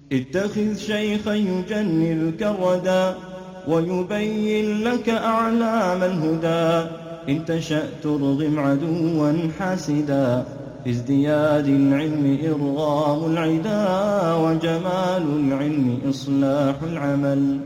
اتخذ شيخا يجنلك الردى ويبين لك أعلام الهدى إن تشأ ترغم عدوا حاسدا في ازدياد العلم إرغام العدا وجمال العلم إصلاح العمل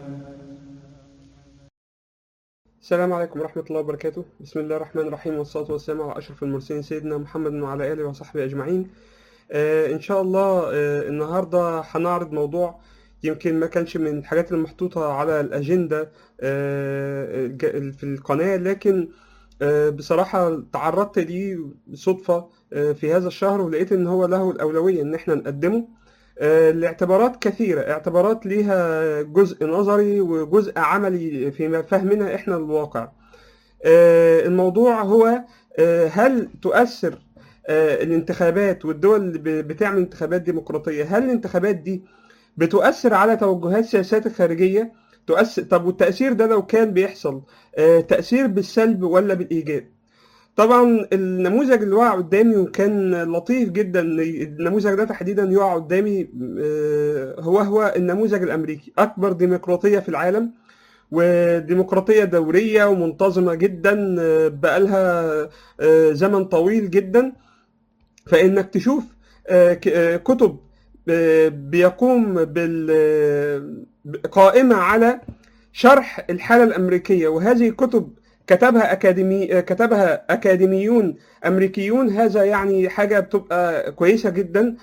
السلام عليكم ورحمة الله وبركاته بسم الله الرحمن الرحيم والصلاة والسلام على أشرف المرسلين سيدنا محمد وعلى آله وصحبه أجمعين آه إن شاء الله آه النهاردة هنعرض موضوع يمكن ما كانش من الحاجات المحطوطة على الأجندة آه في القناة لكن آه بصراحة تعرضت ليه صدفة آه في هذا الشهر ولقيت إن هو له الأولوية إن إحنا نقدمه آه لاعتبارات كثيرة اعتبارات ليها جزء نظري وجزء عملي في فهمنا إحنا للواقع الموضوع هو هل تؤثر الانتخابات والدول اللي بتعمل انتخابات ديمقراطية هل الانتخابات دي بتؤثر على توجهات السياسات الخارجية تؤثر طب والتأثير ده لو كان بيحصل تأثير بالسلب ولا بالإيجاب طبعا النموذج اللي وقع قدامي وكان لطيف جدا النموذج ده تحديدا يقع قدامي هو هو النموذج الامريكي اكبر ديمقراطيه في العالم وديمقراطيه دوريه ومنتظمه جدا بقالها زمن طويل جدا فانك تشوف كتب بيقوم بال قائمه على شرح الحاله الامريكيه وهذه كتب كتبها أكاديمي كتبها أكاديميون أمريكيون هذا يعني حاجة بتبقى كويسة جدا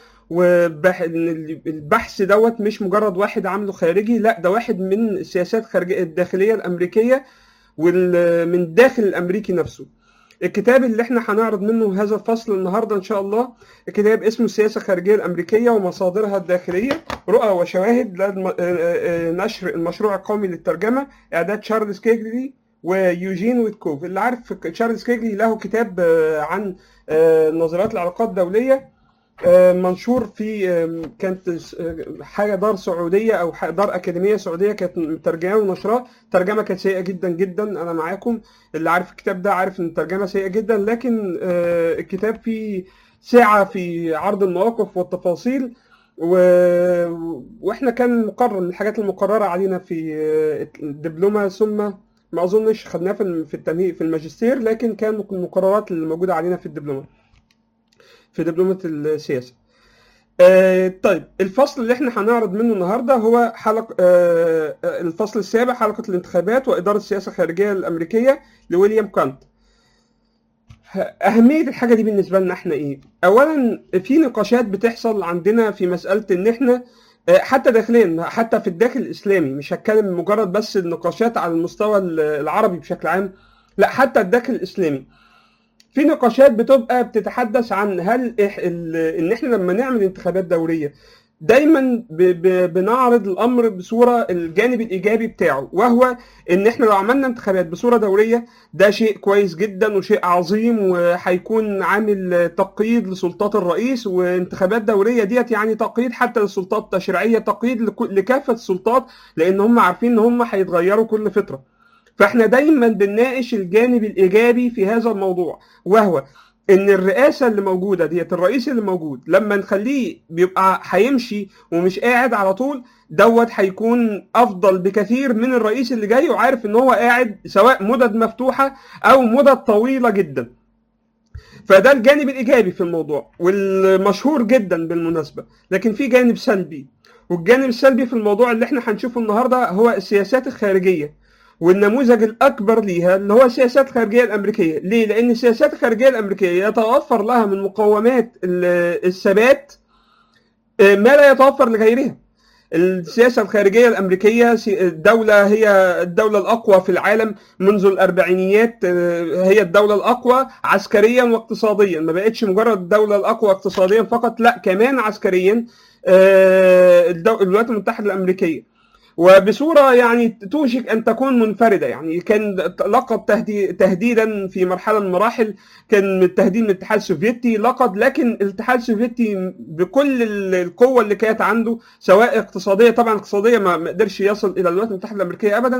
والبحث دوت مش مجرد واحد عامله خارجي لا ده واحد من السياسات الخارجية الداخلية الأمريكية ومن الداخل الأمريكي نفسه الكتاب اللي احنا هنعرض منه هذا الفصل النهارده ان شاء الله الكتاب اسمه السياسه الخارجيه الامريكيه ومصادرها الداخليه رؤى وشواهد نشر المشروع القومي للترجمه اعداد تشارلز كيجلي ويوجين ويتكوف اللي عارف تشارلز كيجلي له كتاب عن نظريات العلاقات الدولية منشور في كانت حاجة دار سعودية أو دار أكاديمية سعودية كانت مترجمة ونشراه الترجمة كانت سيئة جدا جدا أنا معاكم اللي عارف الكتاب ده عارف إن الترجمة سيئة جدا لكن الكتاب فيه سعة في عرض المواقف والتفاصيل و... واحنا كان مقرر من الحاجات المقررة علينا في الدبلومة ثم ما اظنش خدناه في في التمهيد في الماجستير لكن كان من المقررات اللي موجوده علينا في الدبلومه في دبلومه السياسه آه طيب الفصل اللي احنا هنعرض منه النهارده هو حلقه آه الفصل السابع حلقه الانتخابات واداره السياسه الخارجيه الامريكيه لويليام كانت أهمية الحاجة دي بالنسبة لنا احنا ايه؟ أولا في نقاشات بتحصل عندنا في مسألة إن احنا حتى داخليا حتى في الداخل الاسلامي مش هتكلم مجرد بس النقاشات على المستوى العربي بشكل عام لا حتى الداخل الاسلامي في نقاشات بتبقى بتتحدث عن هل ان احنا لما نعمل انتخابات دوريه دايما بنعرض الامر بصوره الجانب الايجابي بتاعه وهو ان احنا لو عملنا انتخابات بصوره دوريه ده شيء كويس جدا وشيء عظيم وهيكون عامل تقييد لسلطات الرئيس وانتخابات دوريه ديت يعني تقييد حتى للسلطات التشريعيه تقييد لكافه السلطات لان هم عارفين ان هم هيتغيروا كل فتره فاحنا دايما بنناقش الجانب الايجابي في هذا الموضوع وهو ان الرئاسه اللي موجوده ديت الرئيس اللي موجود لما نخليه بيبقى هيمشي ومش قاعد على طول دوت هيكون افضل بكثير من الرئيس اللي جاي وعارف ان هو قاعد سواء مدد مفتوحه او مدد طويله جدا فده الجانب الايجابي في الموضوع والمشهور جدا بالمناسبه لكن في جانب سلبي والجانب السلبي في الموضوع اللي احنا هنشوفه النهارده هو السياسات الخارجيه والنموذج الاكبر ليها اللي هو السياسات الخارجيه الامريكيه ليه لان السياسات الخارجيه الامريكيه يتوفر لها من مقومات الثبات ما لا يتوفر لغيرها السياسة الخارجية الأمريكية الدولة هي الدولة الأقوى في العالم منذ الأربعينيات هي الدولة الأقوى عسكريا واقتصاديا ما بقتش مجرد الدولة الأقوى اقتصاديا فقط لا كمان عسكريا الولايات المتحدة الأمريكية وبصورة يعني توشك أن تكون منفردة يعني كان لقب تهديدا في مرحلة من المراحل كان التهديد من الاتحاد السوفيتي لقد لكن الاتحاد السوفيتي بكل القوة اللي كانت عنده سواء اقتصادية طبعا اقتصادية ما قدرش يصل إلى الولايات المتحدة الأمريكية أبدا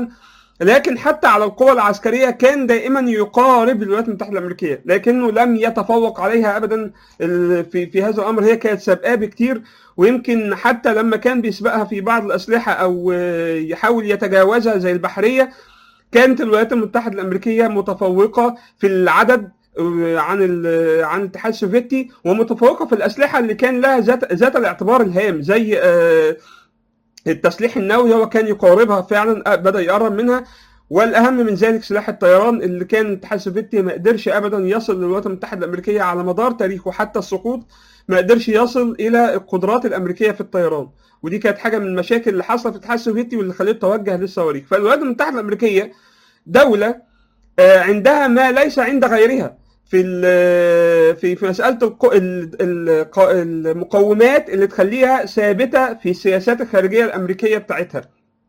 لكن حتى على القوى العسكريه كان دائما يقارب الولايات المتحده الامريكيه لكنه لم يتفوق عليها ابدا ال- في في هذا الامر هي كانت سابقاه بكتير ويمكن حتى لما كان بيسبقها في بعض الاسلحه او آه، يحاول يتجاوزها زي البحريه كانت الولايات المتحده الامريكيه متفوقه في العدد آه، عن ال- عن الاتحاد السوفيتي ومتفوقه في الاسلحه اللي كان لها ذات ذات الاعتبار الهام زي آه، التسليح النووي هو كان يقاربها فعلا آه، بدا يقرب منها والاهم من ذلك سلاح الطيران اللي كان الاتحاد السوفيتي ما قدرش ابدا يصل للولايات المتحده الامريكيه على مدار تاريخه حتى السقوط ما قدرش يصل الى القدرات الامريكيه في الطيران ودي كانت حاجه من المشاكل اللي حصلت في الاتحاد السوفيتي واللي خلته توجه للصواريخ فالولايات المتحده الامريكيه دوله آه، عندها ما ليس عند غيرها في ال- في في مساله الق- ال- الق- المقومات اللي تخليها ثابته في السياسات الخارجيه الامريكيه بتاعتها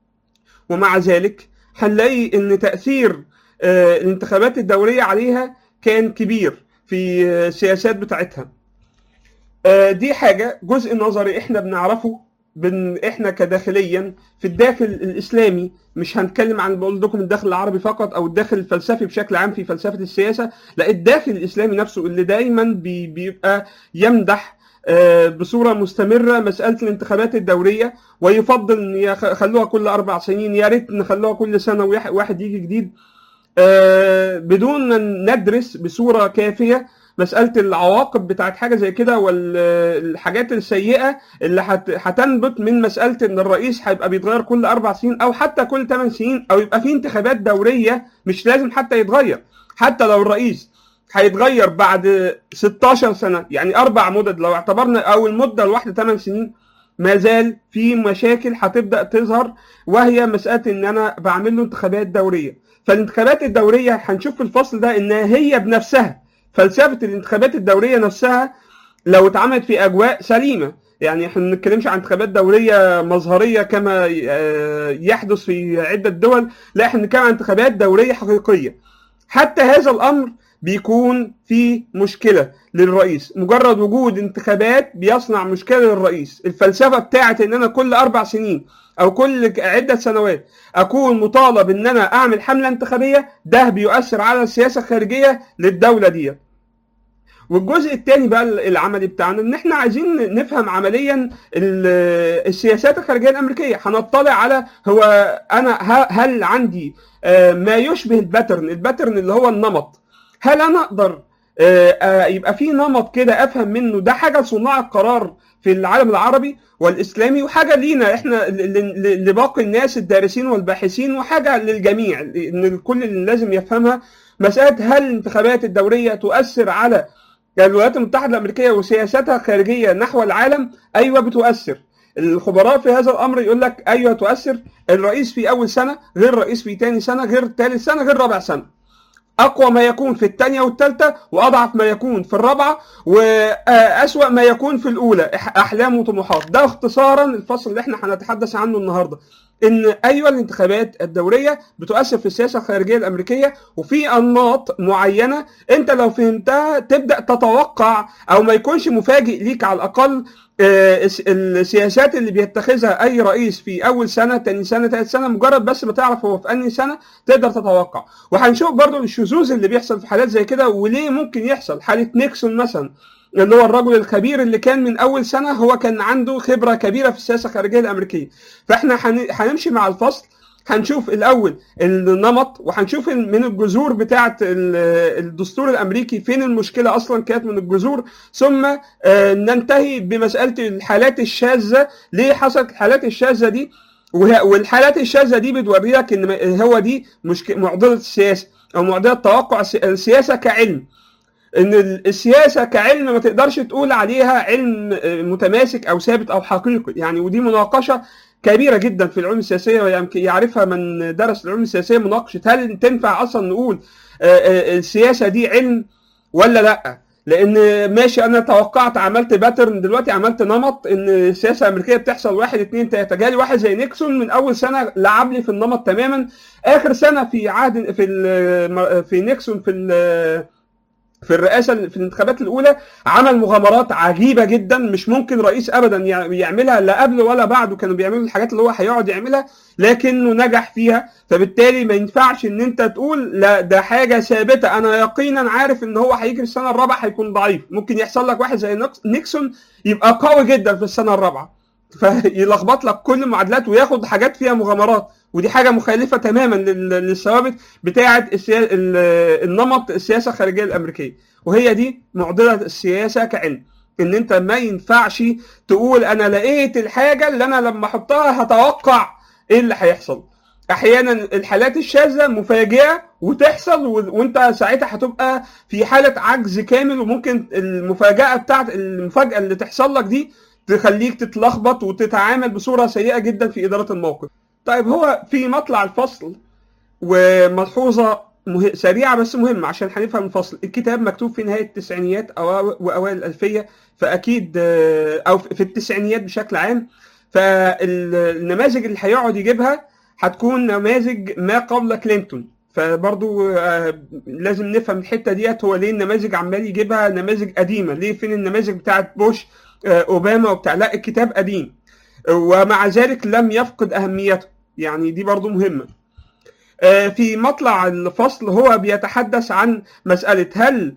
ومع ذلك هنلاقي ان تاثير آه، الانتخابات الدوليه عليها كان كبير في آه، السياسات بتاعتها آه، دي حاجه جزء نظري احنا بنعرفه بن احنا كداخليا في الداخل الاسلامي مش هنتكلم عن بقول لكم الداخل العربي فقط او الداخل الفلسفي بشكل عام في فلسفه السياسه لا الداخل الاسلامي نفسه اللي دايما بي بيبقى يمدح آه، بصوره مستمره مساله الانتخابات الدوريه ويفضل ان يخلوها كل اربع سنين يا ريت نخلوها كل سنه ويح- واحد يجي جديد آه، بدون ان ندرس بصوره كافيه مساله العواقب بتاعت حاجه زي كده والحاجات السيئه اللي هت- هتنبت من مساله ان الرئيس هيبقى بيتغير كل اربع سنين او حتى كل ثمان سنين او يبقى في انتخابات دوريه مش لازم حتى يتغير حتى لو الرئيس هيتغير بعد 16 سنه يعني اربع مدد لو اعتبرنا او المده الواحده 8 سنين ما زال في مشاكل هتبدا تظهر وهي مساله ان انا بعمل له انتخابات دوريه فالانتخابات الدوريه هنشوف في الفصل ده انها هي بنفسها فلسفه الانتخابات الدوريه نفسها لو اتعملت في اجواء سليمه يعني احنا ما بنتكلمش عن انتخابات دوريه مظهريه كما آه، يحدث في عده دول لا احنا بنتكلم عن انتخابات دوريه حقيقيه حتى هذا الامر بيكون في مشكله للرئيس مجرد وجود انتخابات بيصنع مشكله للرئيس الفلسفه بتاعت ان انا كل اربع سنين او كل عده سنوات اكون مطالب ان انا اعمل حمله انتخابيه ده بيؤثر على السياسه الخارجيه للدوله دي والجزء الثاني بقى العملي بتاعنا ان احنا عايزين نفهم عمليا ال- السياسات الخارجيه الامريكيه هنطلع على هو انا ه- هل عندي آه، ما يشبه الباترن الباترن اللي هو النمط هل انا اقدر آه، آه، يبقى في نمط كده افهم منه ده حاجه لصناع القرار في العالم العربي والاسلامي وحاجه لينا احنا ل- ل- لباقي الناس الدارسين والباحثين وحاجه للجميع ان الكل اللي لازم يفهمها مساله هل الانتخابات الدوريه تؤثر على الولايات المتحده الامريكيه وسياستها الخارجيه نحو العالم ايوه بتؤثر الخبراء في هذا الامر يقول لك ايوه تؤثر الرئيس في اول سنه غير الرئيس في ثاني سنه غير ثالث سنه غير رابع سنه اقوى ما يكون في الثانيه والثالثه واضعف ما يكون في الرابعه واسوا ما يكون في الاولى إح- احلام وطموحات ده اختصارا الفصل اللي احنا هنتحدث عنه النهارده ان ايوه الانتخابات الدوريه بتؤثر في السياسه الخارجيه الامريكيه وفي انماط معينه انت لو فهمتها تبدا تتوقع او ما يكونش مفاجئ ليك على الاقل آه، الس- السياسات اللي بيتخذها اي رئيس في اول سنه تاني سنه تالت سنه مجرد بس ما تعرف هو في انهي سنه تقدر تتوقع وهنشوف برضو الشذوذ اللي بيحصل في حالات زي كده وليه ممكن يحصل حاله نيكسون مثلا اللي هو الرجل الخبير اللي كان من اول سنه هو كان عنده خبره كبيره في السياسه الخارجيه الامريكيه فاحنا هن- هنمشي مع الفصل هنشوف الاول النمط وهنشوف من الجذور بتاعه ال- الدستور الامريكي فين المشكله اصلا كانت من الجذور ثم آه، ننتهي بمساله الحالات الشاذه ليه حصلت الحالات الشاذه دي وه- والحالات الشاذه دي بتوري لك ان م- هو دي مشك... معضله السياسه او معضله توقع الس- السياسه كعلم ان ال- السياسه كعلم ما تقدرش تقول عليها علم آه، متماسك او ثابت او حقيقي يعني ودي مناقشه كبيره جدا في العلوم السياسيه ويمكن يعرفها من درس العلوم السياسيه مناقشه هل تنفع اصلا نقول آه، آه، السياسه دي علم ولا لا لان ماشي انا توقعت عملت باترن دلوقتي عملت نمط ان السياسه الامريكيه بتحصل واحد اتنين تلاته جالي واحد زي نيكسون من اول سنه لعب لي في النمط تماما اخر سنه في عهد في ال- في نيكسون في ال- في الرئاسه في الانتخابات الاولى عمل مغامرات عجيبه جدا مش ممكن رئيس ابدا يع- يعملها لا قبل ولا بعده كانوا بيعملوا الحاجات اللي هو هيقعد يعملها لكنه نجح فيها فبالتالي ما ينفعش ان انت تقول لا ده حاجه ثابته انا يقينا عارف ان هو هيجي في السنه الرابعه هيكون ضعيف ممكن يحصل لك واحد زي نيكس- نيكسون يبقى قوي جدا في السنه الرابعه فيلخبط لك كل المعادلات وياخد حاجات فيها مغامرات ودي حاجه مخالفه تماما لل- للثوابت بتاعه السيا... ال- النمط السياسه الخارجيه الامريكيه وهي دي معضله السياسه كعلم ان انت ما ينفعش تقول انا لقيت الحاجه اللي انا لما احطها هتوقع ايه اللي هيحصل احيانا الحالات الشاذه مفاجئه وتحصل و- وانت ساعتها هتبقى في حاله عجز كامل وممكن المفاجاه بتاعت المفاجاه اللي تحصل لك دي تخليك تتلخبط وتتعامل بصوره سيئه جدا في اداره الموقف. طيب هو في مطلع الفصل وملحوظه مه... سريعه بس مهمه عشان هنفهم الفصل، الكتاب مكتوب في نهايه التسعينيات أو... واوائل الالفيه فاكيد آه، او في التسعينيات بشكل عام فالنماذج اللي هيقعد يجيبها هتكون نماذج ما قبل كلينتون فبرضو آه، لازم نفهم الحته ديت هو ليه النماذج عمال يجيبها نماذج قديمه ليه فين النماذج بتاعت بوش آه، اوباما وبتاع لا الكتاب قديم ومع ذلك لم يفقد اهميته يعني دي برضو مهمه آه، في مطلع الفصل هو بيتحدث عن مسألة هل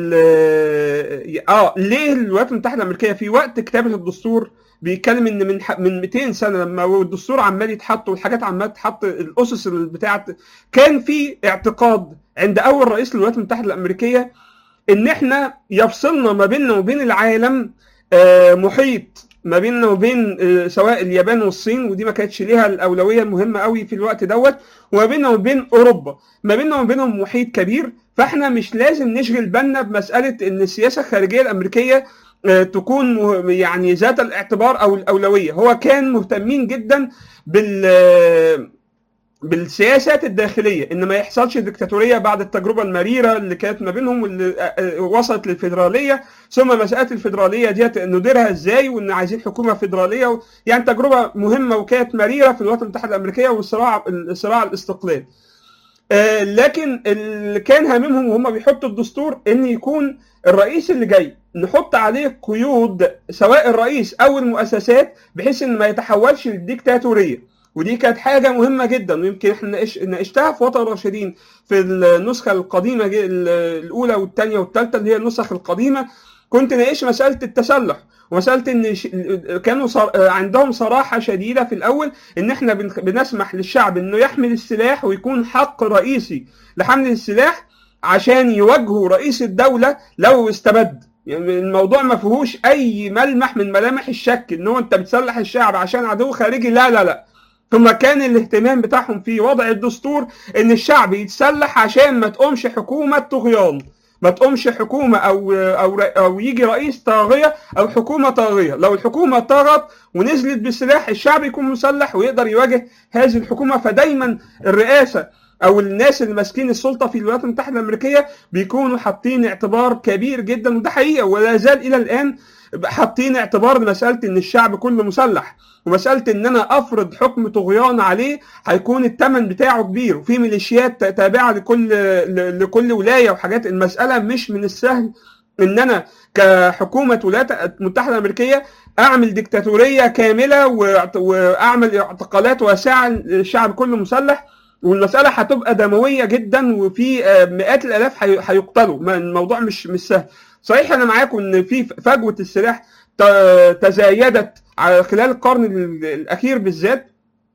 ال- اه ليه الولايات المتحدة الأمريكية في وقت كتابة الدستور بيتكلم ان من ح- من 200 سنه لما الدستور عمال يتحط والحاجات عمال تتحط الاسس اللي بتاعت كان في اعتقاد عند اول رئيس للولايات المتحده الامريكيه ان احنا يفصلنا ما بيننا وبين العالم آه، محيط ما بيننا وبين آه، سواء اليابان والصين ودي ما كانتش ليها الاولويه المهمه قوي في الوقت دوت وما بيننا وبين اوروبا ما بيننا وبينهم محيط كبير فاحنا مش لازم نشغل بالنا بمساله ان السياسه الخارجيه الامريكيه آه، تكون مه- يعني ذات الاعتبار او الاولويه هو كان مهتمين جدا بال بالسياسات الداخليه ان ما يحصلش ديكتاتوريه بعد التجربه المريره اللي كانت ما بينهم واللي آه، آه، وصلت للفيدراليه ثم مساله الفيدراليه ديت نديرها ازاي وان عايزين حكومه فيدراليه و... يعني تجربه مهمه وكانت مريره في الولايات المتحده الامريكيه والصراع الصراع الاستقلال آه، لكن اللي كان هاممهم وهم بيحطوا الدستور ان يكون الرئيس اللي جاي نحط عليه قيود سواء الرئيس او المؤسسات بحيث ان ما يتحولش للديكتاتوريه ودي كانت حاجه مهمه جدا ويمكن احنا ناقش- ناقشتها في وطن الراشدين في النسخه القديمه جي- الاولى والثانيه والثالثه اللي هي النسخ القديمه كنت ناقش مساله التسلح ومساله ان ش- كانوا صر... عندهم صراحه شديده في الاول ان احنا بن- بنسمح للشعب انه يحمل السلاح ويكون حق رئيسي لحمل السلاح عشان يواجهوا رئيس الدوله لو استبد يعني الموضوع ما فيهوش اي ملمح من ملامح الشك ان هو انت بتسلح الشعب عشان عدو خارجي لا لا لا ثم كان الاهتمام بتاعهم في وضع الدستور ان الشعب يتسلح عشان ما تقومش حكومه طغيان ما تقومش حكومه او او او يجي رئيس طاغيه او حكومه طاغيه لو الحكومه طغت ونزلت بالسلاح الشعب يكون مسلح ويقدر يواجه هذه الحكومه فدايما الرئاسه او الناس اللي ماسكين السلطه في الولايات المتحده الامريكيه بيكونوا حاطين اعتبار كبير جدا وده حقيقه ولا زال الى الان حاطين اعتبار مساله ان الشعب كله مسلح ومساله ان انا افرض حكم طغيان عليه هيكون الثمن بتاعه كبير وفي ميليشيات تابعه لكل ل- لكل ولايه وحاجات المساله مش من السهل ان انا كحكومه الولايات المتحده الامريكيه اعمل ديكتاتوريه كامله وأعت- واعمل اعتقالات واسعه الشعب كله مسلح والمساله هتبقى دمويه جدا وفي آه، مئات الالاف هي- هيقتلوا ما- الموضوع مش مش سهل صحيح انا معاكم ان في فجوه السلاح ت- تزايدت على خلال القرن ال- الاخير بالذات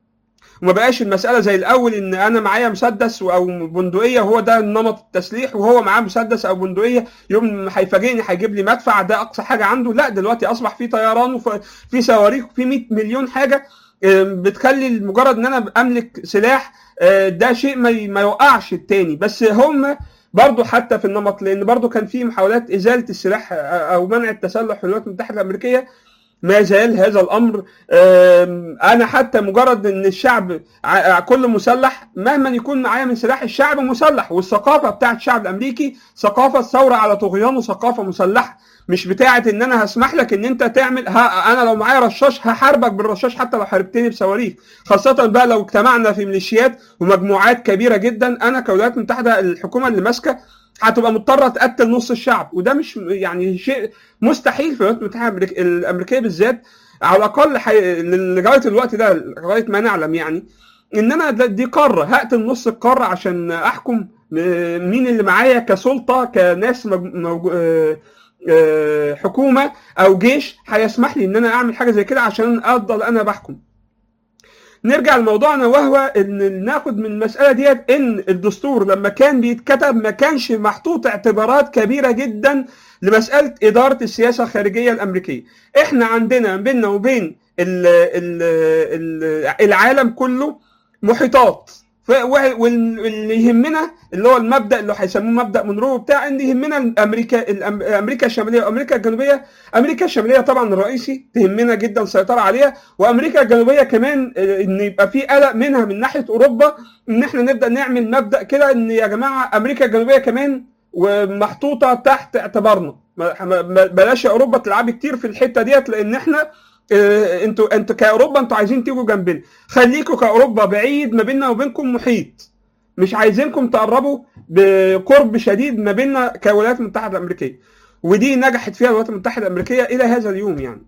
وما بقاش المساله زي الاول ان انا معايا مسدس او بندقيه وهو ده نمط التسليح وهو معاه مسدس او بندقيه يوم هيفاجئني هيجيب لي مدفع ده اقصى حاجه عنده لا دلوقتي اصبح في طيران وفي صواريخ وفي 100 مليون حاجه آه، بتخلي مجرد ان انا املك سلاح آه، ده شيء ما ي- ما يوقعش التاني بس هم برضه حتى في النمط لان برضه كان في محاولات ازاله السلاح آه، او منع التسلح في الولايات المتحده الامريكيه ما زال هذا الامر آم، انا حتى مجرد ان الشعب ع- كل مسلح مهما يكون معايا من سلاح الشعب مسلح والثقافه بتاعت الشعب الامريكي ثقافه ثوره على طغيان وثقافه مسلحه مش بتاعت ان انا هسمح لك ان انت تعمل ها انا لو معايا رشاش هحاربك بالرشاش حتى لو حاربتني بصواريخ خاصه بقى لو اجتمعنا في ميليشيات ومجموعات كبيره جدا انا كولايات المتحده الحكومه اللي ماسكه هتبقى مضطره تقتل نص الشعب وده مش يعني شيء مستحيل في الولايات المتحده الأمريك- الامريكيه بالذات على الاقل حي... لغايه الوقت ده لغايه ما نعلم يعني ان انا ده- دي قاره هقتل نص القاره عشان احكم م- مين اللي معايا كسلطه كناس مج... موج... آه، آه، حكومه او جيش هيسمح لي ان انا اعمل حاجه زي كده عشان افضل انا بحكم نرجع لموضوعنا وهو ان ناخد من المساله ديت ان الدستور لما كان بيتكتب ما كانش محطوط اعتبارات كبيره جدا لمساله اداره السياسه الخارجيه الامريكيه احنا عندنا بيننا وبين ال ال ال العالم كله محيطات ف- و- واللي يهمنا اللي هو المبدا اللي هيسموه مبدا مونرو بتاع ان يهمنا امريكا الأم- امريكا الشماليه وامريكا الجنوبيه امريكا الشماليه طبعا الرئيسي تهمنا جدا السيطره عليها وامريكا الجنوبيه كمان آه، ان يبقى في قلق منها من ناحيه اوروبا ان احنا نبدا نعمل مبدا كده ان يا جماعه امريكا الجنوبيه كمان ومحطوطه تحت اعتبارنا ما- ما- ما- بلاش يا اوروبا تلعبي كتير في الحته ديت لان احنا آه، انتوا انتوا كاوروبا انتوا عايزين تيجوا جنبنا خليكوا كاوروبا بعيد ما بيننا وبينكم محيط مش عايزينكم تقربوا بقرب شديد ما بيننا كولايات المتحده الامريكيه ودي نجحت فيها الولايات المتحده الامريكيه الى هذا اليوم يعني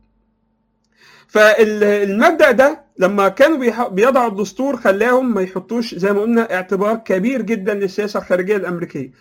فالمبدا ده لما كانوا بيح- بيضعوا الدستور خلاهم ما يحطوش زي ما قلنا اعتبار كبير جدا للسياسه الخارجيه الامريكيه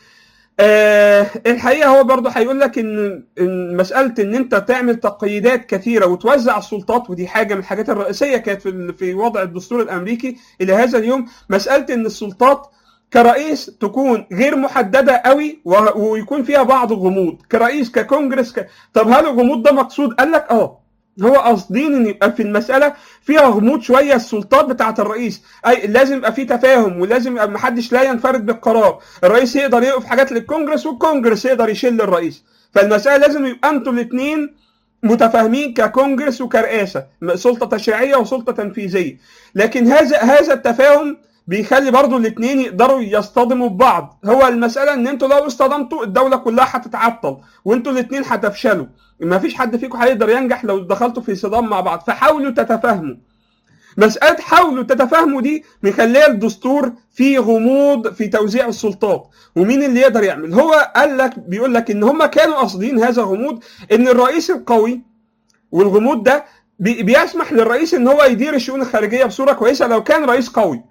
آه الحقيقه هو برضه هيقول لك ان إن مساله ان انت تعمل تقييدات كثيره وتوزع السلطات ودي حاجه من الحاجات الرئيسيه كانت في ال- في وضع الدستور الامريكي الى هذا اليوم مساله ان السلطات كرئيس تكون غير محدده قوي و- ويكون فيها بعض الغموض كرئيس ككونجرس ك... طب هل الغموض ده مقصود قال لك اه هو قاصدين ان يبقى في المساله فيها غموض شويه السلطات بتاعه الرئيس اي لازم يبقى في تفاهم ولازم يبقى محدش لا ينفرد بالقرار الرئيس يقدر يوقف حاجات للكونجرس والكونجرس يقدر يشيل الرئيس فالمساله لازم يبقى انتوا الاثنين متفاهمين ككونجرس وكرئاسه سلطه تشريعيه وسلطه تنفيذيه لكن هذا هذا التفاهم بيخلي برضو الاثنين يقدروا يصطدموا ببعض هو المساله ان انتوا لو اصطدمتوا الدوله كلها هتتعطل وانتوا الاثنين هتفشلوا ما فيش حد فيكم هيقدر ينجح لو دخلتوا في صدام مع بعض فحاولوا تتفاهموا مسألة حاولوا تتفاهموا دي مخليه الدستور فيه غموض في توزيع السلطات ومين اللي يقدر يعمل هو قال لك بيقول لك ان هم كانوا قاصدين هذا الغموض ان الرئيس القوي والغموض ده بي- بيسمح للرئيس ان هو يدير الشؤون الخارجيه بصوره كويسه لو كان رئيس قوي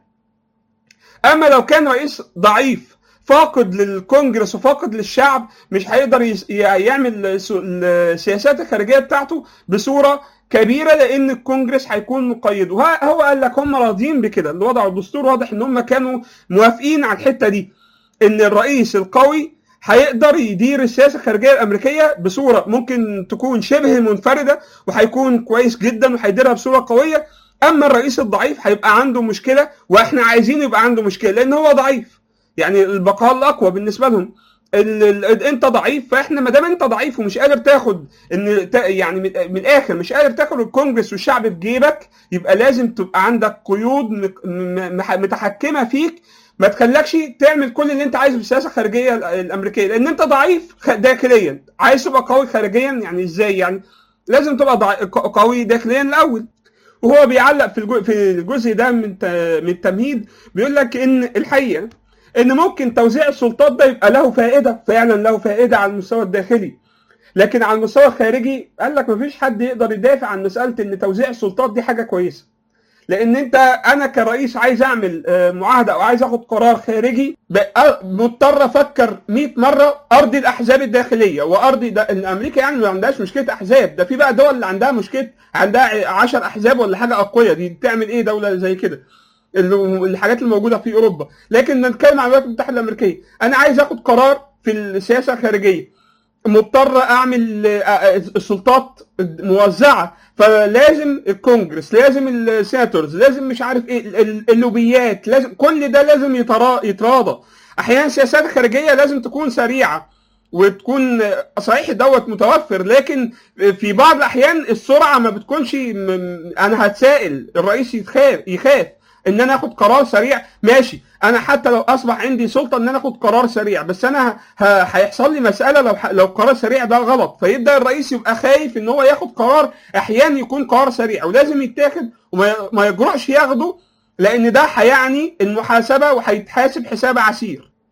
اما لو كان رئيس ضعيف فاقد للكونجرس وفاقد للشعب مش هيقدر يس- ي- يعمل الس- السياسات الخارجيه بتاعته بصوره كبيره لان الكونجرس هيكون مقيد وهو هو قال لك هم راضيين بكده اللي وضعوا الدستور واضح ان هم كانوا موافقين على الحته دي ان الرئيس القوي هيقدر يدير السياسه الخارجيه الامريكيه بصوره ممكن تكون شبه منفرده وهيكون كويس جدا وهيديرها بصوره قويه اما الرئيس الضعيف هيبقى عنده مشكله واحنا عايزين يبقى عنده مشكله لان هو ضعيف يعني البقاء الاقوى بالنسبه لهم ال ال انت ضعيف فاحنا ما دام انت ضعيف ومش قادر تاخد ان تا- يعني من, من الاخر مش قادر تاخد الكونجرس والشعب بجيبك يبقى لازم تبقى عندك قيود مك- م- مح- متحكمه فيك ما تخلكش تعمل كل اللي انت عايزه في السياسه الخارجيه ال- الامريكيه لان انت ضعيف خ- داخليا عايز تبقى قوي خارجيا يعني ازاي يعني لازم تبقى ضع... ق- قوي داخليا الاول وهو بيعلق في الجزء في الجزء ده من ت- من التمهيد بيقول لك ان الحقيقه ان ممكن توزيع السلطات ده يبقى له فائده فعلا له فائده على المستوى الداخلي لكن على المستوى الخارجي قال لك مفيش حد يقدر يدافع عن مساله ان توزيع السلطات دي حاجه كويسه لان انت انا كرئيس عايز اعمل آه، معاهده او عايز اخد قرار خارجي بقى مضطر افكر 100 مره ارضي الاحزاب الداخليه وارضي ده إن امريكا يعني ما عندهاش مشكله احزاب ده في بقى دول اللي عندها مشكله عندها 10 احزاب ولا حاجه اقوياء دي تعمل ايه دوله زي كده اللي- الحاجات الموجوده في اوروبا لكن نتكلم عن الولايات المتحده الامريكيه انا عايز اخد قرار في السياسه الخارجيه مضطر اعمل آه، آه، السلطات موزعه فلازم الكونجرس لازم السيناتورز لازم مش عارف ايه ال- ال- اللوبيات لازم كل ده لازم يترا- يتراضى احيانا السياسات الخارجيه لازم تكون سريعه وتكون صحيح دوت متوفر لكن في بعض الاحيان السرعه ما بتكونش م- انا هتسائل الرئيس يخاف يخاف ان انا اخد قرار سريع ماشي انا حتى لو اصبح عندي سلطه ان انا اخد قرار سريع بس انا ه- ه- هيحصل لي مساله لو ح- لو قرار سريع ده غلط فيبدا الرئيس يبقى خايف ان هو ياخد قرار احيانا يكون قرار سريع ولازم يتاخد وما ي- ما يجرؤش ياخده لان ده هيعني المحاسبه وهيتحاسب حساب عسير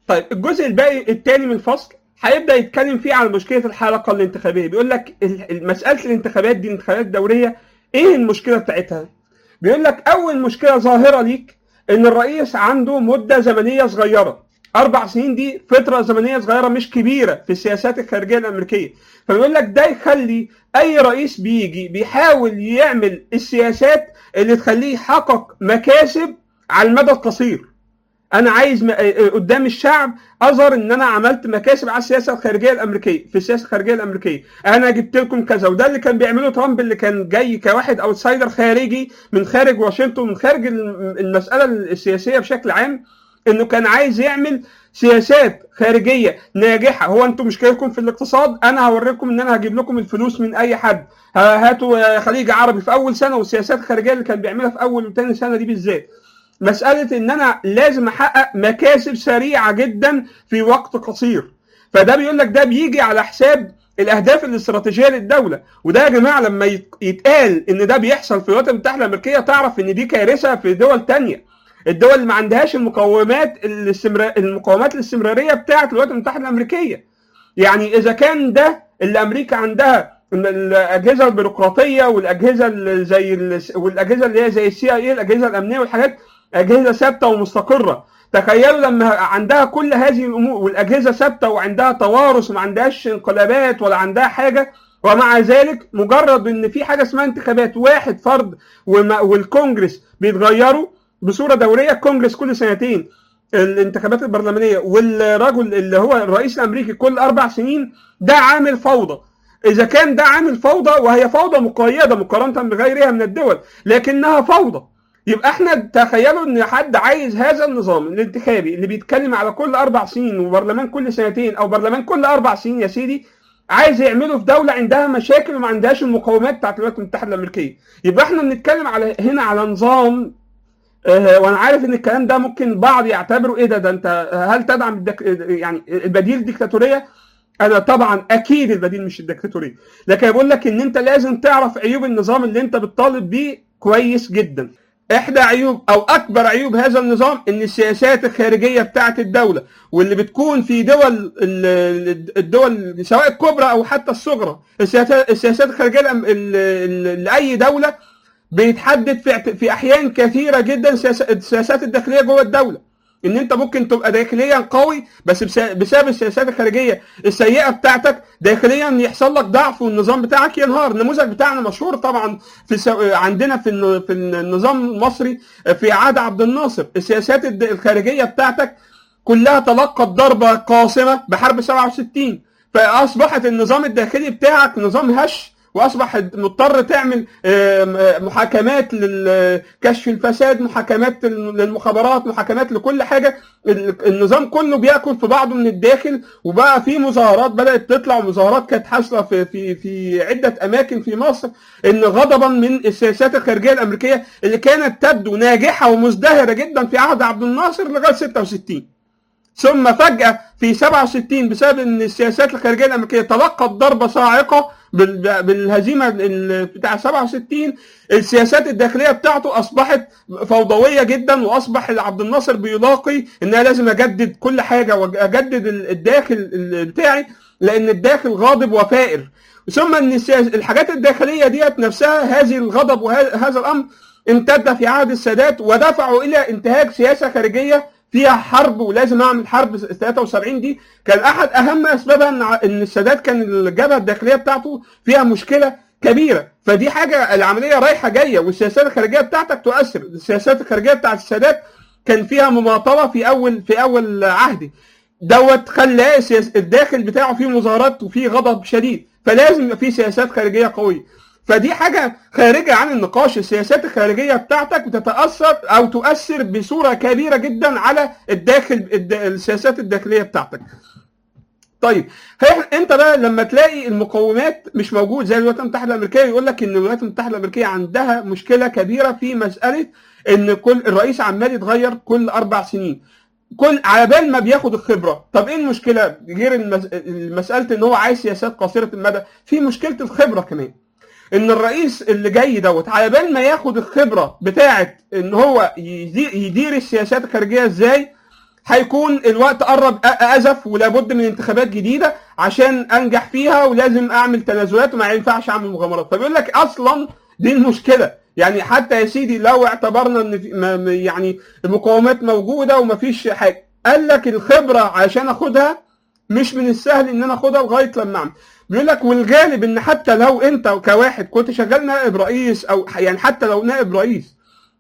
طيب الجزء الباقي الثاني من الفصل هيبدا يتكلم فيه عن مشكله الحلقه الانتخابيه بيقول لك ال- مساله الانتخابات دي الانتخابات الدوريه ايه المشكله بتاعتها بيقول لك اول مشكله ظاهره ليك ان الرئيس عنده مده زمنيه صغيره اربع سنين دي فتره زمنيه صغيره مش كبيره في السياسات الخارجيه الامريكيه فبيقول لك ده يخلي اي رئيس بيجي بيحاول يعمل السياسات اللي تخليه يحقق مكاسب على المدى القصير انا عايز م... قدام الشعب اظهر ان انا عملت مكاسب على السياسه الخارجيه الامريكيه في السياسه الخارجيه الامريكيه انا جبت لكم كذا وده اللي كان بيعمله ترامب اللي كان جاي كواحد اوتسايدر خارجي من خارج واشنطن من خارج الم- المساله السياسيه بشكل عام انه كان عايز يعمل سياسات خارجيه ناجحه هو انتم مشكلتكم في الاقتصاد انا هوريكم ان انا هجيب لكم الفلوس من اي حد ها- هاتوا يا خليج عربي في اول سنه والسياسات الخارجيه اللي كان بيعملها في اول وثاني سنه دي بالذات مساله ان انا لازم احقق مكاسب سريعه جدا في وقت قصير فده بيقول لك ده بيجي على حساب الاهداف الاستراتيجيه للدوله وده يا جماعه لما يت- يتقال ان ده بيحصل في الولايات المتحده الامريكيه تعرف ان دي كارثه في دول تانية الدول اللي ما عندهاش المقومات الاستمرار المقومات الاستمراريه بتاعه الولايات المتحده الامريكيه يعني اذا كان ده اللي امريكا عندها إن الاجهزه البيروقراطيه والاجهزه اللي زي ال- والاجهزه اللي هي زي السي اي الاجهزه الامنيه والحاجات اجهزه ثابته ومستقره تخيلوا لما عندها كل هذه الامور والاجهزه ثابته وعندها توارث وما عندهاش انقلابات ولا عندها حاجه ومع ذلك مجرد ان في حاجه اسمها انتخابات واحد فرد وما- والكونجرس بيتغيروا بصوره دوريه الكونجرس كل سنتين الانتخابات البرلمانيه والرجل اللي هو الرئيس الامريكي كل اربع سنين ده عامل فوضى اذا كان ده عامل فوضى وهي فوضى مقيده مقارنه بغيرها من الدول لكنها فوضى يبقى احنا تخيلوا ان حد عايز هذا النظام الانتخابي اللي بيتكلم على كل اربع سنين وبرلمان كل سنتين او برلمان كل اربع سنين يا سيدي عايز يعمله في دوله عندها مشاكل وما عندهاش المقومات بتاعت الولايات المتحده الامريكيه يبقى احنا بنتكلم على هنا على نظام آه، وانا عارف ان الكلام ده ممكن بعض يعتبره ايه ده ده انت هل تدعم الدك... يعني البديل الديكتاتوريه انا طبعا اكيد البديل مش الديكتاتوريه لكن بقول لك ان انت لازم تعرف عيوب النظام اللي انت بتطالب بيه كويس جدا احدى عيوب او اكبر عيوب هذا النظام ان السياسات الخارجيه بتاعه الدوله واللي بتكون في دول ال- الدول سواء الكبرى او حتى الصغرى السياسات السياسات الخارجيه الأم- ال- ال- لاي دوله بيتحدد في اعت- في احيان كثيره جدا سياس- السياسات الداخليه جوه الدوله ان انت ممكن تبقى داخليا قوي بس بس- بسبب السياسات الخارجيه السيئه بتاعتك داخليا يحصل لك ضعف والنظام بتاعك ينهار النموذج بتاعنا مشهور طبعا في سو... عندنا في الن- في النظام المصري في عهد عبد الناصر السياسات الد- الخارجيه بتاعتك كلها تلقت ضربه قاصمه بحرب 67 فاصبحت النظام الداخلي بتاعك نظام هش واصبح مضطر تعمل آم، آه، محاكمات لكشف الفساد محاكمات للمخابرات محاكمات لكل حاجه ال- النظام كله بياكل في بعضه من الداخل وبقى في مظاهرات بدات تطلع ومظاهرات كانت حاصله في في في عده اماكن في مصر ان غضبا من السياسات الخارجيه الامريكيه اللي كانت تبدو ناجحه ومزدهره جدا في عهد عبد الناصر لغايه 66 ثم فجأة في 67 بسبب ان السياسات الخارجية الامريكية تلقت ضربة صاعقة بال- بالهزيمة ال- بتاع 67 السياسات الداخلية بتاعته اصبحت فوضوية جدا واصبح عبد الناصر بيلاقي ان انا لازم اجدد كل حاجة واجدد ال- الداخل ال- بتاعي لان الداخل غاضب وفائر ثم ان السياس- الحاجات الداخلية ديت نفسها هذه الغضب وهذا الامر امتد في عهد السادات ودفعوا الى انتهاج سياسة خارجية فيها حرب ولازم اعمل حرب 73 دي كان احد اهم اسبابها ان ع- ان السادات كان الجبهه الداخليه بتاعته فيها مشكله كبيره فدي حاجه العمليه رايحه جايه والسياسات الخارجيه بتاعتك تؤثر السياسات الخارجيه بتاعت السادات كان فيها مماطله في اول في اول عهدي دوت خلاه السياس- الداخل بتاعه فيه مظاهرات وفيه غضب شديد فلازم يبقى فيه سياسات خارجيه قويه فدي حاجة خارجة عن النقاش السياسات الخارجية بتاعتك بتتأثر أو تؤثر بصورة كبيرة جدا على الداخل الد- السياسات الداخلية بتاعتك طيب هي- انت بقى لما تلاقي المقومات مش موجود زي الولايات المتحده الامريكيه يقول لك ان الولايات المتحده الامريكيه عندها مشكله كبيره في مساله ان كل الرئيس عمال يتغير كل اربع سنين كل على بال ما بياخد الخبره طب ايه المشكله غير المس... مساله ان هو عايز سياسات قصيره المدى في مشكله الخبره كمان ان الرئيس اللي جاي دوت على بال ما ياخد الخبره بتاعه ان هو يدير, يدير السياسات الخارجيه ازاي هيكون الوقت قرب أ- ازف ولابد من انتخابات جديده عشان انجح فيها ولازم اعمل تنازلات وما ينفعش اعمل مغامرات فبيقول لك اصلا دي المشكله يعني حتى يا سيدي لو اعتبرنا ان في ما- ما- يعني المقاومات موجوده ومفيش حاجه قال لك الخبره عشان اخدها مش من السهل ان انا اخدها لغايه لما اعمل بيقول لك والغالب ان حتى لو انت كواحد كنت شغال نائب رئيس او يعني حتى لو نائب رئيس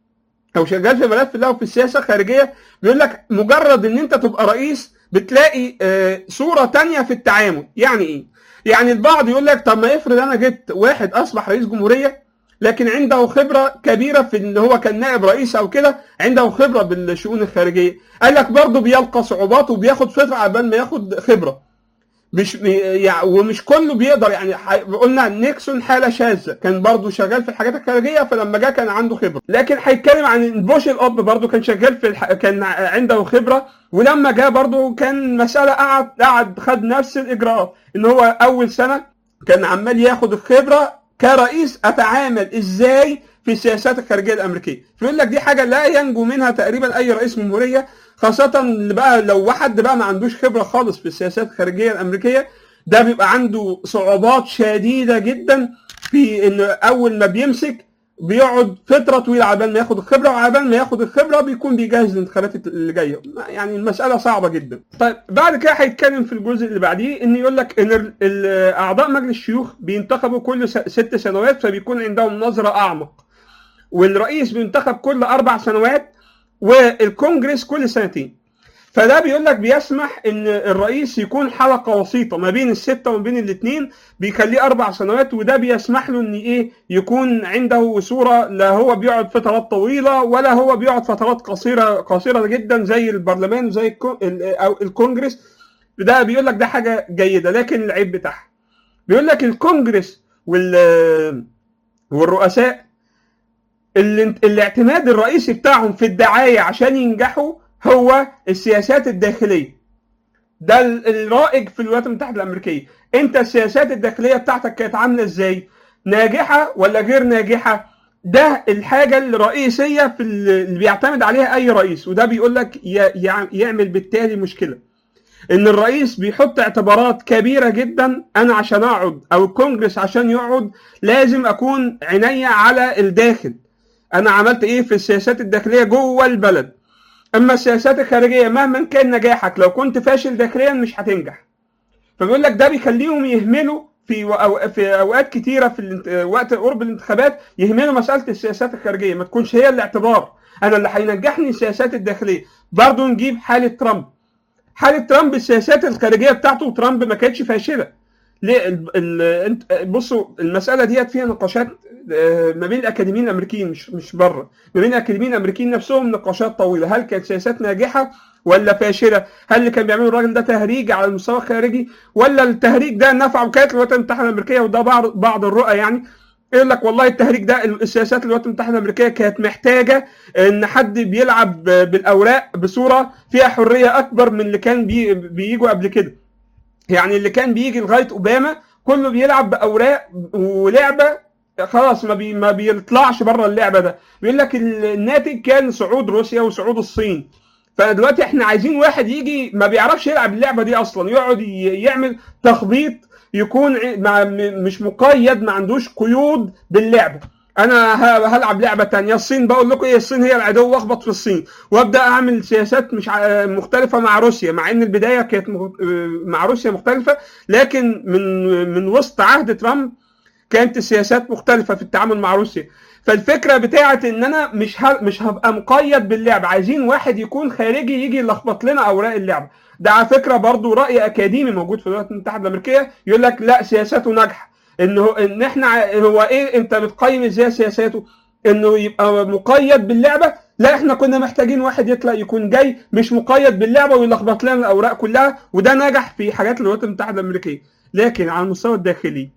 او شغال في ملف له في السياسه الخارجيه بيقول لك مجرد ان انت تبقى رئيس بتلاقي آه، صوره تانية في التعامل يعني ايه يعني البعض يقول لك طب ما افرض انا جبت واحد اصبح رئيس جمهوريه لكن عنده خبره كبيره في ان هو كان نائب رئيس او كده عنده خبره بالشؤون الخارجيه قال لك برضه بيلقى صعوبات وبياخد فتره عبال ما ياخد خبره مش يعني ومش كله بيقدر يعني ح- قلنا نيكسون حاله شاذه كان برضه شغال في الحاجات الخارجيه فلما جه كان عنده خبره لكن هيتكلم عن بوش الاب برضه كان شغال في الح... كان عنده خبره ولما جه برضه كان مساله قعد قعد خد نفس الاجراءات ان هو اول سنه كان عمال ياخد الخبره كرئيس اتعامل ازاي في السياسات الخارجيه الامريكيه فيقول لك دي حاجه لا ينجو منها تقريبا اي رئيس جمهوريه خاصه اللي بقى لو واحد بقى ما عندوش خبره خالص في السياسات الخارجيه الامريكيه ده بيبقى عنده صعوبات شديده جدا في ان اول ما بيمسك بيقعد فتره طويله عبال ما ياخد الخبره وعبال ما ياخد الخبره بيكون بيجهز الانتخابات اللي جايه يعني المساله صعبه جدا طيب بعد كده هيتكلم في الجزء اللي بعديه ان يقول لك ان ال- ال- اعضاء مجلس الشيوخ بينتخبوا كل س- ست سنوات فبيكون عندهم نظره اعمق والرئيس بينتخب كل اربع سنوات والكونجرس كل سنتين فده بيقول لك بيسمح ان الرئيس يكون حلقه وسيطه ما بين السته وما بين الاثنين بيخليه اربع سنوات وده بيسمح له ان ايه يكون عنده صوره لا هو بيقعد فترات طويله ولا هو بيقعد فترات قصيره قصيره جدا زي البرلمان وزي الكو- ال- او الكونجرس ده بيقول لك ده حاجه جيده لكن العيب بتاعها بيقول لك الكونجرس وال والرؤساء اللي الاعتماد الرئيسي بتاعهم في الدعايه عشان ينجحوا هو السياسات الداخليه ده ال- الرائج في الولايات المتحده الامريكيه انت السياسات الداخليه بتاعتك كانت عامله ازاي ناجحه ولا غير ناجحه ده الحاجه الرئيسيه في ال- اللي بيعتمد عليها اي رئيس وده بيقول لك ي- يع- يعمل بالتالي مشكله ان الرئيس بيحط اعتبارات كبيره جدا انا عشان اقعد او الكونجرس عشان يقعد لازم اكون عينيا على الداخل انا عملت ايه في السياسات الداخليه جوه البلد اما السياسات الخارجيه مهما كان نجاحك لو كنت فاشل داخليا مش هتنجح فبيقول لك ده بيخليهم يهملوا في أو في اوقات كتيره في الانت- وقت قرب الانتخابات يهملوا مساله السياسات الخارجيه ما تكونش هي الاعتبار انا اللي هينجحني السياسات الداخليه برضه نجيب حاله ترامب حاله ترامب السياسات الخارجيه بتاعته ترامب ما كانتش فاشله ليه ال... ال... انت بصوا المساله ديت فيها نقاشات آه، ما بين الاكاديميين الامريكيين مش مش بره ما بين الاكاديميين الامريكيين نفسهم نقاشات طويله هل كانت سياسات ناجحه ولا فاشله هل اللي كان بيعمله الراجل ده تهريج على المستوى الخارجي ولا التهريج ده نفع وكاله الولايات المتحده الامريكيه وده بعض بعض الرؤى يعني يقول لك والله التهريج ده السياسات الولايات المتحده الامريكيه كانت محتاجه ان حد بيلعب بالاوراق بصوره فيها حريه اكبر من اللي كان بي بيجوا قبل كده يعني اللي كان بيجي لغايه اوباما كله بيلعب باوراق ولعبه خلاص ما بي ما بيطلعش بره اللعبه ده بيقول لك الناتج كان صعود روسيا وصعود الصين فدلوقتي احنا عايزين واحد يجي ما بيعرفش يلعب اللعبه دي اصلا يقعد ي- يعمل تخبيط يكون ع- مع م- مش مقيد ما عندوش قيود باللعبه انا ه- هلعب لعبه تانية الصين بقول لكم ايه الصين هي العدو واخبط في الصين وابدا اعمل سياسات مش ع- مختلفه مع روسيا مع ان البدايه كانت مغ- مع روسيا مختلفه لكن من من وسط عهد ترامب كانت السياسات مختلفه في التعامل مع روسيا فالفكره بتاعت ان انا مش ه... مش هبقى مقيد باللعب عايزين واحد يكون خارجي يجي يلخبط لنا اوراق اللعبه ده على فكره برضو راي اكاديمي موجود في الولايات المتحده الامريكيه يقول لك لا سياساته ناجحه ان هو ان احنا ع- هو ايه انت بتقيم ازاي سياساته انه يبقى مقيد باللعبه لا احنا كنا محتاجين واحد يطلع يكون جاي مش مقيد باللعبه ويلخبط لنا الاوراق كلها وده نجح في حاجات الولايات المتحده الامريكيه لكن على المستوى الداخلي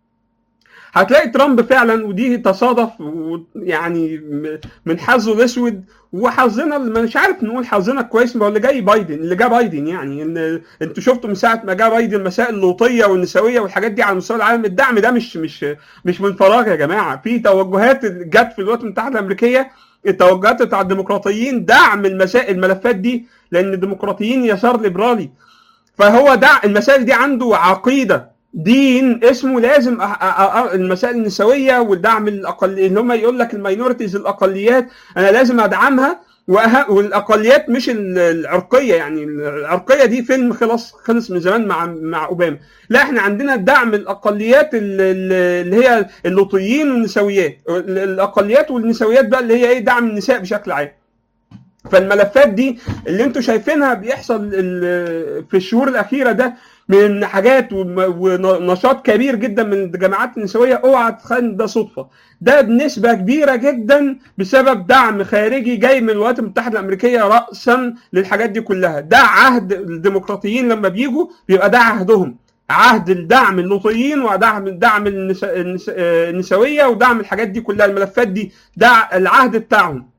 هتلاقي ترامب فعلا ودي تصادف يعني من حظه الاسود وحظنا اللي مش عارف نقول حظنا كويس ما هو اللي جاي بايدن اللي جه بايدن يعني ان انتوا شفتوا من ساعه ما جه بايدن مسائل اللوطيه والنسويه والحاجات دي على مستوى العالم الدعم ده مش مش مش من فراغ يا جماعه في توجهات جت في الولايات المتحده الامريكيه التوجهات بتاع الديمقراطيين دعم المسائل الملفات دي لان الديمقراطيين يسار ليبرالي فهو دع المسائل دي عنده عقيده دين اسمه لازم أ- أ- أ- المسائل النسويه والدعم الاقل اللي هم يقول لك الماينورتيز الاقليات انا لازم ادعمها وأه... والاقليات مش ال- العرقيه يعني العرقيه دي فيلم خلص خلص من زمان مع مع اوباما لا احنا عندنا دعم الاقليات ال- ال- اللي هي اللوطيين والنسويات ال- الاقليات والنسويات بقى اللي هي ايه دعم النساء بشكل عام فالملفات دي اللي انتوا شايفينها بيحصل ال- في الشهور الاخيره ده من حاجات وم- ونشاط كبير جدا من الجماعات النسويه اوعى تخيل ده صدفه ده بنسبه كبيره جدا بسبب دعم خارجي جاي من الولايات المتحده الامريكيه راسا للحاجات دي كلها ده عهد الديمقراطيين لما بيجوا بيبقى ده عهدهم عهد الدعم اللوطيين ودعم دعم النسا... النس... آه، النسويه ودعم الحاجات دي كلها الملفات دي ده العهد بتاعهم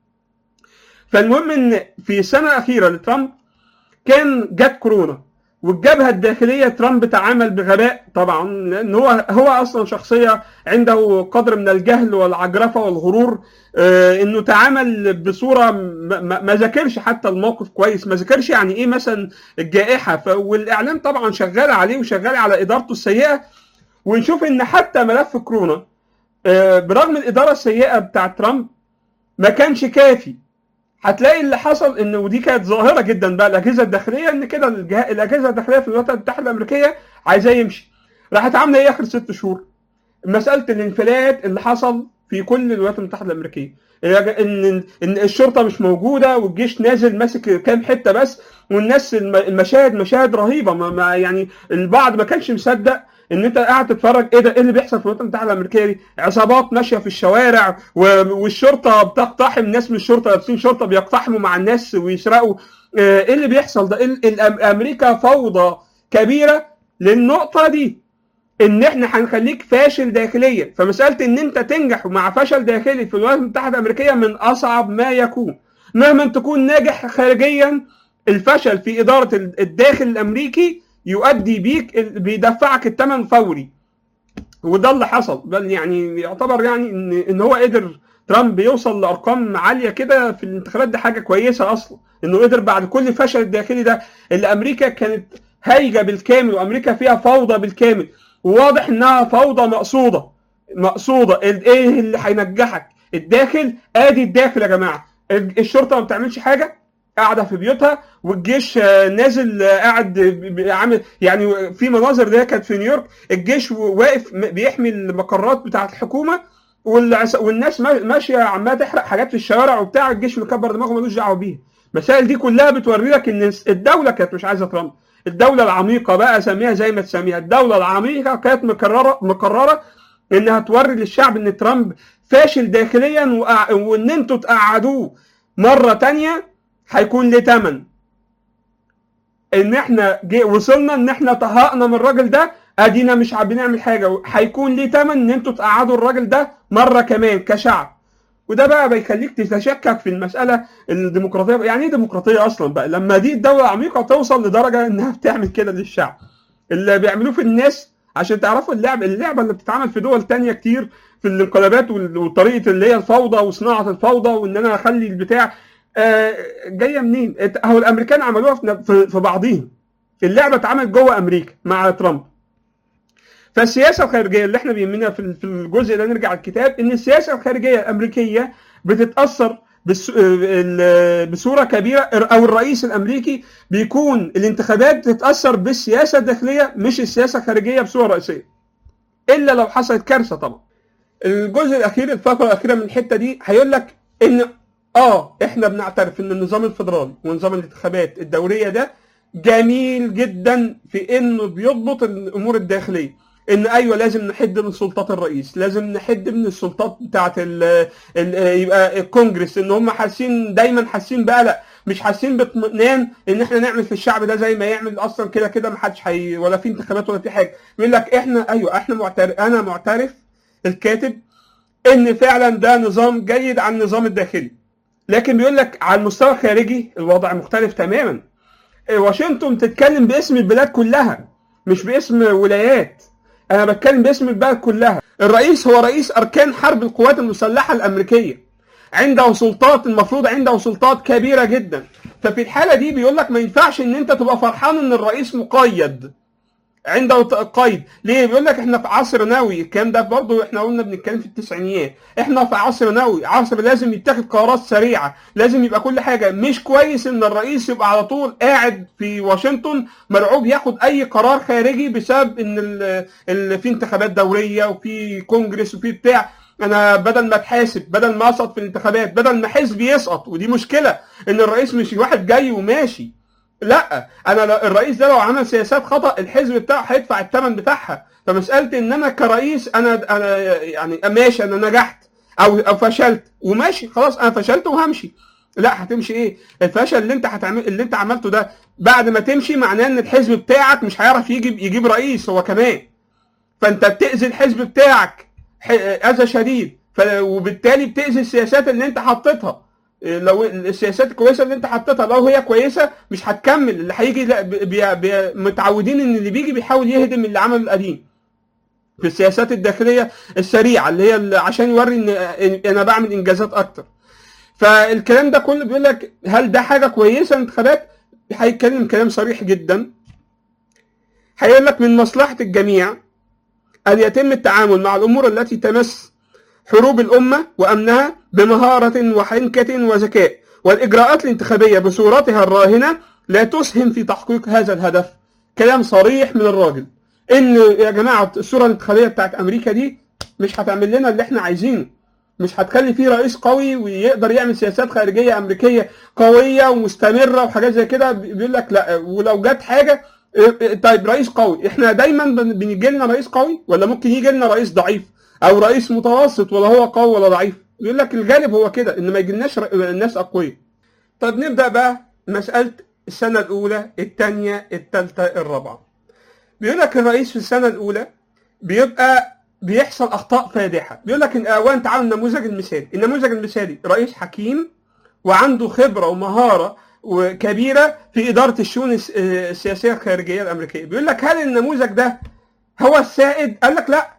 فالمهم ان في السنه الاخيره لترامب كان جت كورونا والجبهه الداخليه ترامب تعامل بغباء طبعا لان هو هو اصلا شخصيه عنده قدر من الجهل والعجرفه والغرور آه، انه تعامل بصوره ما- ما ما ذاكرش حتى الموقف كويس ما ذاكرش يعني ايه مثلا الجائحه ف- والاعلام طبعا شغال عليه وشغال على ادارته السيئه ونشوف ان حتى ملف كورونا آه، برغم الاداره السيئه بتاع ترامب ما كانش كافي هتلاقي اللي حصل ان ودي كانت ظاهره جدا بقى الاجهزه الداخليه ان كده الجه... الاجهزه الداخليه في الولايات المتحده الامريكيه عايزاه يمشي راحت عامله ايه اخر ست شهور؟ مساله الانفلات اللي حصل في كل الولايات المتحده الامريكيه ان ان الشرطه مش موجوده والجيش نازل ماسك كام حته بس والناس الم- المشاهد مشاهد رهيبه ما ما يعني البعض ما كانش مصدق ان انت قاعد تتفرج ايه ده ايه اللي بيحصل في الولايات المتحده الامريكيه دي عصابات ماشيه في الشوارع و- والشرطه بتقتحم ناس من الشرطه لابسين شرطه بيقتحموا مع الناس ويسرقوا آه، ايه اللي بيحصل ده إيه ال- الأم- امريكا فوضى كبيره للنقطه دي ان احنا هنخليك فاشل داخليا فمساله ان انت تنجح مع فشل داخلي في الولايات المتحده الامريكيه من اصعب ما يكون مهما تكون ناجح خارجيا الفشل في اداره ال- الداخل الامريكي يؤدي بيك ال- بيدفعك الثمن فوري وده اللي حصل بل يعني يعتبر يعني ان ان هو قدر ترامب يوصل لارقام عاليه كده في الانتخابات دي حاجه كويسه اصلا انه قدر بعد كل الفشل الداخلي ده اللي امريكا كانت هايجه بالكامل وامريكا فيها فوضى بالكامل وواضح انها فوضى مقصوده مقصوده ال- ايه اللي هينجحك الداخل ادي الداخل يا جماعه ال- الشرطه ما بتعملش حاجه قاعده في بيوتها والجيش آه، نازل آه، قاعد ب- ب- عامل يعني في مناظر ده كانت في نيويورك الجيش واقف م- بيحمي المقرات بتاعه الحكومه والعس- والناس ما- ماشيه عماله تحرق حاجات في الشوارع وبتاع الجيش مكبر دماغه ملوش دعوه بيها المسائل دي كلها بتوري لك ان الدوله كانت مش عايزه ترامب الدوله العميقه بقى سميها زي ما تسميها الدوله العميقه كانت مقرره مقرره انها توري للشعب ان ترامب فاشل داخليا وأع- وان انتوا تقعدوه مره تانية هيكون ليه تمن ان احنا جي وصلنا ان احنا طهقنا من الراجل ده ادينا مش عارفين نعمل حاجه هيكون ليه تمن ان انتوا تقعدوا الراجل ده مره كمان كشعب وده بقى بيخليك تتشكك في المساله الديمقراطيه يعني ايه ديمقراطيه اصلا بقى لما دي الدوله العميقه توصل لدرجه انها بتعمل كده للشعب اللي بيعملوه في الناس عشان تعرفوا اللعب اللعبه اللي بتتعمل في دول تانية كتير في الانقلابات وال- وطريقه اللي هي الفوضى وصناعه الفوضى وان انا اخلي البتاع آه، جايه منين؟ ات- هو الامريكان عملوها في- في في بعضهم اللعبه اتعملت جوه امريكا مع ترامب فالسياسه الخارجيه اللي احنا بيهمنا في في الجزء ده نرجع الكتاب ان السياسه الخارجيه الامريكيه بتتاثر بس- ال- بصوره كبيره او الرئيس الامريكي بيكون الانتخابات بتتاثر بالسياسه الداخليه مش السياسه الخارجيه بصوره رئيسيه الا لو حصلت كارثه طبعا الجزء الاخير الفقره الاخيره من الحته دي هيقول لك ان اه احنا بنعترف ان النظام الفيدرالي ونظام الانتخابات الدوريه ده جميل جدا في انه بيضبط الامور الداخليه ان ايوه لازم نحد من سلطات الرئيس لازم نحد من السلطات بتاعه ال ال يبقى الكونجرس ان هم حاسين دايما حاسين بقلق مش حاسين باطمئنان ان احنا نعمل في الشعب ده زي ما يعمل اصلا كده كده ما حدش حي ولا في انتخابات ولا في حاجه بيقول لك احنا ايوه احنا معترف انا معترف الكاتب ان فعلا ده نظام جيد عن النظام الداخلي لكن بيقول لك على المستوى الخارجي الوضع مختلف تماما واشنطن تتكلم باسم البلاد كلها مش باسم ولايات انا بتكلم باسم البلد كلها الرئيس هو رئيس اركان حرب القوات المسلحه الامريكيه عنده سلطات المفروض عنده سلطات كبيره جدا ففي الحاله دي بيقول لك ما ينفعش ان انت تبقى فرحان ان الرئيس مقيد عنده قيد ليه بيقول لك احنا في عصر نووي الكلام ده برضه احنا قلنا بنتكلم في التسعينيات احنا في عصر نووي عصر لازم يتخذ قرارات سريعه لازم يبقى كل حاجه مش كويس ان الرئيس يبقى على طول قاعد في واشنطن مرعوب ياخد اي قرار خارجي بسبب ان ال ال في انتخابات دوريه وفي كونجرس وفي بتاع انا بدل ما اتحاسب بدل ما اسقط في الانتخابات بدل ما حزبي يسقط ودي مشكله ان الرئيس مش واحد جاي وماشي لا انا لو الرئيس ده لو عمل سياسات خطا الحزب بتاعه هيدفع الثمن بتاعها فمساله ان انا كرئيس انا انا يعني ماشي انا نجحت او او فشلت وماشي خلاص انا فشلت وهمشي لا هتمشي ايه الفشل اللي انت هتعمل اللي انت عملته ده بعد ما تمشي معناه ان الحزب بتاعك مش هيعرف يجيب يجيب رئيس هو كمان فانت بتاذي الحزب بتاعك اذى شديد وبالتالي بتاذي السياسات اللي انت حطيتها لو السياسات الكويسه اللي انت حطيتها لو هي كويسه مش هتكمل اللي هيجي لا بي بي متعودين ان اللي بيجي بيحاول يهدم اللي عمله القديم في السياسات الداخليه السريعه اللي هي اللي عشان يوري ان انا بعمل انجازات اكتر فالكلام ده كله بيقول لك هل ده حاجه كويسه الانتخابات هيتكلم كلام صريح جدا هيقول لك من مصلحه الجميع ان يتم التعامل مع الامور التي تمس حروب الأمة وأمنها بمهارة وحنكة وذكاء والإجراءات الانتخابية بصورتها الراهنة لا تسهم في تحقيق هذا الهدف كلام صريح من الراجل إن يا جماعة الصورة الانتخابية بتاعت أمريكا دي مش هتعمل لنا اللي احنا عايزينه مش هتخلي فيه رئيس قوي ويقدر يعمل سياسات خارجية أمريكية قوية ومستمرة وحاجات زي كده بيقول لك لا ولو جت حاجة طيب رئيس قوي احنا دايما بنيجي لنا رئيس قوي ولا ممكن يجي لنا رئيس ضعيف او رئيس متوسط ولا هو قوي ولا ضعيف يقول لك الغالب هو كده ان ما يجيلناش الناس اقوياء طب نبدا بقى مساله السنه الاولى الثانيه الثالثه الرابعه بيقول لك الرئيس في السنه الاولى بيبقى بيحصل اخطاء فادحه بيقول لك اولا تعالوا النموذج المثالي النموذج المثالي رئيس حكيم وعنده خبره ومهاره وكبيره في اداره الشؤون السياسيه الخارجيه الامريكيه بيقول لك هل النموذج ده هو السائد قال لك لا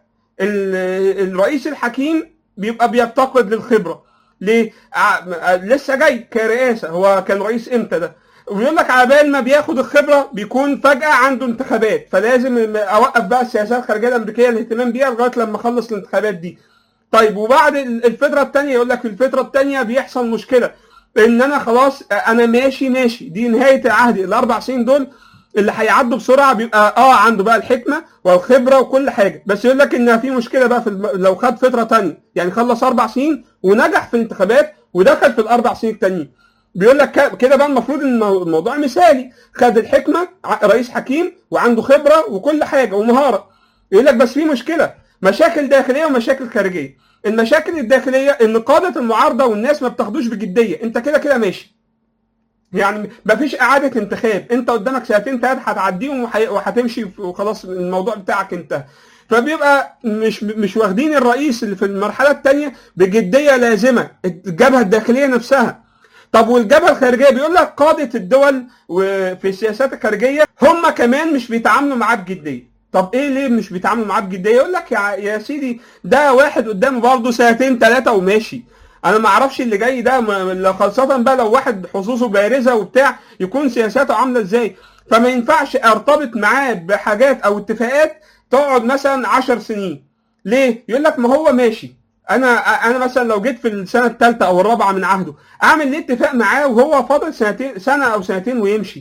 الرئيس الحكيم بيبقى بيفتقد للخبره ليه؟ لسه جاي كرئاسه هو كان رئيس امتى ده؟ ويقول لك على بال ما بياخد الخبره بيكون فجاه عنده انتخابات فلازم اوقف بقى السياسات الخارجيه الامريكيه الاهتمام بيها لغايه لما اخلص الانتخابات دي. طيب وبعد الفتره الثانيه يقول لك في الفتره الثانيه بيحصل مشكله ان انا خلاص انا ماشي ماشي دي نهايه عهدي الاربع سنين دول اللي هيعدوا بسرعه بيبقى اه عنده بقى الحكمه والخبره وكل حاجه بس يقول لك ان في مشكله بقى في الم... لو خد فتره ثانيه يعني خلص اربع سنين ونجح في الانتخابات ودخل في الاربع سنين التانيين بيقول لك كده بقى المفروض ان الموضوع مثالي خد الحكمه رئيس حكيم وعنده خبره وكل حاجه ومهاره يقول لك بس في مشكله مشاكل داخليه ومشاكل خارجيه المشاكل الداخليه ان قاده المعارضه والناس ما بتاخدوش بجديه انت كده كده ماشي يعني مفيش اعاده انتخاب انت قدامك سنتين ثلاثه هتعديهم وهتمشي وخلاص الموضوع بتاعك انتهى فبيبقى مش مش واخدين الرئيس اللي في المرحله الثانيه بجديه لازمه الجبهه الداخليه نفسها طب والجبهه الخارجيه بيقول لك قاده الدول وفي السياسات الخارجيه هم كمان مش بيتعاملوا معاه بجديه طب ايه ليه مش بيتعاملوا معاه بجديه يقول لك يا, يا سيدي ده واحد قدامه برضه سنتين ثلاثه وماشي انا ما اعرفش اللي جاي ده خاصه بقى لو واحد حظوظه بارزه وبتاع يكون سياساته عامله ازاي فما ينفعش ارتبط معاه بحاجات او اتفاقات تقعد مثلا 10 سنين ليه يقول لك ما هو ماشي انا انا مثلا لو جيت في السنه الثالثه او الرابعه من عهده اعمل ليه اتفاق معاه وهو فاضل سنتين سنه او سنتين ويمشي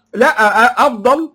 لا افضل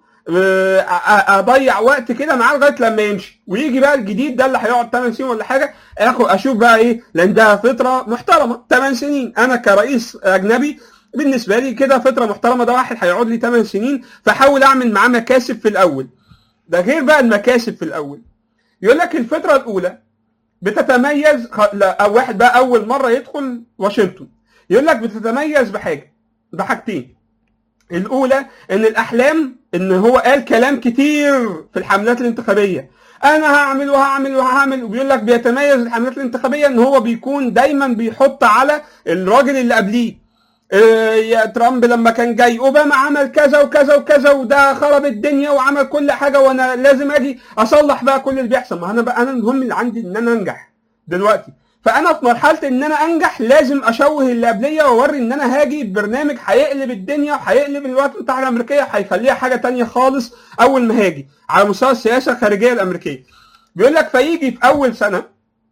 اضيع وقت كده معاه لغايه لما يمشي ويجي بقى الجديد ده اللي هيقعد 8 سنين ولا حاجه اخد اشوف بقى ايه لان ده فتره محترمه 8 سنين انا كرئيس اجنبي بالنسبه لي كده فتره محترمه ده واحد هيقعد لي 8 سنين فاحاول اعمل معاه مكاسب في الاول ده غير بقى المكاسب في الاول يقول لك الفتره الاولى بتتميز او واحد بقى اول مره يدخل واشنطن يقول لك بتتميز بحاجه بحاجتين الاولى ان الاحلام ان هو قال كلام كتير في الحملات الانتخابيه انا هعمل وهعمل وهعمل وبيقول لك بيتميز الحملات الانتخابيه ان هو بيكون دايما بيحط على الراجل اللي قبليه يا ترامب لما كان جاي اوباما عمل كذا وكذا وكذا وده خرب الدنيا وعمل كل حاجه وانا لازم اجي اصلح بقى كل اللي بيحصل ما انا بقى انا المهم اللي عندي ان انا انجح دلوقتي فانا في مرحله ان انا انجح لازم اشوه اللي قبليه واوري ان انا هاجي ببرنامج هيقلب الدنيا وهيقلب الولايات المتحده الامريكيه هيخليها حاجه تانية خالص اول ما هاجي على مستوى السياسه الخارجيه الامريكيه بيقول لك فيجي في اول سنه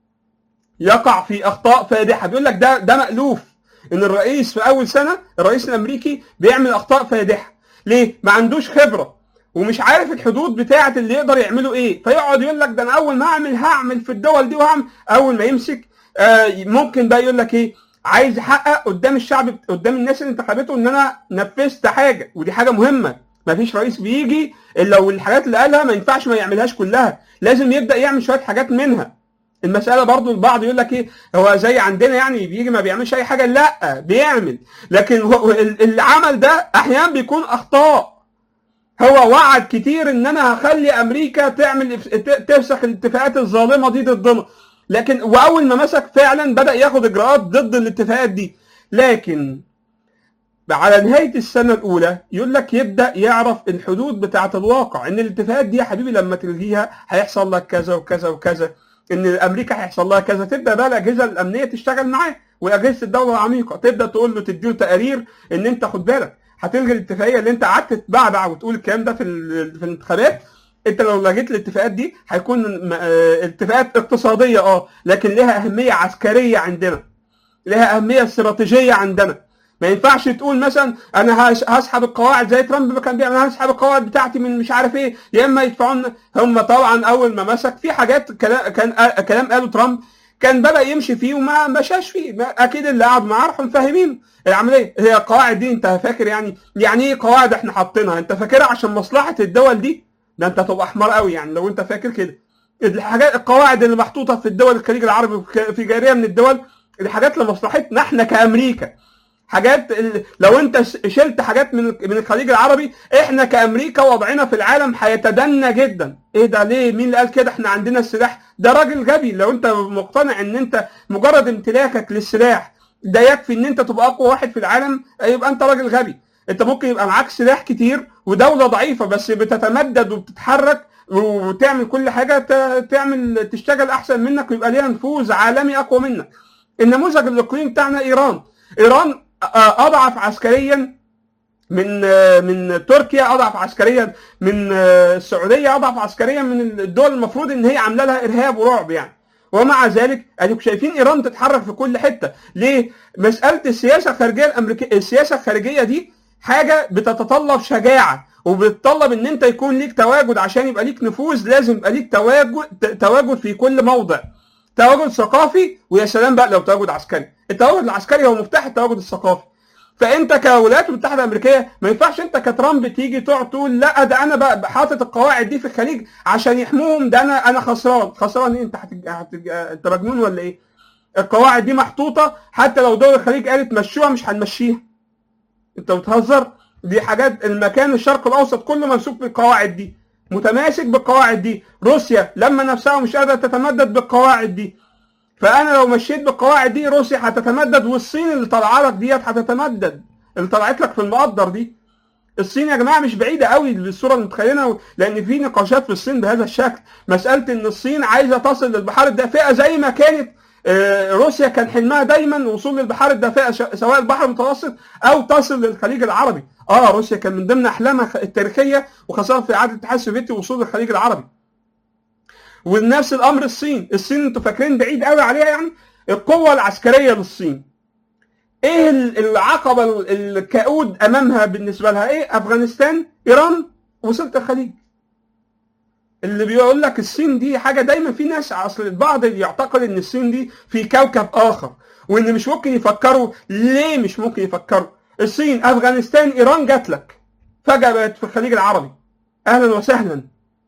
يقع في اخطاء فادحه بيقول لك ده ده مألوف ان الرئيس في اول سنه الرئيس الامريكي بيعمل اخطاء فادحه ليه ما عندوش خبره ومش عارف الحدود بتاعه اللي يقدر يعمله ايه فيقعد يقول لك ده انا اول ما اعمل هعمل في الدول دي وهعمل اول ما يمسك آه ممكن بقى يقول لك ايه عايز يحقق قدام الشعب قدام الناس اللي انتخبته ان انا نفذت حاجه ودي حاجه مهمه ما فيش رئيس بيجي الا لو الحاجات اللي قالها ما ينفعش ما يعملهاش كلها لازم يبدا يعمل شويه حاجات منها المساله برضو البعض يقول لك ايه هو زي عندنا يعني بيجي ما بيعملش اي حاجه لا بيعمل لكن هو العمل ده احيانا بيكون اخطاء هو وعد كتير ان انا هخلي امريكا تعمل تفسخ الاتفاقات الظالمه دي ضدنا لكن واول ما مسك فعلا بدا ياخد اجراءات ضد الاتفاقات دي لكن على نهايه السنه الاولى يقول لك يبدا يعرف الحدود بتاعه الواقع ان الاتفاقات دي يا حبيبي لما تلغيها هيحصل لك كذا وكذا وكذا ان امريكا هيحصل لها كذا تبدا بقى الاجهزه الامنيه تشتغل معاه واجهزه الدوله العميقه تبدا تقول له تديله تقارير ان انت خد بالك هتلغي الاتفاقيه اللي انت قعدت تبعبع وتقول الكلام ده في في الانتخابات انت لو لغيت الاتفاقات دي هيكون اتفاقات اقتصاديه اه لكن لها اهميه عسكريه عندنا لها اهميه استراتيجيه عندنا ما ينفعش تقول مثلا انا هسحب القواعد زي ترامب ما كان بيعمل انا هسحب القواعد بتاعتي من مش عارف ايه يا اما يدفعون هم طبعا اول ما مسك في حاجات كلام كان كلام قاله ترامب كان بدا يمشي فيه وما مشاش فيه اكيد اللي قعد معاه راحوا مفهمين العمليه هي القواعد دي انت فاكر يعني يعني ايه قواعد احنا حاطينها انت فاكرها عشان مصلحه الدول دي ده انت هتبقى حمار قوي يعني لو انت فاكر كده الحاجات القواعد اللي محطوطه في الدول الخليج العربي في جاريه من الدول الحاجات لمصلحتنا احنا كامريكا حاجات لو انت شلت حاجات من من الخليج العربي احنا كامريكا وضعنا في العالم هيتدنى جدا ايه ده ليه مين اللي قال كده احنا عندنا السلاح ده راجل غبي لو انت مقتنع ان انت مجرد امتلاكك للسلاح ده يكفي ان انت تبقى اقوى واحد في العالم يبقى انت راجل غبي انت ممكن يبقى معاك سلاح كتير ودوله ضعيفه بس بتتمدد وبتتحرك وتعمل كل حاجه تعمل تشتغل احسن منك ويبقى ليها نفوذ عالمي اقوى منك النموذج الاقليمي بتاعنا ايران ايران اضعف عسكريا من من تركيا اضعف عسكريا من السعوديه اضعف عسكريا من الدول المفروض ان هي عامله لها ارهاب ورعب يعني ومع ذلك اديكم شايفين ايران تتحرك في كل حته ليه مساله السياسه الخارجيه الامريكيه السياسه الخارجيه دي حاجه بتتطلب شجاعه وبتطلب ان انت يكون ليك تواجد عشان يبقى ليك نفوذ لازم يبقى ليك تواجد تواجد في كل موضع تواجد ثقافي ويا سلام بقى لو تواجد عسكري التواجد العسكري هو مفتاح التواجد الثقافي فانت كولايات المتحده الامريكيه ما ينفعش انت كترامب تيجي تقعد تقول لا ده انا بقى حاطط القواعد دي في الخليج عشان يحموهم ده انا انا خسران خسران ايه انت هتج... هتج... انت مجنون ولا ايه القواعد دي محطوطه حتى لو دول الخليج قالت مشوها مش هنمشيها انت بتهزر دي حاجات المكان الشرق الاوسط كله ممسوك بالقواعد دي متماسك بالقواعد دي روسيا لما نفسها مش قادره تتمدد بالقواعد دي فانا لو مشيت بالقواعد دي روسيا هتتمدد والصين اللي طالعه لك ديت هتتمدد اللي طلعت لك في المقدر دي الصين يا جماعه مش بعيده قوي بالصوره اللي متخيلينها لان في نقاشات في الصين بهذا الشكل مساله ان الصين عايزه تصل للبحار الدافئه زي ما كانت روسيا كان حلمها دايما الوصول للبحار الدافئه سواء البحر المتوسط او تصل للخليج العربي اه روسيا كان من ضمن احلامها التاريخيه وخاصه في اعاده الاتحاد السوفيتي وصول للخليج العربي ونفس الامر الصين الصين انتوا فاكرين بعيد قوي عليها يعني القوه العسكريه للصين ايه العقبه الكؤود امامها بالنسبه لها ايه افغانستان ايران وصلت الخليج اللي بيقول لك الصين دي حاجه دايما في ناس اصل البعض يعتقد ان الصين دي في كوكب اخر وان مش ممكن يفكروا ليه مش ممكن يفكروا الصين افغانستان ايران جات لك فجاه بقت في الخليج العربي اهلا وسهلا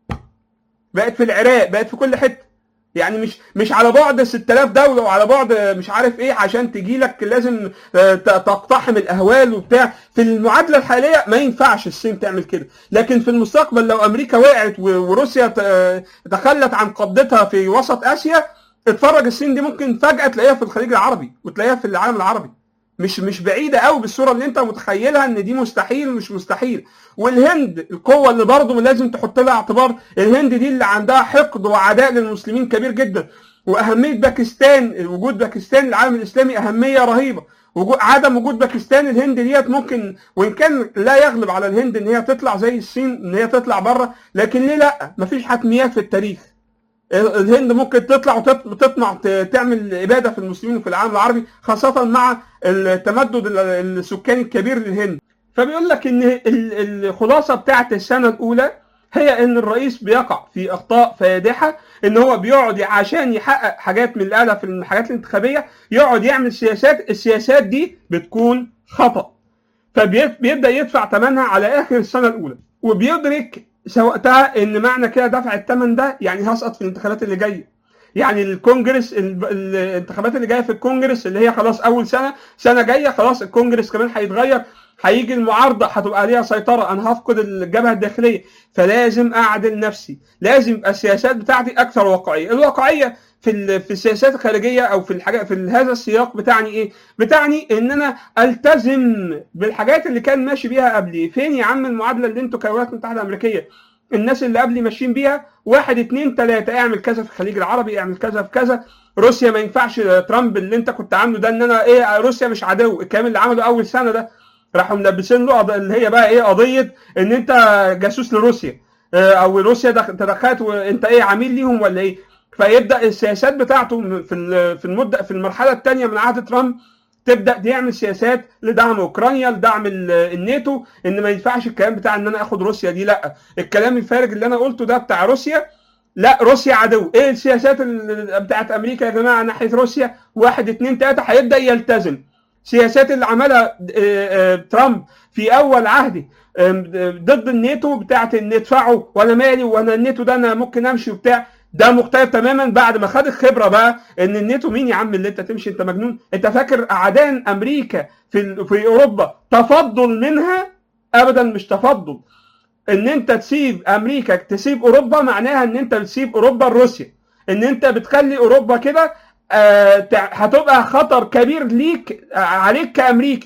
بقت في العراق بقت في كل حته يعني مش مش على بعد 6000 دوله وعلى بعد مش عارف ايه عشان تجي لك لازم تقتحم الاهوال وبتاع في المعادله الحاليه ما ينفعش الصين تعمل كده لكن في المستقبل لو امريكا وقعت وروسيا تخلت عن قبضتها في وسط اسيا اتفرج الصين دي ممكن فجاه تلاقيها في الخليج العربي وتلاقيها في العالم العربي مش مش بعيده قوي بالصوره اللي انت متخيلها ان دي مستحيل مش مستحيل والهند القوه اللي برضه لازم تحط لها اعتبار الهند دي اللي عندها حقد وعداء للمسلمين كبير جدا واهميه باكستان وجود باكستان للعالم الاسلامي اهميه رهيبه وجود عدم وجود باكستان الهند ديت ممكن وان كان لا يغلب على الهند ان هي تطلع زي الصين ان هي تطلع بره لكن ليه لا مفيش حتميات في التاريخ الهند ممكن تطلع وتطمع تعمل اباده في المسلمين وفي العالم العربي خاصه مع التمدد السكاني الكبير للهند فبيقول لك ان الخلاصه بتاعت السنه الاولى هي ان الرئيس بيقع في اخطاء فادحه ان هو بيقعد عشان يحقق حاجات من اللي في الحاجات الانتخابيه يقعد يعمل سياسات السياسات دي بتكون خطا فبيبدا يدفع ثمنها على اخر السنه الاولى وبيدرك وقتها ان معنى كده دفع الثمن ده يعني هسقط في الانتخابات اللي جايه يعني الكونجرس الانتخابات اللي جايه في الكونجرس اللي هي خلاص اول سنه سنه جايه خلاص الكونجرس كمان هيتغير هيجي المعارضه هتبقى عليها سيطره انا هفقد الجبهه الداخليه فلازم اعدل نفسي لازم يبقى السياسات بتاعتي اكثر واقعيه الواقعيه في في السياسات الخارجيه او في الحاجات في هذا السياق بتاعني ايه بتعني ان انا التزم بالحاجات اللي كان ماشي بيها قبلي فين يا عم المعادله اللي انتوا كولايات المتحده الامريكيه الناس اللي قبلي ماشيين بيها واحد اتنين تلاته اعمل كذا في الخليج العربي اعمل كذا في كذا روسيا ما ينفعش ترامب اللي انت كنت عامله ده ان انا ايه روسيا مش عدو الكلام اللي عمله اول سنه ده راحوا ملبسين له اللي هي بقى ايه قضيه ان انت جاسوس لروسيا او روسيا تدخلت وانت ايه عميل ليهم ولا ايه فيبدا السياسات بتاعته في في المده في المرحله الثانيه من عهد ترامب تبدا يعمل سياسات لدعم اوكرانيا لدعم الناتو ان ما ينفعش الكلام بتاع ان انا اخد روسيا دي لا الكلام الفارغ اللي انا قلته ده بتاع روسيا لا روسيا عدو ايه السياسات بتاعت امريكا يا جماعه ناحيه روسيا واحد اتنين تلاته هيبدا يلتزم سياسات اللي عملها ترامب في اول عهده ضد الناتو بتاعت ان ادفعوا وانا مالي وانا الناتو ده انا ممكن امشي وبتاع ده مختلف تماما بعد ما خد الخبره بقى ان الناتو مين يا عم اللي انت تمشي انت مجنون انت فاكر اعدان امريكا في في اوروبا تفضل منها ابدا مش تفضل ان انت تسيب امريكا تسيب اوروبا معناها ان انت بتسيب اوروبا لروسيا ان انت بتخلي اوروبا كده آه هتبقى خطر كبير ليك آه عليك كامريكا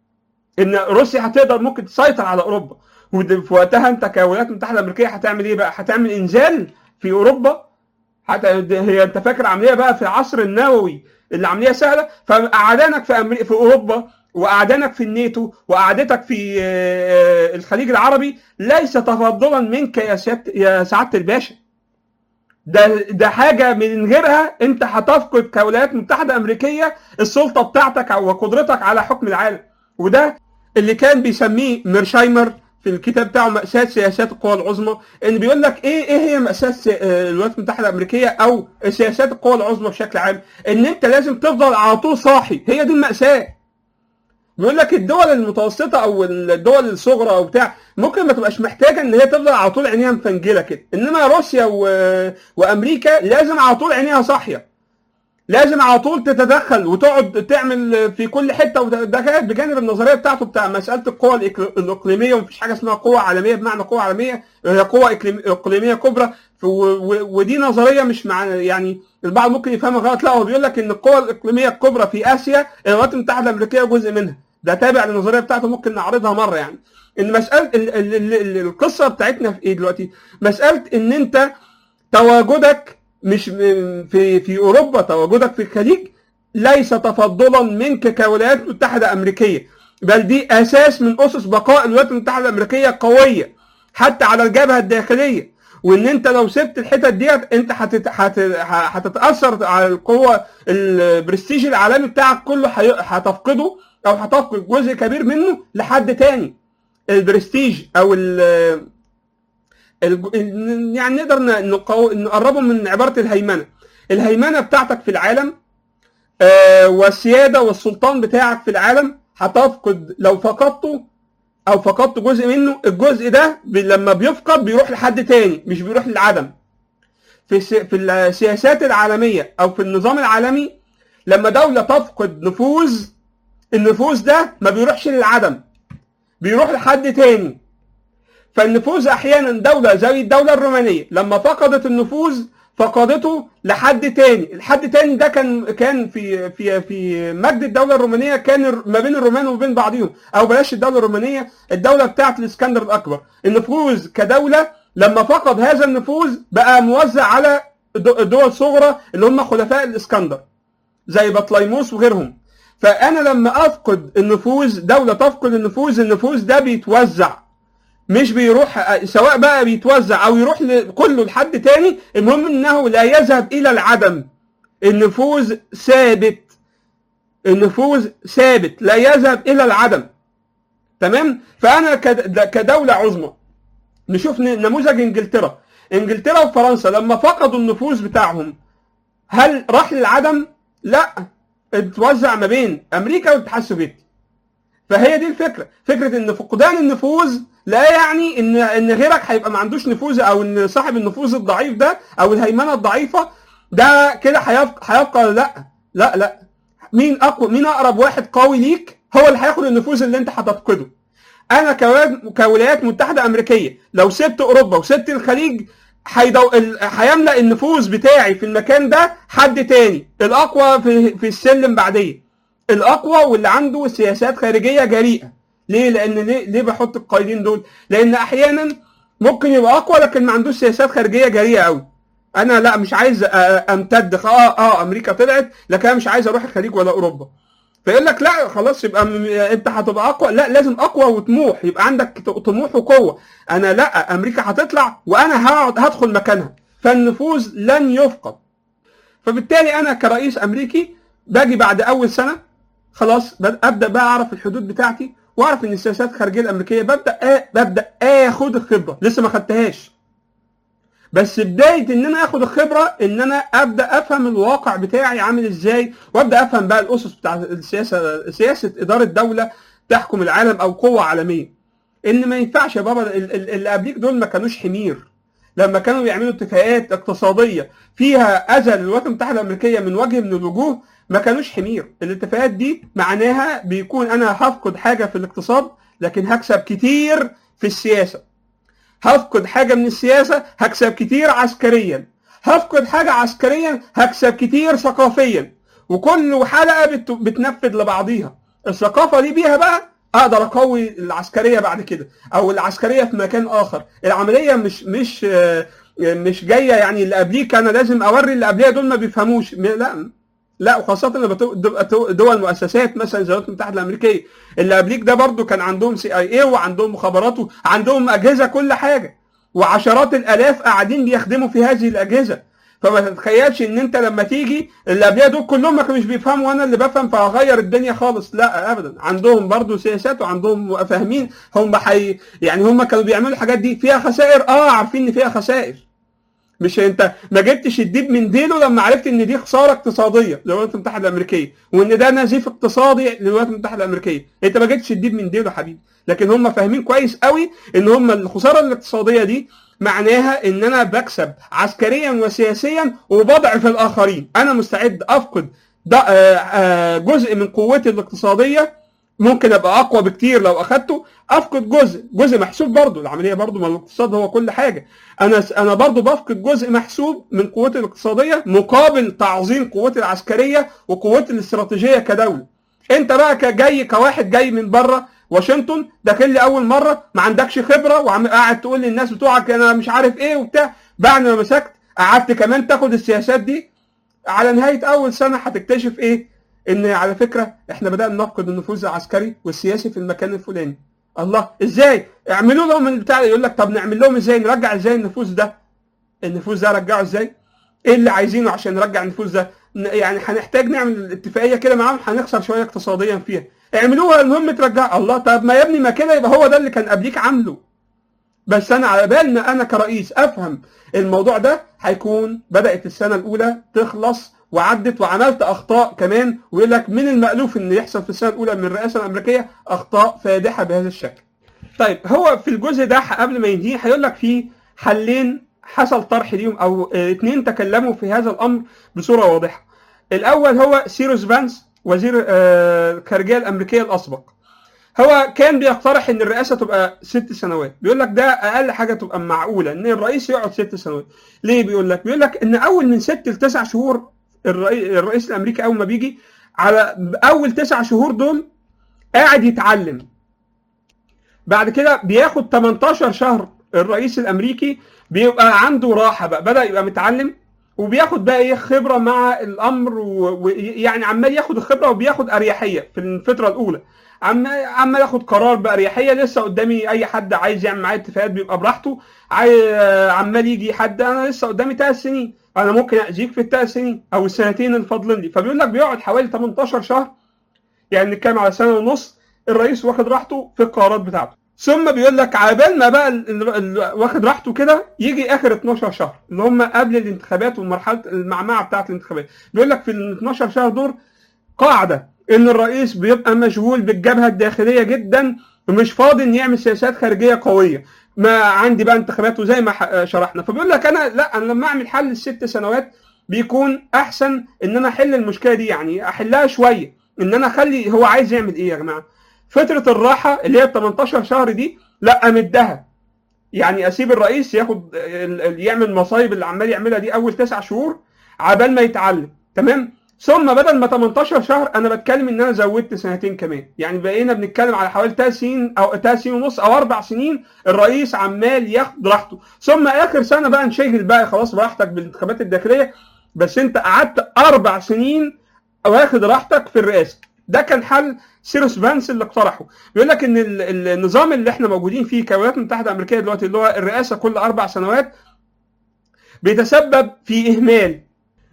ان روسيا هتقدر ممكن تسيطر على اوروبا وفي وقتها انت كولايات المتحده الامريكيه هتعمل ايه بقى؟ هتعمل انزال في اوروبا حتى هي انت فاكر عمليه بقى في العصر النووي اللي عمليه سهله فاعدانك في أمريكا في اوروبا واعدانك في الناتو وقعدتك في الخليج العربي ليس تفضلا منك يا سياده يا سعاده الباشا ده ده حاجه من غيرها انت هتفقد كولايات متحده امريكيه السلطه بتاعتك وقدرتك على حكم العالم وده اللي كان بيسميه ميرشايمر في الكتاب بتاعه مأساة سياسات القوى العظمى ان بيقول لك ايه ايه هي مأساة الولايات المتحدة الأمريكية أو سياسات القوى العظمى بشكل عام ان انت لازم تفضل على طول صاحي هي دي المأساة بيقول لك الدول المتوسطة أو الدول الصغرى أو بتاع ممكن ما تبقاش محتاجة إن هي تفضل على طول عينيها مفنجلة كده إنما روسيا و... وأمريكا لازم على طول عينيها صاحية لازم على طول تتدخل وتقعد تعمل في كل حته وده كانت بجانب النظريه بتاعته بتاع مساله القوى الاقليميه ومفيش حاجه اسمها قوه عالميه بمعنى قوه عالميه هي قوه اقليميه كبرى ودي نظريه مش مع يعني البعض ممكن يفهمها غلط لا هو بيقول لك ان القوى الاقليميه الكبرى في اسيا الولايات المتحده الامريكيه جزء منها ده تابع للنظريه بتاعته ممكن نعرضها مره يعني ان مساله ال ال ال القصه بتاعتنا في ايه دلوقتي مساله ان انت تواجدك مش في في اوروبا تواجدك في الخليج ليس تفضلا منك كولايات متحده امريكيه بل دي اساس من اسس بقاء الولايات المتحده الامريكيه قويه حتى على الجبهه الداخليه وان انت لو سبت الحتت ديت انت هتت... هت... هتتاثر على القوه البرستيج العالمي بتاعك كله هتفقده او هتفقد جزء كبير منه لحد تاني البرستيج او ال يعني نقدر نقربه من عباره الهيمنه الهيمنه بتاعتك في العالم والسياده والسلطان بتاعك في العالم هتفقد لو فقدته او فقدت جزء منه الجزء ده لما بيفقد بيروح لحد تاني مش بيروح للعدم في في السياسات العالميه او في النظام العالمي لما دوله تفقد نفوذ النفوذ ده ما بيروحش للعدم بيروح لحد تاني فالنفوذ احيانا دوله زي الدوله الرومانيه لما فقدت النفوذ فقدته لحد تاني الحد تاني ده كان كان في في في مجد الدوله الرومانيه كان ما بين الرومان وبين بعضهم او بلاش الدوله الرومانيه الدوله بتاعت الاسكندر الاكبر النفوذ كدوله لما فقد هذا النفوذ بقى موزع على دو- دول صغرى اللي هم خلفاء الاسكندر زي بطليموس وغيرهم فانا لما افقد النفوذ دوله تفقد النفوذ النفوذ ده بيتوزع مش بيروح سواء بقى بيتوزع او يروح ل- كله لحد تاني المهم انه لا يذهب الى العدم النفوذ ثابت النفوذ ثابت لا يذهب الى العدم تمام فانا كد- كدوله عظمى نشوف ن- نموذج انجلترا انجلترا وفرنسا لما فقدوا النفوذ بتاعهم هل راح للعدم لا اتوزع ما بين امريكا والاتحاد السوفيتي فهي دي الفكره فكره ان فقدان النفوذ لا يعني ان ان غيرك هيبقى ما عندوش نفوذ او ان صاحب النفوذ الضعيف ده او الهيمنه الضعيفه ده كده هيبقى هيبقى لا لا لا مين اقوى مين اقرب واحد قوي ليك هو اللي هياخد النفوذ اللي انت هتفقده انا كولايات كولايات متحده امريكيه لو سبت اوروبا وسبت الخليج هيدو... ال- هيملا النفوذ بتاعي في المكان ده حد تاني الاقوى في في السلم بعديه الاقوى واللي عنده سياسات خارجيه جريئه ليه لان ليه, ليه بحط القايدين دول لان احيانا ممكن يبقى اقوى لكن ما عندوش سياسات خارجيه جريئه قوي انا لا مش عايز أ- امتد خ- اه اه امريكا طلعت لكن انا مش عايز اروح الخليج ولا اوروبا فيقول لك لا خلاص يبقى م- انت هتبقى اقوى لا لازم اقوى وطموح يبقى عندك ط- طموح وقوه انا لا امريكا هتطلع وانا هقعد هدخل مكانها فالنفوذ لن يفقد فبالتالي انا كرئيس امريكي باجي بعد اول سنه خلاص بد- ابدا بقى اعرف الحدود بتاعتي واعرف ان السياسات الخارجيه الامريكيه ببدا آ... ببدا اخد الخبره لسه ما خدتهاش بس بدايه ان انا اخد الخبره ان انا ابدا افهم الواقع بتاعي عامل ازاي وابدا افهم بقى الاسس بتاع السياسه سياسه اداره دوله تحكم العالم او قوه عالميه ان ما ينفعش يا بابا ال- ال- اللي قبليك دول ما كانوش حمير لما كانوا بيعملوا اتفاقات اقتصاديه فيها اذى للولايات المتحده الامريكيه من وجه من الوجوه ما كانوش حمير الاتفاقات دي معناها بيكون انا هفقد حاجه في الاقتصاد لكن هكسب كتير في السياسه هفقد حاجه من السياسه هكسب كتير عسكريا هفقد حاجه عسكريا هكسب كتير ثقافيا وكل حلقه بت- بتنفذ لبعضيها الثقافه دي بيها بقى اقدر اقوي العسكريه بعد كده او العسكريه في مكان اخر العمليه مش مش آه، مش جايه يعني اللي قبليك انا لازم اوري اللي قبليه دول ما بيفهموش م- لا لا وخاصة لما تو- دو- دول مؤسسات مثلا زي الولايات المتحدة الأمريكية اللي قبليك ده برضو كان عندهم سي اي اي وعندهم مخابرات وعندهم أجهزة كل حاجة وعشرات الآلاف قاعدين بيخدموا في هذه الأجهزة فما تتخيلش ان انت لما تيجي اللي قبلها دول كلهم ما كانوش بيفهموا وانا اللي بفهم فهغير الدنيا خالص لا ابدا عندهم برضو سياسات وعندهم فاهمين هم حي يعني هم كانوا بيعملوا الحاجات دي فيها خسائر اه عارفين ان فيها خسائر مش انت ما جبتش الديب من ديله لما عرفت ان دي خساره اقتصاديه للولايات المتحده الامريكيه وان ده نزيف اقتصادي للولايات المتحده الامريكيه انت ما جبتش الديب من ديله يا حبيبي لكن هم فاهمين كويس قوي ان هم الخساره الاقتصاديه دي معناها ان انا بكسب عسكريا وسياسيا وبضعف الاخرين انا مستعد افقد ده آه، آه، جزء من قوتي الاقتصاديه ممكن ابقى اقوى بكتير لو اخدته افقد جزء جزء محسوب برضه العمليه برضه ما الاقتصاد هو كل حاجه انا انا برضه بفقد جزء محسوب من قوتي الاقتصاديه مقابل تعظيم قوتي العسكريه وقوتي الاستراتيجيه كدوله انت بقى كجاي كواحد جاي من بره واشنطن داخل لي اول مره ما عندكش خبره وقاعد تقول للناس بتوعك انا مش عارف ايه وبتاع بعد ما مسكت قعدت كمان تاخد السياسات دي على نهايه اول سنه هتكتشف ايه ان على فكره احنا بدانا نفقد النفوذ العسكري والسياسي في المكان الفلاني الله ازاي اعملوا لهم البتاع يقول لك طب نعمل لهم ازاي نرجع ازاي النفوذ ده النفوذ ده رجعه ازاي ايه اللي عايزينه عشان نرجع النفوذ ده ن- يعني هنحتاج نعمل اتفاقيه كده معاهم هنخسر شويه اقتصاديا فيها اعملوها المهم ترجع الله طب ما يا ابني ما كده يبقى هو ده اللي كان قبليك عامله بس انا على بال ما انا كرئيس افهم الموضوع ده هيكون بدات السنه الاولى تخلص وعدت وعملت اخطاء كمان ويقول لك من المالوف ان يحصل في السنه الاولى من الرئاسه الامريكيه اخطاء فادحه بهذا الشكل. طيب هو في الجزء ده قبل ما ينتهي هيقول لك في حلين حصل طرح ليهم او آه، اتنين تكلموا في هذا الامر بصوره واضحه. الاول هو سيروس فانس وزير آه، الخارجيه الامريكيه الاسبق. هو كان بيقترح ان الرئاسه تبقى ست سنوات بيقول لك ده اقل حاجه تبقى معقوله ان الرئيس يقعد ست سنوات ليه بيقول لك بيقول لك ان اول من ست لتسع شهور الرئي- الرئيس الامريكي اول ما بيجي على اول تسع شهور دول قاعد يتعلم بعد كده بياخد 18 شهر الرئيس الامريكي بيبقى عنده راحه بقى بدا يبقى متعلم وبياخد بقى ايه خبره مع الامر ويعني عمال ياخد الخبره وبياخد اريحيه في الفتره الاولى عمال عمال ياخد قرار باريحيه لسه قدامي اي حد عايز يعمل معايا اتفاقات بيبقى براحته عاي- عمال يجي حد انا لسه قدامي ثلاث سنين انا ممكن اذيك في الثلاث سنين او السنتين اللي فاضلين لي فبيقول لك بيقعد حوالي 18 شهر يعني نتكلم على سنه ونص الرئيس واخد راحته في القرارات بتاعته ثم بيقول لك عبال ما بقى ال- ال- ال- واخد راحته كده يجي اخر 12 شهر اللي هم قبل الانتخابات ومرحله المعمعه بتاعه الانتخابات بيقول لك في ال 12 شهر دول قاعده ان الرئيس بيبقى مشغول بالجبهه الداخليه جدا ومش فاضي ان يعمل سياسات خارجيه قويه ما عندي بقى انتخابات وزي ما ح- شرحنا فبيقول لك انا لا انا لما اعمل حل الست سنوات بيكون احسن ان انا احل المشكله دي يعني احلها شويه ان انا اخلي هو عايز يعمل ايه يا جماعه فتره الراحه اللي هي 18 شهر دي لا امدها يعني اسيب الرئيس ياخد ال- ال- يعمل مصايب اللي عمال يعملها دي اول تسع شهور عبال ما يتعلم تمام ثم بدل ما 18 شهر انا بتكلم ان انا زودت سنتين كمان يعني بقينا بنتكلم على حوالي 3 سنين او 3 سنين ونص او اربع سنين الرئيس عمال ياخد راحته ثم اخر سنه بقى نشغل بقى خلاص براحتك بالانتخابات الداخليه بس انت قعدت اربع سنين واخد راحتك في الرئاسه ده كان حل سيروس فانس اللي اقترحه بيقول لك ان ال- ال- النظام اللي احنا موجودين فيه كولايات المتحده الامريكيه دلوقتي اللي هو الرئاسه كل اربع سنوات بيتسبب في اهمال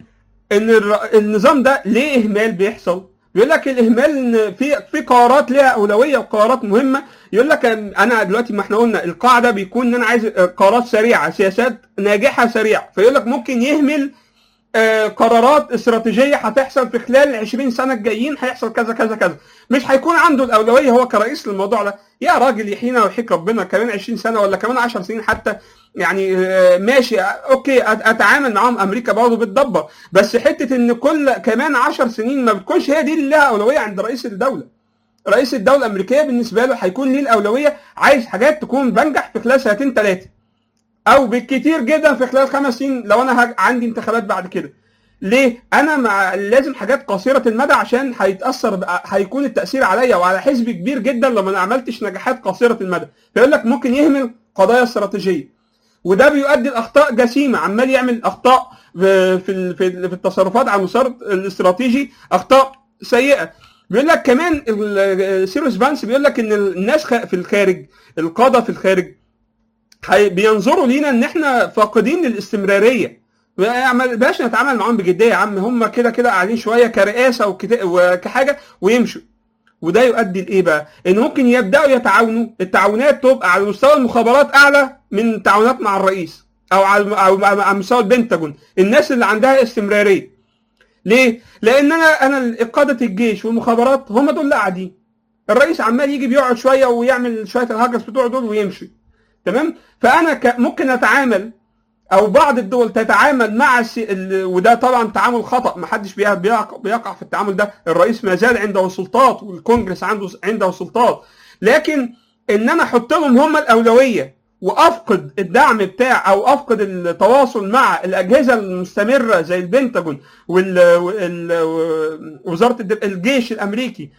ان الر- النظام ده ليه اهمال بيحصل بيقول لك الاهمال ان في في قرارات ليها اولويه وقرارات مهمه يقول لك أن- انا دلوقتي ما احنا قلنا القاعده بيكون ان انا عايز قرارات سريعه سياسات ناجحه سريعه فيقول لك ممكن يهمل آه، قرارات استراتيجيه هتحصل في خلال ال 20 سنه الجايين هيحصل كذا كذا كذا مش هيكون عنده الاولويه هو كرئيس للموضوع ده يا راجل يحيينا ويحييك ربنا كمان 20 سنه ولا كمان 10 سنين حتى يعني آه، ماشي آه، اوكي أت- اتعامل معاهم امريكا برضه بتدبر بس حته ان كل كمان 10 سنين ما بتكونش هي دي اللي لها اولويه عند رئيس الدوله رئيس الدوله الامريكيه بالنسبه له هيكون ليه الاولويه عايز حاجات تكون بنجح في خلال سنتين ثلاثه او بالكتير جدا في خلال خمس سنين لو انا هج- عندي انتخابات بعد كده ليه انا مع لازم حاجات قصيره المدى عشان هيتاثر بقى- هيكون التاثير عليا وعلى حزب كبير جدا لو ما أنا عملتش نجاحات قصيره المدى فيقول لك ممكن يهمل قضايا استراتيجيه وده بيؤدي لاخطاء جسيمه عمال يعمل اخطاء في في ال- في ال- في التصرفات على المسار الاستراتيجي اخطاء سيئه بيقول لك كمان ال- سيروس فانس بيقول لك ان الناس خ- في الخارج القاده في الخارج هي- بينظروا لينا ان احنا فاقدين للاستمراريه ما بقاش نتعامل معاهم بجديه يا عم هم كده كده قاعدين شويه كرئاسه وكت- وكحاجه ويمشوا وده يؤدي لايه بقى؟ ان ممكن يبداوا يتعاونوا التعاونات تبقى على مستوى المخابرات اعلى من التعاونات مع الرئيس او على او على مستوى البنتاجون الناس اللي عندها استمراريه ليه؟ لان انا انا قاده الجيش والمخابرات هم دول اللي قاعدين الرئيس عمال يجي بيقعد شويه ويعمل شويه الهجس بتوعه دول ويمشي تمام فانا ك... ممكن اتعامل او بعض الدول تتعامل مع السي... ال... وده طبعا تعامل خطا ما حدش بيقع... بيقع... بيقع في التعامل ده الرئيس ما زال عنده سلطات والكونجرس عنده عنده سلطات لكن ان انا احط لهم هم الاولويه وافقد الدعم بتاع او افقد التواصل مع الاجهزه المستمره زي البنتاجون وال... وال... وزاره الد- الجيش الامريكي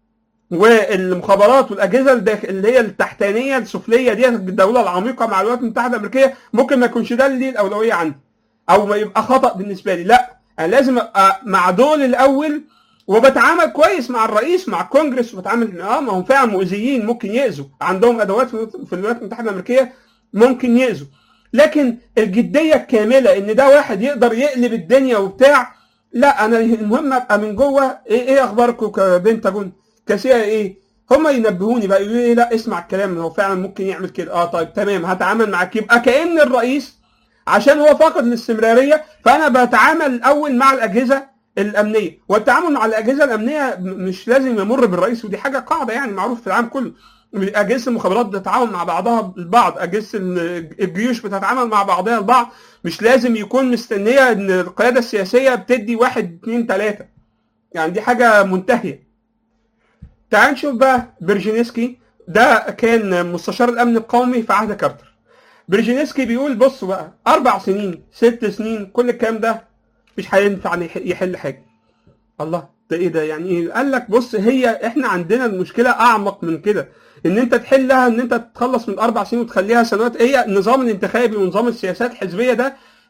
والمخابرات والاجهزه الداخ... اللي هي التحتانيه السفليه دي الدوله العميقه مع الولايات المتحده الامريكيه ممكن ما يكونش ده اللي الاولويه عندي او ما يبقى خطا بالنسبه لي لا انا لازم ابقى مع دول الاول وبتعامل كويس مع الرئيس مع الكونجرس وبتعامل اه ما هم فعلا مؤذيين ممكن يأذوا عندهم ادوات في في الولايات المتحده الامريكيه ممكن يأذوا لكن الجديه الكامله ان ده واحد يقدر يقلب الدنيا وبتاع لا انا المهم ابقى من جوه ايه ايه اخباركم كبنتاجون كسي ايه هم ينبهوني بقى يقولوا لي لا اسمع الكلام هو فعلا ممكن يعمل كده اه طيب تمام هتعامل معاك يبقى كأن الرئيس عشان هو فاقد الاستمراريه فانا بتعامل الاول مع الاجهزه الامنيه والتعامل مع الاجهزه الامنيه م- مش لازم يمر بالرئيس ودي حاجه قاعده يعني معروف في العالم كله اجهزه المخابرات بتتعاون مع بعضها البعض اجهزه ال- الجيوش بتتعامل مع بعضها البعض مش لازم يكون مستنيه ان القياده السياسيه بتدي واحد اتنين تلاته يعني دي حاجه منتهيه تعال نشوف بقى برجينسكي ده كان مستشار الامن القومي في عهد كارتر برجينسكي بيقول بصوا بقى اربع سنين ست سنين كل الكلام ده مش هينفع يح- يحل حاجه الله ده ايه ده يعني ايه قال لك بص هي احنا عندنا المشكله اعمق من كده ان انت تحلها ان انت تتخلص من اربع سنين وتخليها سنوات هي النظام الانتخابي ونظام السياسات الحزبيه ده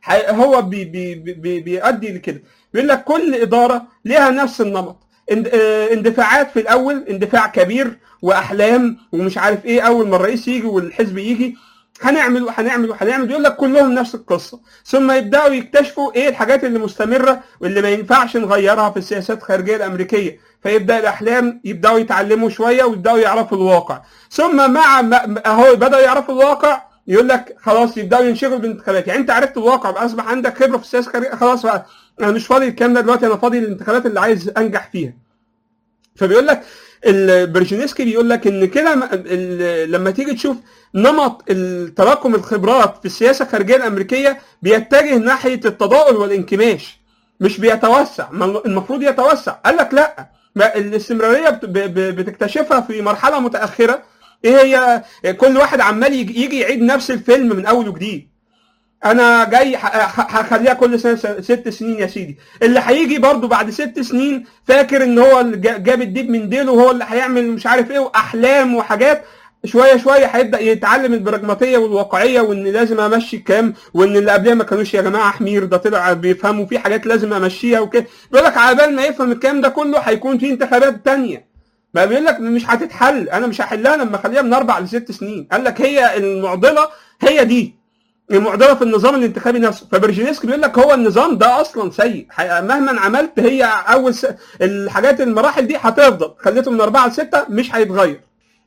ح- هو بي بي بي بيؤدي لكده بيقول لك كل اداره ليها نفس النمط اند- آه، اندفاعات في الاول اندفاع كبير واحلام ومش عارف ايه اول ما الرئيس يجي والحزب يجي هنعمل وهنعمل وهنعمل يقول لك كلهم نفس القصه ثم يبداوا يكتشفوا ايه الحاجات اللي مستمره واللي ما ينفعش نغيرها في السياسات الخارجيه الامريكيه فيبدا الاحلام يبداوا يتعلموا شويه ويبداوا يعرفوا الواقع ثم مع ما اهو بداوا يعرفوا الواقع يقول لك خلاص يبداوا ينشغلوا بالانتخابات يعني انت عرفت الواقع بقى اصبح عندك خبره في السياسه الخارجيه خلاص بقى انا مش فاضي الكلام ده دلوقتي انا فاضي للانتخابات اللي عايز انجح فيها فبيقول لك ال- برجينسكي بيقول لك ان كده م- ال- لما تيجي تشوف نمط تراكم الخبرات في السياسه الخارجيه الامريكيه بيتجه ناحيه التضاؤل والانكماش مش بيتوسع ما المفروض يتوسع قال لك لا ما الاستمراريه بت- ب- ب- بتكتشفها في مرحله متاخره ايه هي كل واحد عمال يجي يجي يعيد نفس الفيلم من اول وجديد انا جاي ح- ح- هخليها كل سنه س- ست سنين يا سيدي اللي هيجي برضو بعد ست سنين فاكر ان هو اللي جا- جاب الديب من ديله وهو اللي هيعمل مش عارف ايه واحلام وحاجات شويه شويه هيبدا يتعلم البراجماتيه والواقعيه وان لازم امشي الكلام وان اللي قبلها ما كانوش يا جماعه حمير ده طلع بيفهموا في حاجات لازم امشيها وكده بيقول لك على بال ما يفهم الكلام ده كله هيكون في انتخابات تانية ما بيقول لك مش هتتحل انا مش هحلها لما اخليها من اربع لست سنين قال لك هي المعضله هي دي المعضله في النظام الانتخابي نفسه فبرجينسكي بيقول لك هو النظام ده اصلا سيء ح- مهما عملت هي اول س... الحاجات المراحل دي هتفضل خليته من اربعه لسته مش هيتغير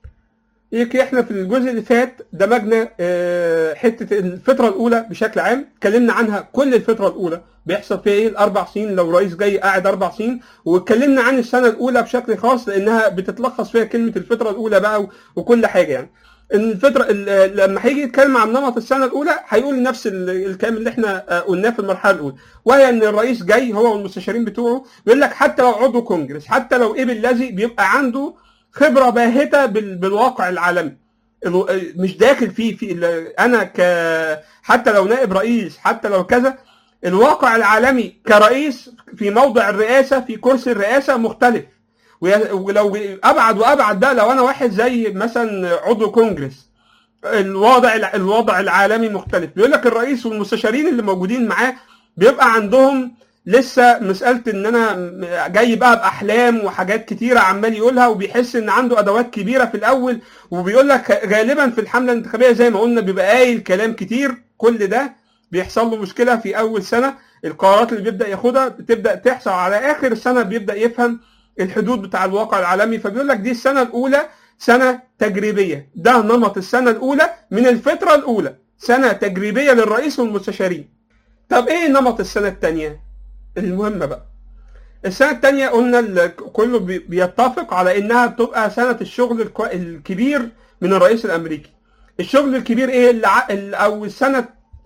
يجي احنا في الجزء اللي فات دمجنا آه، حته الفتره الاولى بشكل عام اتكلمنا عنها كل الفتره الاولى بيحصل فيها ايه الاربع سنين لو رئيس جاي قاعد اربع سنين واتكلمنا عن السنه الاولى بشكل خاص لانها بتتلخص فيها كلمه الفتره الاولى بقى و- وكل حاجه يعني الفتره ال- لما هيجي يتكلم عن نمط السنه الاولى هيقول نفس ال- الكلام اللي احنا آه، قلناه في المرحله الاولى وهي ان الرئيس جاي هو والمستشارين بتوعه بيقول لك حتى لو عضو كونجرس حتى لو ابن الذي بيبقى عنده خبره باهته بال- بالواقع العالمي الو- مش داخل فيه في ال- انا ك حتى لو نائب رئيس حتى لو كذا الواقع العالمي كرئيس في موضع الرئاسه في كرسي الرئاسه مختلف ويا- ولو ابعد وابعد ده لو انا واحد زي مثلا عضو كونجرس الوضع الوضع العالمي مختلف بيقول لك الرئيس والمستشارين اللي موجودين معاه بيبقى عندهم لسه مساله ان انا جاي بقى باحلام وحاجات كتيره عمال يقولها وبيحس ان عنده ادوات كبيره في الاول وبيقول لك غالبا في الحمله الانتخابيه زي ما قلنا بيبقى قايل كلام كتير كل ده بيحصل له مشكله في اول سنه القرارات اللي بيبدا ياخدها بتبدا تحصل على اخر السنه بيبدا يفهم الحدود بتاع الواقع العالمي فبيقول لك دي السنه الاولى سنه تجريبيه ده نمط السنه الاولى من الفتره الاولى سنه تجريبيه للرئيس والمستشارين طب ايه نمط السنه الثانيه المهمه بقى السنه الثانيه قلنا ال- كله بي- بيتفق على انها بتبقى سنه الشغل الكو- الكبير من الرئيس الامريكي الشغل الكبير ايه اللي ع- ال- او السنه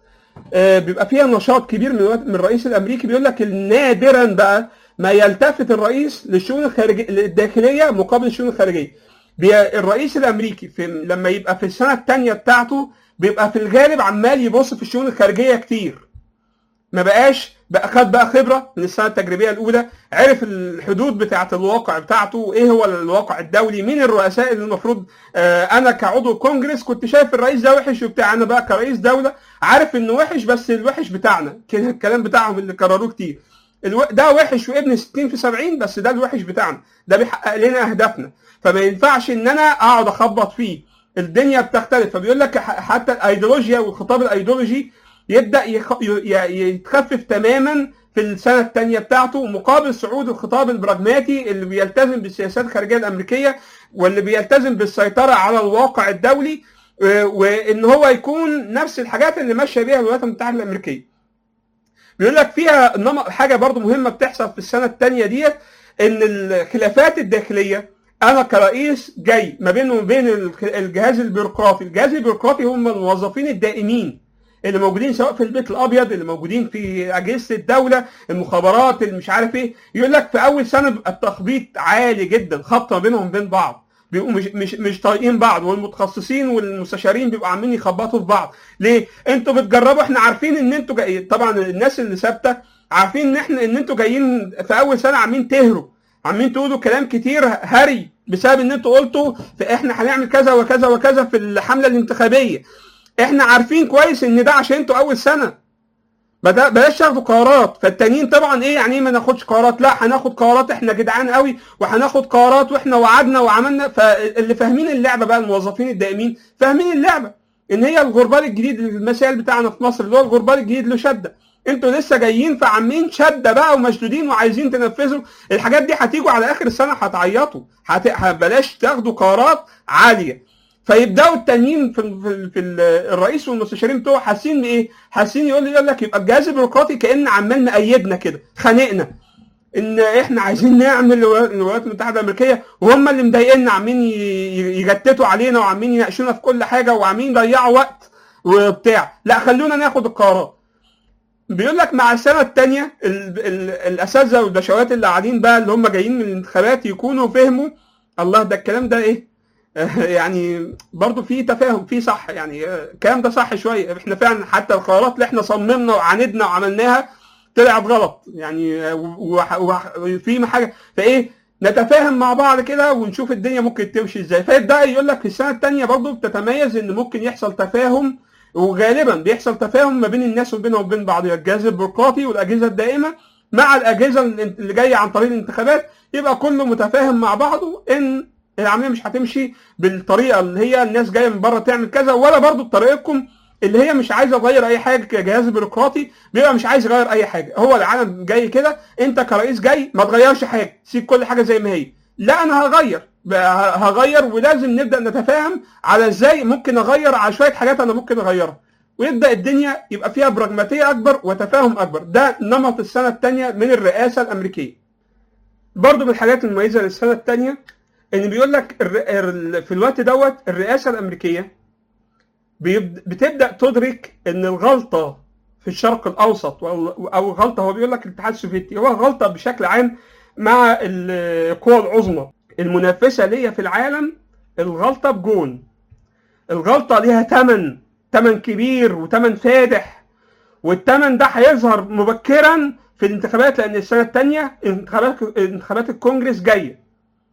آه، بيبقى فيها نشاط كبير من الوقت- من الرئيس الامريكي بيقول لك نادرا بقى ما يلتفت الرئيس للشؤون الخارجيه الداخليه مقابل الشؤون الخارجيه بي- الرئيس الامريكي في لما يبقى في السنه الثانيه بتاعته بيبقى في الغالب عمال يبص في الشؤون الخارجيه كتير ما بقاش بقى خد بقى خبره من السنه التجريبيه الاولى عرف الحدود بتاعه الواقع بتاعته وايه هو الواقع الدولي مين الرؤساء اللي المفروض آه انا كعضو كونجرس كنت شايف الرئيس ده وحش وبتاع انا بقى كرئيس دوله عارف انه وحش بس الوحش بتاعنا كده الكلام بتاعهم اللي كرروه كتير الو... ده وحش وابن 60 في 70 بس ده الوحش بتاعنا ده بيحقق لنا اهدافنا فما ينفعش ان انا اقعد اخبط فيه الدنيا بتختلف فبيقول لك ح- حتى الايديولوجيا والخطاب الايديولوجي يبدا يخ... ي... ي- يتخفف تماما في السنه الثانيه بتاعته مقابل صعود الخطاب البراجماتي اللي بيلتزم بالسياسات الخارجيه الامريكيه واللي بيلتزم بالسيطره على الواقع الدولي و- وان هو يكون نفس الحاجات اللي ماشيه بيها الولايات المتحده الامريكيه. بيقول لك فيها نمط حاجه برضو مهمه بتحصل في السنه الثانيه ديت ان الخلافات الداخليه انا كرئيس جاي ما بينه وبين الخ- الجهاز البيروقراطي، الجهاز البيروقراطي هم الموظفين الدائمين اللي موجودين سواء في البيت الابيض اللي موجودين في اجهزه الدوله المخابرات اللي مش عارف ايه يقول لك في اول سنه بيبقى التخبيط عالي جدا خبط ما بينهم وبين بعض بيبقوا مش مش مش طايقين بعض والمتخصصين والمستشارين بيبقوا عاملين يخبطوا في بعض ليه انتوا بتجربوا احنا عارفين ان انتوا جاي طبعا الناس اللي ثابته عارفين ان احنا ان انتوا جايين في اول سنه عاملين تهروا عاملين تقولوا كلام كتير هري بسبب ان انتوا قلتوا في احنا هنعمل كذا وكذا وكذا في الحمله الانتخابيه احنا عارفين كويس ان ده عشان انتوا اول سنه بدا- بلاش تاخدوا قرارات فالتانيين طبعا ايه يعني ايه ما ناخدش قرارات لا هناخد قرارات احنا جدعان قوي وهناخد قرارات واحنا وعدنا وعملنا فاللي فاهمين اللعبه بقى الموظفين الدائمين فاهمين اللعبه ان هي الغربال الجديد المثال بتاعنا في مصر اللي هو الغربال الجديد له شده انتوا لسه جايين فعاملين شده بقى ومشدودين وعايزين تنفذوا الحاجات دي هتيجوا على اخر السنه هتعيطوا هت... بلاش تاخدوا قرارات عاليه فيبداوا التانيين في في, في ال- الرئيس والمستشارين بتوعه حاسين بايه؟ حاسين يقول يقول لك يبقى الجهاز البيروقراطي كان عمال مأيدنا كده خانقنا ان احنا عايزين نعمل الولايات الولايات المتحده الامريكيه وهم اللي مضايقنا عاملين ي- ي- يجتتوا علينا وعاملين يناقشونا في كل حاجه وعاملين يضيعوا وقت وبتاع لا خلونا ناخد القرارات بيقول لك مع السنه الثانيه الاساتذه والبشوات اللي قاعدين بقى اللي هم جايين من الانتخابات يكونوا فهموا الله ده الكلام ده ايه يعني برضو في تفاهم في صح يعني الكلام ده صح شويه احنا فعلا حتى القرارات اللي احنا صممنا وعاندنا وعملناها طلعت غلط يعني وح- وح- وفي حاجه فايه نتفاهم مع بعض كده ونشوف الدنيا ممكن تمشي ازاي فيبدا يقول لك في السنه الثانيه برضو بتتميز ان ممكن يحصل تفاهم وغالبا بيحصل تفاهم ما بين الناس وبينهم وبين بعضها الجهاز البيروقراطي والاجهزه الدائمه مع الاجهزه اللي جايه عن طريق الانتخابات يبقى كله متفاهم مع بعضه ان العمليه مش هتمشي بالطريقه اللي هي الناس جايه من بره تعمل كذا ولا برضو بطريقتكم اللي هي مش عايزه تغير اي حاجه كجهاز بيروقراطي بيبقى مش عايز يغير اي حاجه هو العالم جاي كده انت كرئيس جاي ما تغيرش حاجه سيب كل حاجه زي ما هي لا انا هغير بقى هغير ولازم نبدا نتفاهم على ازاي ممكن اغير على شويه حاجات انا ممكن اغيرها ويبدا الدنيا يبقى فيها براجماتيه اكبر وتفاهم اكبر ده نمط السنه الثانيه من الرئاسه الامريكيه برضو من الحاجات المميزه للسنه الثانيه ان بيقول لك الر- ال- في الوقت دوت الرئاسه الامريكيه بيبد- بتبدا تدرك ان الغلطه في الشرق الاوسط وال- او غلطه هو بيقول لك الاتحاد السوفيتي هو غلطه بشكل عام مع القوى العظمى المنافسه ليا في العالم الغلطه بجون الغلطه ليها ثمن ثمن كبير وثمن فادح والثمن ده هيظهر مبكرا في الانتخابات لان السنه الثانيه انتخابات انتخابات الكونجرس جايه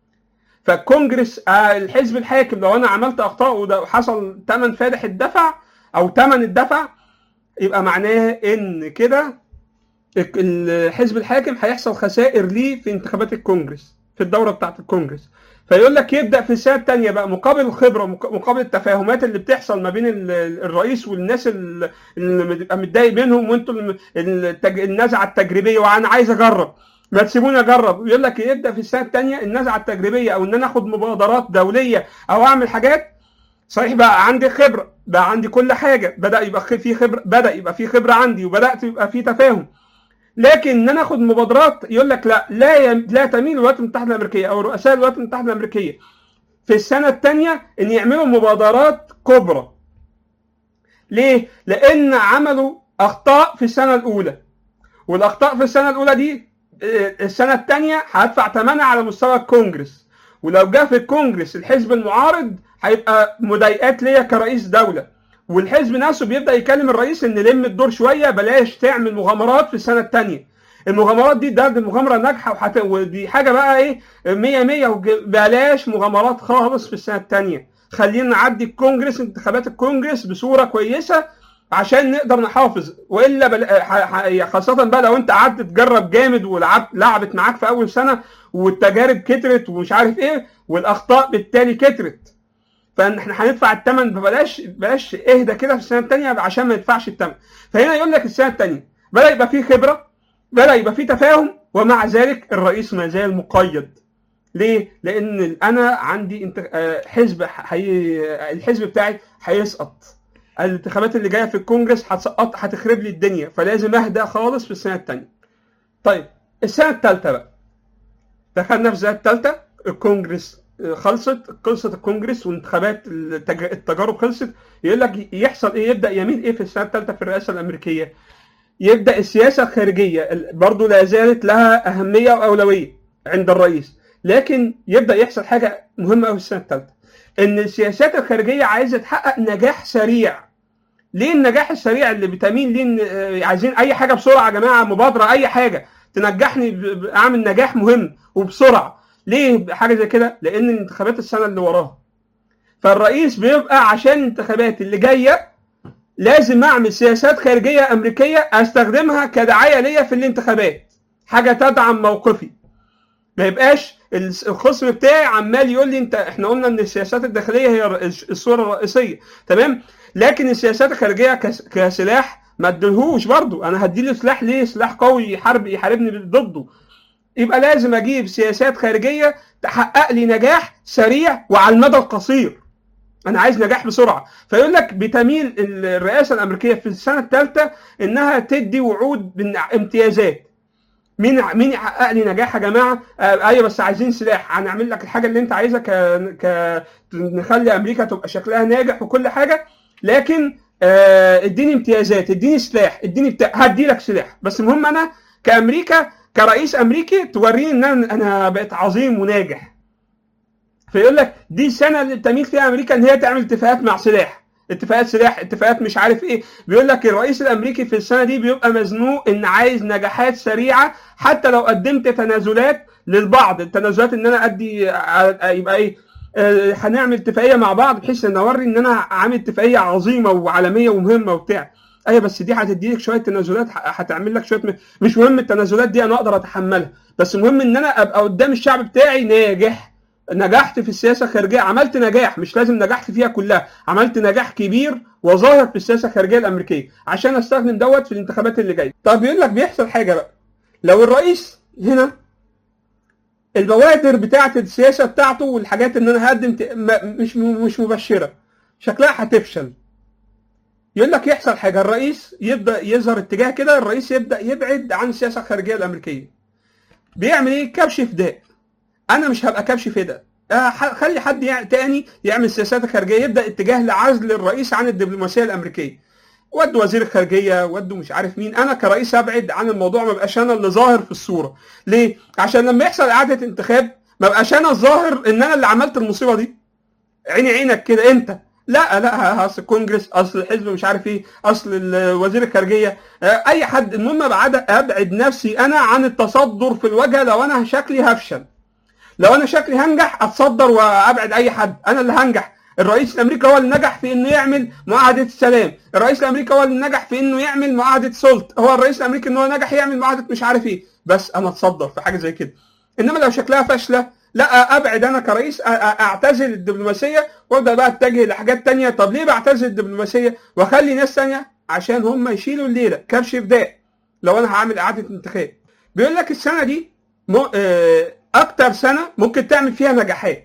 فالكونجرس آه، الحزب الحاكم لو انا عملت اخطاء وده حصل ثمن فادح الدفع او ثمن الدفع يبقى معناه ان كده الك- الحزب الحاكم هيحصل خسائر ليه في انتخابات الكونجرس في الدوره بتاعه الكونجرس فيقول لك يبدا في السنه الثانيه بقى مقابل الخبره مق- مقابل التفاهمات اللي بتحصل ما بين ال- ال- الرئيس والناس ال- اللي بتبقى متضايق منهم وانتوا الم- التج- النزعه التجريبيه وانا عايز اجرب ما تسيبوني اجرب يقول لك يبدا في السنه الثانيه النزعه التجريبيه او ان انا اخد مبادرات دوليه او اعمل حاجات صحيح بقى عندي خبره بقى عندي كل حاجه بدا يبقى خ- في خبره بدا يبقى في خبره عندي وبدات يبقى في تفاهم لكن ان انا اخد مبادرات يقول لك لا لا يم- لا تميل الولايات المتحده الامريكيه او رؤساء الولايات المتحده الامريكيه في السنه الثانيه ان يعملوا مبادرات كبرى ليه؟ لان عملوا اخطاء في السنه الاولى والاخطاء في السنه الاولى دي آه، السنه الثانيه هدفع ثمنها على مستوى الكونجرس ولو جه في الكونجرس الحزب المعارض هيبقى مضايقات ليا كرئيس دوله والحزب نفسه بيبدا يكلم الرئيس ان لم الدور شويه بلاش تعمل مغامرات في السنه الثانيه المغامرات دي ده دي مغامره ناجحه وحت... ودي حاجه بقى ايه 100 100 وج- بلاش مغامرات خالص في السنه الثانيه خلينا نعدي الكونجرس انتخابات الكونجرس بصوره كويسه عشان نقدر نحافظ والا بل... ح- ح- خاصه بقى لو انت قعدت تجرب جامد ولعبت لعبت معاك في اول سنه والتجارب كترت ومش عارف ايه والاخطاء بالتالي كترت فاحنا هندفع الثمن فبلاش بلاش اهدى كده في السنه الثانيه عشان ما ندفعش الثمن فهنا يقول لك السنه الثانيه بدا يبقى فيه خبره بدا يبقى فيه تفاهم ومع ذلك الرئيس ما زال مقيد ليه؟ لان انا عندي انت... آه، حزب حي... الحزب بتاعي هيسقط الانتخابات اللي جايه في الكونجرس هتسقط هتخرب لي الدنيا فلازم اهدى خالص في السنه الثانيه طيب السنه الثالثه بقى دخلنا في السنه الثالثه الكونجرس خلصت خلصت الكونجرس وانتخابات التج... التجارب خلصت يقول لك يحصل ايه يبدا يميل ايه في السنه الثالثه في الرئاسه الامريكيه يبدا السياسه الخارجيه ال- برضو لا زالت لها اهميه واولويه عند الرئيس لكن يبدا يحصل حاجه مهمه قوي في السنه الثالثه ان السياسات الخارجيه عايزه تحقق نجاح سريع ليه النجاح السريع اللي بتميل ليه إن- آه، عايزين اي حاجه بسرعه يا جماعه مبادره اي حاجه تنجحني ب- ب- اعمل نجاح مهم وبسرعه ليه حاجه زي كده لان الانتخابات السنه اللي وراها فالرئيس بيبقى عشان الانتخابات اللي جايه لازم اعمل سياسات خارجيه امريكيه استخدمها كدعايه ليا في الانتخابات حاجه تدعم موقفي ما يبقاش الخصم بتاعي عمال يقول لي انت احنا قلنا ان السياسات الداخليه هي الصوره الرئيسيه تمام لكن السياسات الخارجيه كسلاح ما ادلهوش برضه انا هديله سلاح ليه سلاح قوي يحارب يحاربني ضده يبقى لازم اجيب سياسات خارجيه تحقق لي نجاح سريع وعلى المدى القصير انا عايز نجاح بسرعه فيقول لك بتميل الرئاسه الامريكيه في السنه الثالثه انها تدي وعود بامتيازات مين مين يحقق لي نجاح يا جماعه؟ آه ايوه بس عايزين سلاح هنعمل لك الحاجه اللي انت عايزها ك... ك نخلي امريكا تبقى شكلها ناجح وكل حاجه لكن آه اديني امتيازات اديني سلاح اديني بتاع هدي لك سلاح بس المهم انا كامريكا كرئيس امريكي توريني ان انا انا بقيت عظيم وناجح فيقول لك دي السنه اللي تميل فيها امريكا ان هي تعمل اتفاقات مع سلاح اتفاقات سلاح اتفاقات مش عارف ايه بيقول لك الرئيس الامريكي في السنه دي بيبقى مزنوق ان عايز نجاحات سريعه حتى لو قدمت تنازلات للبعض التنازلات ان انا ادي يبقى ايه آه هنعمل اتفاقيه مع بعض بحيث ان اوري ان انا عامل اتفاقيه عظيمه وعالميه ومهمه وبتاع ايوه بس دي هتدي لك شويه تنازلات هتعمل لك شويه مش مهم التنازلات دي انا اقدر اتحملها بس المهم ان انا ابقى قدام الشعب بتاعي ناجح نجحت في السياسه الخارجيه عملت نجاح مش لازم نجحت فيها كلها عملت نجاح كبير وظاهر في السياسه الخارجيه الامريكيه عشان استخدم دوت في الانتخابات اللي جايه طب بيقول لك بيحصل حاجه بقى لو الرئيس هنا البوادر بتاعه السياسه بتاعته والحاجات ان انا هقدم مش مش مبشره شكلها هتفشل يقول لك يحصل حاجه الرئيس يبدا يظهر اتجاه كده الرئيس يبدا يبعد عن السياسه الخارجيه الامريكيه بيعمل ايه كبش فداء انا مش هبقى كبش فداء خلي حد تاني يعمل سياسات خارجيه يبدا اتجاه لعزل الرئيس عن الدبلوماسيه الامريكيه ودوا وزير الخارجيه ودوا مش عارف مين انا كرئيس ابعد عن الموضوع ما بقاش انا اللي ظاهر في الصوره ليه عشان لما يحصل اعاده انتخاب ما بقاش انا الظاهر ان انا اللي عملت المصيبه دي عيني عينك كده انت لا لا اصل الكونجرس اصل الحزب مش عارف ايه اصل وزير الخارجيه اي حد المهم ابعد ابعد نفسي انا عن التصدر في الواجهه لو انا شكلي هفشل لو انا شكلي هنجح اتصدر وابعد اي حد انا اللي هنجح الرئيس الامريكي هو اللي نجح في انه يعمل معاهده السلام الرئيس الامريكي هو اللي نجح في انه يعمل معاهده سلط هو الرئيس الامريكي ان هو نجح يعمل معاهده مش عارف ايه بس انا اتصدر في حاجه زي كده انما لو شكلها فاشله لا ابعد انا كرئيس اعتزل الدبلوماسيه وابدا بقى اتجه لحاجات تانية طب ليه بعتزل الدبلوماسيه واخلي ناس تانية عشان هم يشيلوا الليله كبش فداء لو انا هعمل اعاده انتخاب بيقول لك السنه دي اكتر سنه ممكن تعمل فيها نجاحات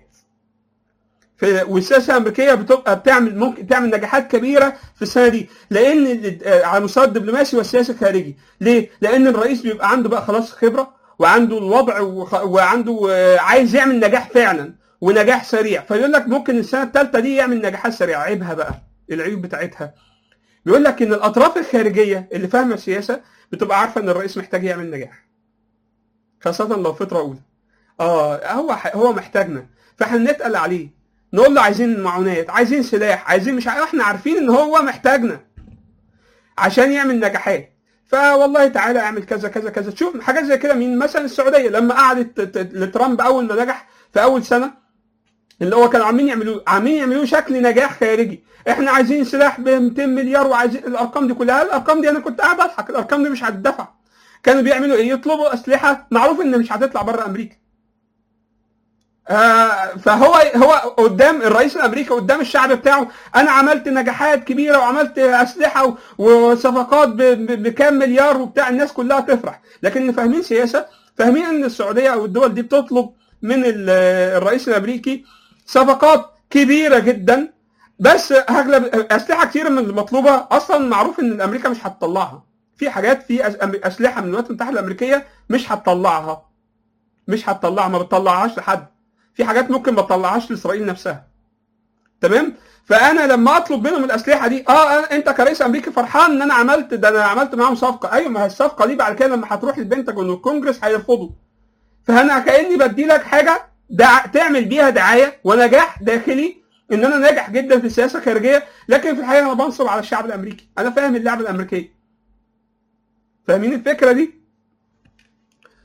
في والسياسه الامريكيه بتبقى بتعمل ممكن تعمل نجاحات كبيره في السنه دي لان على المستوى الدبلوماسي والسياسي الخارجي ليه؟ لان الرئيس بيبقى عنده بقى خلاص خبره وعنده الوضع وعنده عايز يعمل نجاح فعلا ونجاح سريع فيقول لك ممكن السنه الثالثه دي يعمل نجاحات سريعه عيبها بقى العيوب بتاعتها بيقول لك ان الاطراف الخارجيه اللي فاهمه السياسه بتبقى عارفه ان الرئيس محتاج يعمل نجاح خاصه لو فتره اولى اه هو هو محتاجنا فاحنا نتقل عليه نقول له عايزين معونات عايزين سلاح عايزين مش عارف احنا عارفين ان هو محتاجنا عشان يعمل نجاحات فوالله تعالى اعمل كذا كذا كذا تشوف حاجات زي كده مين مثلا السعوديه لما قعدت لترامب اول ما نجح في اول سنه اللي هو كانوا عاملين يعملوه عاملين يعملوه شكل نجاح خارجي احنا عايزين سلاح ب 200 مليار وعايزين الارقام دي كلها الارقام دي انا كنت قاعد اضحك الارقام دي مش هتدفع كانوا بيعملوا ايه يطلبوا اسلحه معروف ان مش هتطلع بره امريكا آه فهو هو قدام الرئيس الامريكي قدام الشعب بتاعه انا عملت نجاحات كبيره وعملت اسلحه وصفقات بكام مليار وبتاع الناس كلها تفرح لكن اللي فاهمين سياسه فاهمين ان السعوديه او الدول دي بتطلب من الرئيس الامريكي صفقات كبيره جدا بس اغلب اسلحه كتير من المطلوبه اصلا معروف ان امريكا مش هتطلعها في حاجات في اسلحه من الولايات المتحده الامريكيه مش هتطلعها مش هتطلعها ما بتطلعهاش لحد في حاجات ممكن ما تطلعهاش لاسرائيل نفسها تمام فانا لما اطلب منهم الاسلحه دي اه أنا انت كرئيس امريكي فرحان ان انا عملت ده انا عملت معاهم صفقه ايوه ما هي الصفقه دي بعد كده لما هتروح البنتاجون والكونجرس هيرفضوا فانا كاني بدي لك حاجه دع... تعمل بيها دعايه ونجاح داخلي ان انا ناجح جدا في السياسه الخارجيه لكن في الحقيقه انا بنصب على الشعب الامريكي انا فاهم اللعبه الامريكيه فاهمين الفكره دي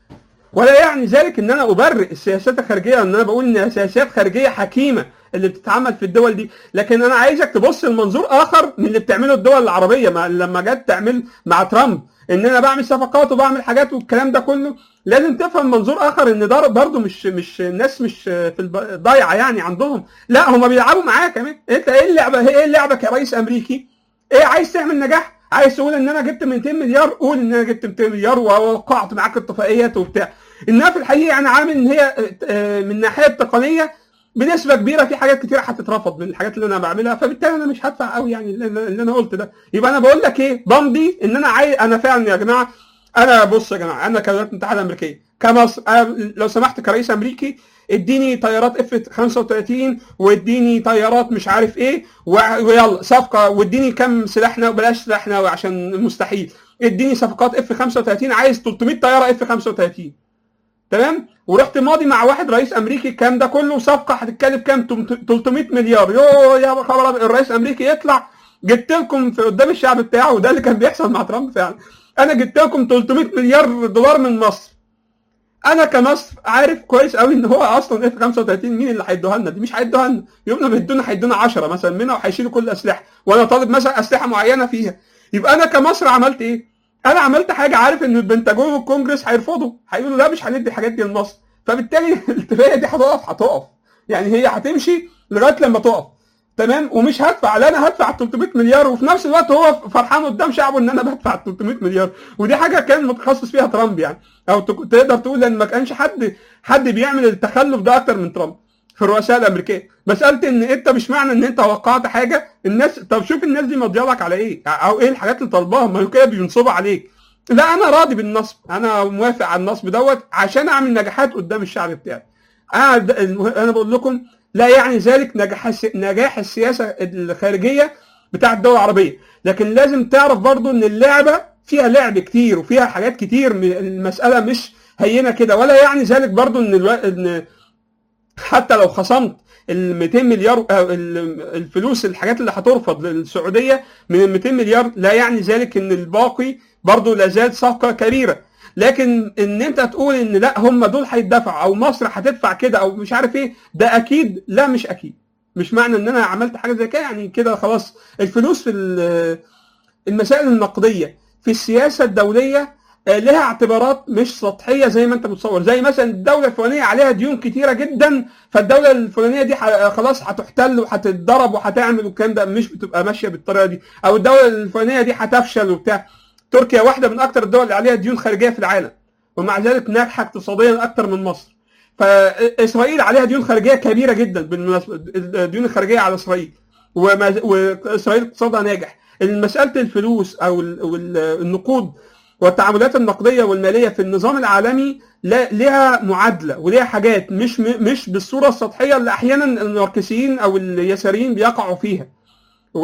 ولا يعني ذلك ان انا ابرئ السياسات الخارجيه ان انا بقول انها سياسات خارجيه حكيمه اللي بتتعمل في الدول دي لكن انا عايزك تبص لمنظور اخر من اللي بتعمله الدول العربيه ما لما جت تعمل مع ترامب ان انا بعمل صفقات وبعمل حاجات والكلام ده كله لازم تفهم منظور اخر ان ده برضه مش مش الناس مش في الب- ضايعه يعني عندهم لا هم بيلعبوا معاه كمان انت ايه اللعبه ايه اللعبه كرئيس امريكي ايه عايز تعمل نجاح عايز تقول ان انا جبت 200 مليار قول ان انا جبت 200 مليار ووقعت معاك اتفاقيات وبتاع انها في الحقيقه انا عامل ان هي آه، من الناحيه التقنيه بنسبه كبيره في حاجات كتيره هتترفض من الحاجات اللي انا بعملها فبالتالي انا مش هدفع قوي يعني اللي أنا- اللي انا قلت ده يبقى انا بقول لك ايه بمضي ان انا عايز انا فعلا يا جماعه انا بص يا جماعه انا كولايات المتحده الامريكيه كمصر أنا لو سمحت كرئيس امريكي اديني طيارات اف 35 واديني طيارات مش عارف ايه و- ويلا صفقه واديني كم سلاحنا وبلاش سلاحنا عشان مستحيل اديني صفقات اف 35 عايز 300 طياره اف 35 تمام ورحت ماضي مع واحد رئيس امريكي الكلام ده كله صفقه هتتكلف كام 300 مليار يو يا خبر أبيض، الرئيس الامريكي يطلع جبت لكم في قدام الشعب بتاعه وده اللي كان بيحصل مع ترامب فعلا انا جبت لكم 300 مليار دولار من مصر انا كمصر عارف كويس قوي ان هو اصلا اف 35 مين اللي هيدوها لنا دي مش هيدوها لنا يوم ما بيدونا هيدونا 10 مثلا منها وهيشيلوا كل الاسلحه وانا طالب مثلا اسلحه معينه فيها يبقى انا كمصر عملت ايه؟ انا عملت حاجه عارف ان البنتاجون والكونجرس هيرفضوا هيقولوا لا مش هندي الحاجات دي لمصر فبالتالي الاتفاقيه دي هتقف هتقف يعني هي هتمشي لغايه لما تقف تمام ومش هدفع لا انا هدفع 300 مليار وفي نفس الوقت هو فرحان قدام شعبه ان انا بدفع 300 مليار ودي حاجه كان متخصص فيها ترامب يعني او تك- تقدر تقول ان ما كانش حد حد بيعمل التخلف ده اكتر من ترامب في الرؤساء الامريكيه مساله ان انت مش معنى ان انت وقعت حاجه الناس طب شوف الناس دي ماضيه لك على ايه او ايه الحاجات اللي طالباها ما هو كده بينصبوا عليك لا انا راضي بالنصب انا موافق على النصب دوت عشان اعمل نجاحات قدام الشعب بتاعي انا د- المه- انا بقول لكم لا يعني ذلك نجاح الس- نجاح السياسه الخارجيه بتاع الدول العربيه لكن لازم تعرف برضو ان اللعبه فيها لعب كتير وفيها حاجات كتير م- المساله مش هينه كده ولا يعني ذلك برضو ان الو... ان حتى لو خصمت ال 200 مليار أو ال- الفلوس الحاجات اللي هترفض للسعوديه من ال 200 مليار لا يعني ذلك ان الباقي برضو لا زال صفقه كبيره لكن ان انت تقول ان لا هم دول هيدفعوا او مصر هتدفع كده او مش عارف ايه ده اكيد لا مش اكيد مش معنى ان انا عملت حاجه زي كده يعني كده خلاص الفلوس في ال- المسائل النقديه في السياسه الدوليه آه، لها اعتبارات مش سطحيه زي ما انت متصور زي مثلا الدوله الفلانيه عليها ديون كتيره جدا فالدوله الفلانيه دي ح- خلاص هتحتل وهتتضرب وهتعمل والكلام ده مش بتبقى ماشيه بالطريقه دي او الدوله الفلانيه دي هتفشل وبتاع تركيا واحده من اكثر الدول اللي عليها ديون خارجيه في العالم ومع ذلك ناجحه اقتصاديا اكثر من مصر فاسرائيل عليها ديون خارجيه كبيره جدا بالمناسبه الديون الخارجيه على اسرائيل وما- واسرائيل اقتصادها ناجح مساله الفلوس او ال- وال- النقود والتعاملات النقديه والماليه في النظام العالمي لا لها معادله وليها حاجات مش مش بالصوره السطحيه اللي احيانا الماركسيين او اليساريين بيقعوا فيها و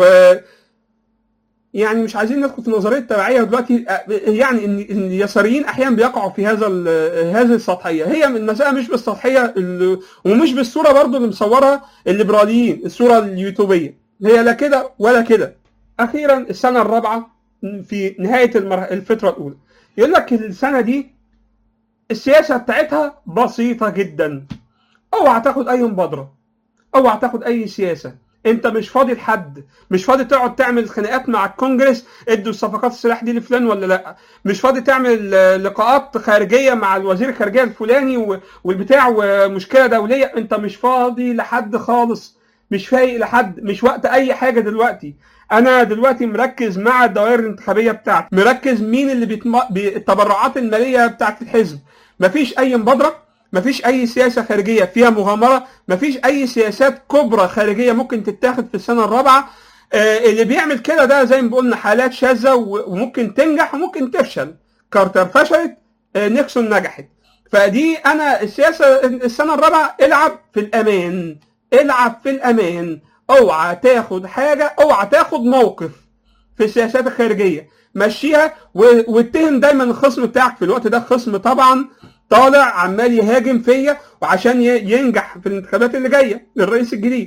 يعني مش عايزين ندخل في نظريه التبعيه دلوقتي يعني ان إن اليساريين احيانا بيقعوا في هذا ال- هذه السطحيه هي المساله مش بالسطحيه ال- ومش بالصوره برضو اللي مصورها الليبراليين الصوره اليوتوبيه هي لا كده ولا كده اخيرا السنه الرابعه في نهايه المر- الفتره الاولى يقول لك السنه دي السياسه بتاعتها بسيطه جدا اوعى تاخد اي مبادره اوعى تاخد اي سياسه انت مش فاضي لحد مش فاضي تقعد تعمل خناقات مع الكونجرس ادوا صفقات السلاح دي لفلان ولا لا مش فاضي تعمل آه، لقاءات خارجيه مع الوزير الخارجيه الفلاني و- والبتاع ومشكله دوليه انت مش فاضي لحد خالص مش فايق لحد مش وقت اي حاجه دلوقتي انا دلوقتي مركز مع الدوائر الانتخابيه بتاعتي مركز مين اللي بيتم... بي- التبرعات الماليه بتاعت الحزب مفيش اي مبادره مفيش اي سياسه خارجيه فيها مغامره مفيش اي سياسات كبرى خارجيه ممكن تتاخد في السنه الرابعه آه، اللي بيعمل كده ده زي ما قلنا حالات شاذه و- وممكن تنجح وممكن تفشل كارتر فشلت آه، نيكسون نجحت فدي انا السياسه السنه الرابعه العب في الامان العب في الامان اوعى تاخد حاجه اوعى تاخد موقف في السياسات الخارجيه مشيها و- واتهم دايما الخصم بتاعك في الوقت ده الخصم طبعا طالع عمال يهاجم فيا وعشان ي- ينجح في الانتخابات اللي جايه للرئيس الجديد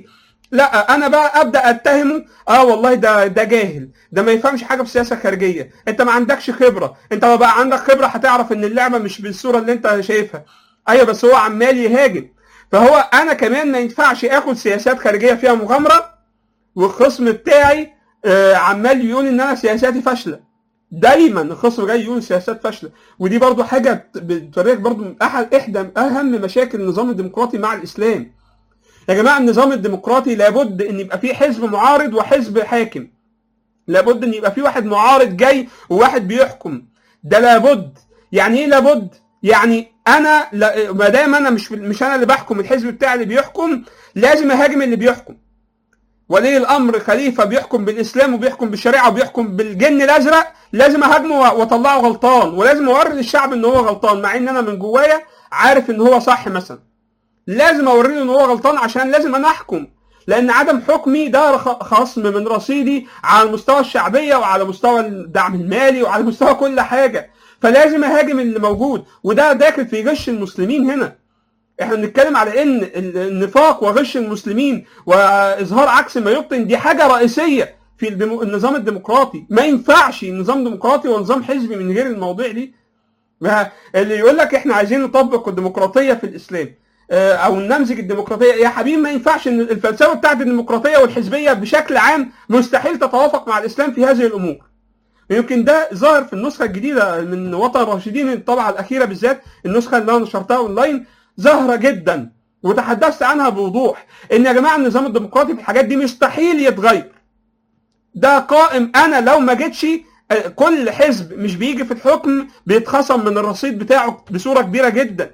لا انا بقى ابدا اتهمه اه والله ده ده جاهل ده ما يفهمش حاجه في السياسه الخارجيه انت ما عندكش خبره انت لو بقى عندك خبره هتعرف ان اللعبه مش بالصوره اللي انت شايفها ايوه بس هو عمال يهاجم فهو انا كمان ما ينفعش اخد سياسات خارجيه فيها مغامره والخصم بتاعي آه عمال يقول ان انا سياساتي فاشله دايما الخصم جاي يقول سياسات فاشله ودي برضو حاجه بتوريك برضو احد احدى اهم مشاكل النظام الديمقراطي مع الاسلام يا جماعه النظام الديمقراطي لابد ان يبقى فيه حزب معارض وحزب حاكم لابد ان يبقى فيه واحد معارض جاي وواحد بيحكم ده لابد يعني ايه لابد يعني انا ما دام انا مش مش انا اللي بحكم الحزب بتاعي اللي بيحكم لازم اهاجم اللي بيحكم ولي الامر خليفه بيحكم بالاسلام وبيحكم بالشريعه وبيحكم بالجن الازرق لازم اهاجمه واطلعه غلطان ولازم اوري للشعب ان هو غلطان مع ان انا من جوايا عارف ان هو صح مثلا لازم اوري له ان هو غلطان عشان لازم انا احكم لان عدم حكمي ده خصم من رصيدي على المستوى الشعبيه وعلى مستوى الدعم المالي وعلى مستوى كل حاجه فلازم اهاجم اللي موجود وده داخل في غش المسلمين هنا احنا بنتكلم على ان النفاق وغش المسلمين واظهار عكس ما يبطن دي حاجه رئيسيه في النظام الديمقراطي ما ينفعش نظام ديمقراطي ونظام حزبي من غير المواضيع دي ما اللي يقول لك احنا عايزين نطبق الديمقراطيه في الاسلام او نمزج الديمقراطيه يا حبيبي ما ينفعش ان الفلسفه بتاعت الديمقراطيه والحزبيه بشكل عام مستحيل تتوافق مع الاسلام في هذه الامور يمكن ده ظاهر في النسخه الجديده من وطن الراشدين الطبعه الاخيره بالذات النسخه اللي انا نشرتها اونلاين ظاهره جدا وتحدثت عنها بوضوح ان يا جماعه النظام الديمقراطي في الحاجات دي مستحيل يتغير ده قائم انا لو ما جيتش كل حزب مش بيجي في الحكم بيتخصم من الرصيد بتاعه بصوره كبيره جدا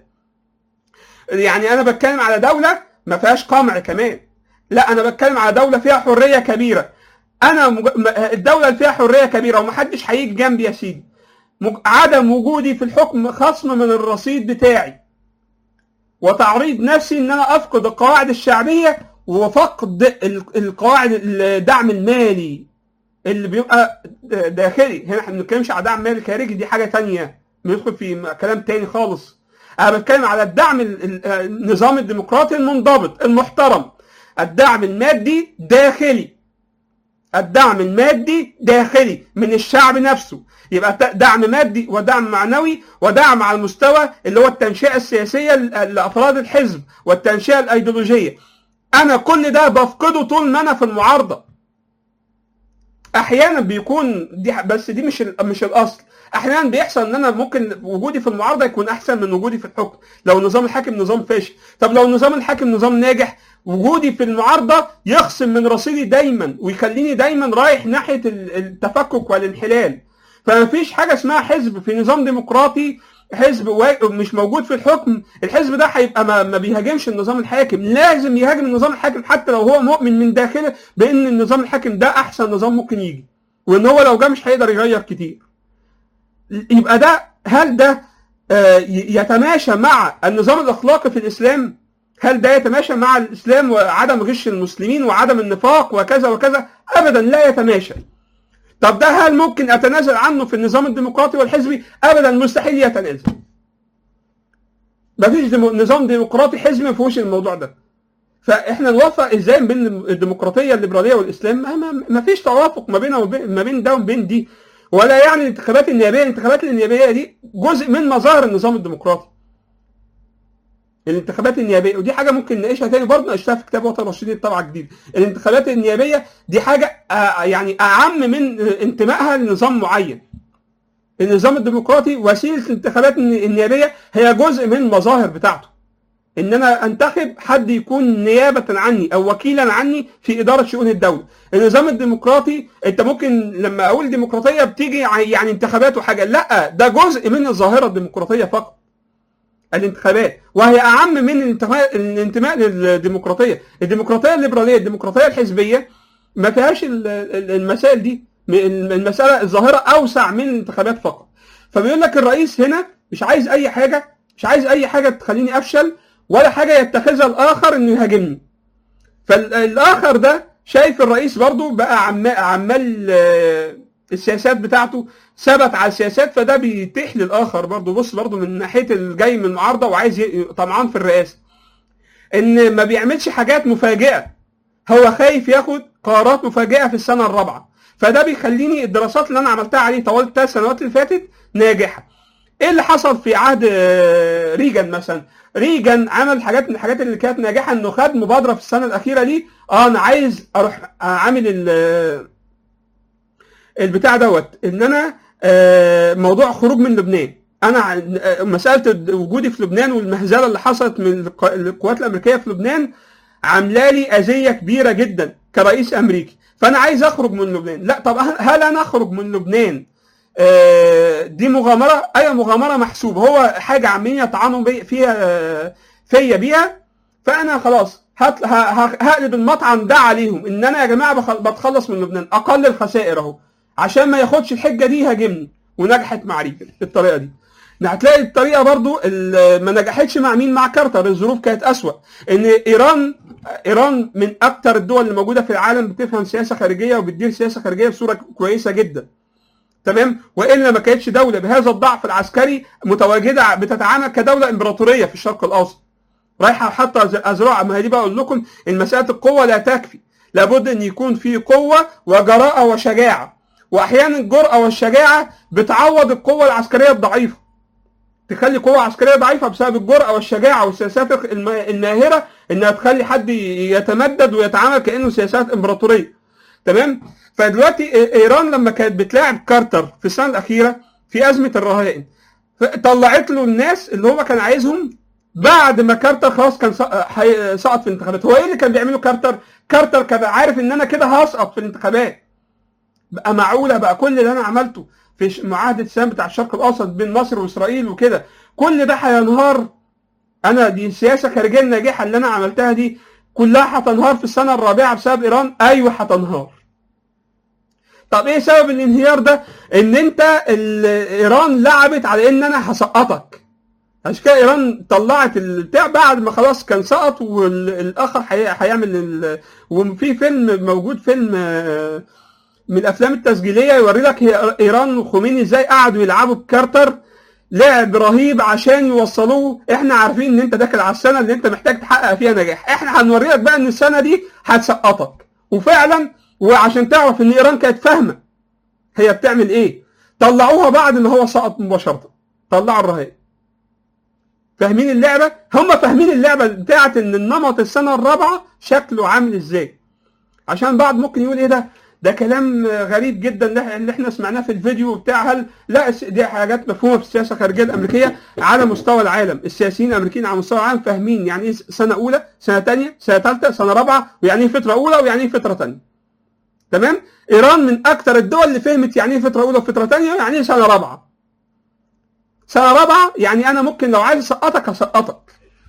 يعني انا بتكلم على دوله ما فيهاش قمع كمان لا انا بتكلم على دوله فيها حريه كبيره انا مج... الدوله اللي فيها حريه كبيره ومحدش هيجي جنبي يا سيدي مج... عدم وجودي في الحكم خصم من الرصيد بتاعي وتعريض نفسي ان انا افقد القواعد الشعبيه وفقد القواعد الدعم المالي اللي بيبقى داخلي هنا احنا ما بنتكلمش على دعم مالي خارجي دي حاجه ثانيه بندخل في كلام تاني خالص انا بتكلم على الدعم النظام الديمقراطي المنضبط المحترم الدعم المادي داخلي الدعم المادي داخلي من الشعب نفسه يبقى دعم مادي ودعم معنوي ودعم على المستوى اللي هو التنشئه السياسيه لافراد الحزب والتنشئه الايديولوجيه انا كل ده بفقده طول ما انا في المعارضه احيانا بيكون دي بس دي مش مش الاصل احيانا بيحصل ان انا ممكن وجودي في المعارضه يكون احسن من وجودي في الحكم لو نظام الحاكم نظام فاشل طب لو نظام الحاكم نظام ناجح وجودي في المعارضه يخصم من رصيدي دايما ويخليني دايما رايح ناحيه التفكك والانحلال فما فيش حاجه اسمها حزب في نظام ديمقراطي حزب مش موجود في الحكم الحزب ده هيبقى ما, ما بيهاجمش النظام الحاكم لازم يهاجم النظام الحاكم حتى لو هو مؤمن من داخله بان النظام الحاكم ده احسن نظام ممكن يجي وان هو لو جه مش هيقدر يغير كتير يبقى ده هل ده يتماشى مع النظام الاخلاقي في الاسلام هل ده يتماشى مع الاسلام وعدم غش المسلمين وعدم النفاق وكذا وكذا ابدا لا يتماشى طب ده هل ممكن اتنازل عنه في النظام الديمقراطي والحزبي ابدا مستحيل يتنازل مفيش ديمو... نظام ديمقراطي حزبي ما فيهوش الموضوع ده فاحنا نوفق ازاي بين الديمقراطيه الليبراليه والاسلام ما, ما... ما فيش توافق ما بينه وبين ما بين ده وبين دي ولا يعني الانتخابات النيابيه الانتخابات النيابيه دي جزء من مظاهر النظام الديمقراطي الانتخابات النيابيه ودي حاجه ممكن نناقشها تاني برضه ناقشتها في كتاب وطن رشيد الطبعه الجديده الانتخابات النيابيه دي حاجه آه يعني اعم من انتمائها لنظام معين النظام الديمقراطي وسيله الانتخابات النيابيه هي جزء من المظاهر بتاعته ان انا انتخب حد يكون نيابه عني او وكيلا عني في اداره شؤون الدوله النظام الديمقراطي انت ممكن لما اقول ديمقراطيه بتيجي يعني انتخابات وحاجه لا ده جزء من الظاهره الديمقراطيه فقط الانتخابات وهي اعم من الانتماء للديمقراطيه الديمقراطيه الليبراليه الديمقراطيه الحزبيه ما فيهاش المسائل دي المساله الظاهره اوسع من الانتخابات فقط فبيقول لك الرئيس هنا مش عايز اي حاجه مش عايز اي حاجه تخليني افشل ولا حاجه يتخذها الاخر انه يهاجمني فالاخر ده شايف الرئيس برضو بقى عمال عمال السياسات بتاعته ثبت على السياسات فده بيتيح للاخر برضه بص برضه من ناحيه الجاي من المعارضه وعايز طمعان في الرئاسه ان ما بيعملش حاجات مفاجئه هو خايف ياخد قرارات مفاجئه في السنه الرابعه فده بيخليني الدراسات اللي انا عملتها عليه طوال الثلاث سنوات اللي فاتت ناجحه ايه اللي حصل في عهد آه، ريجان مثلا ريجان عمل حاجات من الحاجات اللي كانت ناجحه انه خد مبادره في السنه الاخيره دي اه انا عايز اروح عامل ال- البتاع دوت ان انا آه، موضوع خروج من لبنان انا عن- آه، مساله وجودي في لبنان والمهزله اللي حصلت من الق- القوات الامريكيه في لبنان عامله لي اذيه كبيره جدا كرئيس امريكي فانا عايز اخرج من لبنان لا طب هل انا اخرج من لبنان آه، دي مغامره ايوه مغامره محسوبه هو حاجه عاملين يطعنوا بي فيها آه، فيا بيها فانا خلاص هت- ه- ه- هقلب المطعم ده عليهم ان انا يا جماعه بخل- بتخلص من لبنان اقل الخسائر اهو عشان ما ياخدش الحجه دي يهاجمني ونجحت مع ريجن بالطريقه دي هتلاقي الطريقه برضو اللي ما نجحتش مع مين مع كارتر الظروف كانت اسوأ ان ايران ايران من اكتر الدول اللي موجوده في العالم بتفهم سياسه خارجيه وبتدير سياسه خارجيه بصوره كويسه جدا تمام والا ما كانتش دوله بهذا الضعف العسكري متواجده بتتعامل كدوله امبراطوريه في الشرق الاوسط رايحه حتى اذرع ما هي دي بقول لكم ان مساله القوه لا تكفي لابد ان يكون في قوه وجراءه وشجاعه واحيانا الجرأه والشجاعه بتعوض القوه العسكريه الضعيفه تخلي قوه عسكريه ضعيفه بسبب الجرأه والشجاعه والسياسات الم- الماهره انها تخلي حد يتمدد ويتعامل كانه سياسات امبراطوريه تمام فدلوقتي ايران لما كانت بتلاعب كارتر في السنه الاخيره في ازمه الرهائن طلعت له الناس اللي هو كان عايزهم بعد ما كارتر خلاص كان سق- حي- سقط في الانتخابات هو ايه اللي كان بيعمله كارتر كارتر كان عارف ان انا كده هسقط في الانتخابات بقى معقوله بقى كل اللي انا عملته في ش- معاهده السلام بتاع الشرق الاوسط بين مصر واسرائيل وكده كل ده هينهار انا دي السياسه الخارجيه الناجحه اللي انا عملتها دي كلها هتنهار في السنه الرابعه بسبب ايران ايوه هتنهار طب ايه سبب الانهيار ده ان انت ال- ايران لعبت على ان انا هسقطك عشان كده ايران طلعت البتاع بعد ما خلاص كان سقط والاخر هي- هيعمل ال... وفي فيلم موجود فيلم آه، من الافلام التسجيليه يوري لك هي ايران وخميني ازاي قعدوا يلعبوا بكارتر لعب رهيب عشان يوصلوه احنا عارفين ان انت داخل على السنه اللي انت محتاج تحقق فيها نجاح احنا هنوري لك بقى ان السنه دي هتسقطك وفعلا وعشان تعرف ان ايران كانت فاهمه هي بتعمل ايه طلعوها بعد ما هو سقط مباشره طلعوا الرهائن فاهمين اللعبه هم فاهمين اللعبه بتاعت ان النمط السنه الرابعه شكله عامل ازاي عشان بعض ممكن يقول ايه ده ده كلام غريب جدا ده اللي احنا سمعناه في الفيديو بتاع هل لا الس- دي حاجات مفهومه في السياسه الخارجيه الامريكيه على مستوى العالم السياسيين الامريكيين على مستوى العالم فاهمين يعني ايه سنه اولى سنه ثانيه سنه ثالثه سنه رابعه ويعني ايه فتره اولى ويعني ايه فتره ثانيه تمام ايران من اكثر الدول اللي فهمت يعني ايه فتره اولى وفتره ثانيه يعني ايه سنه رابعه سنه رابعه يعني انا ممكن لو عايز اسقطك هسقطك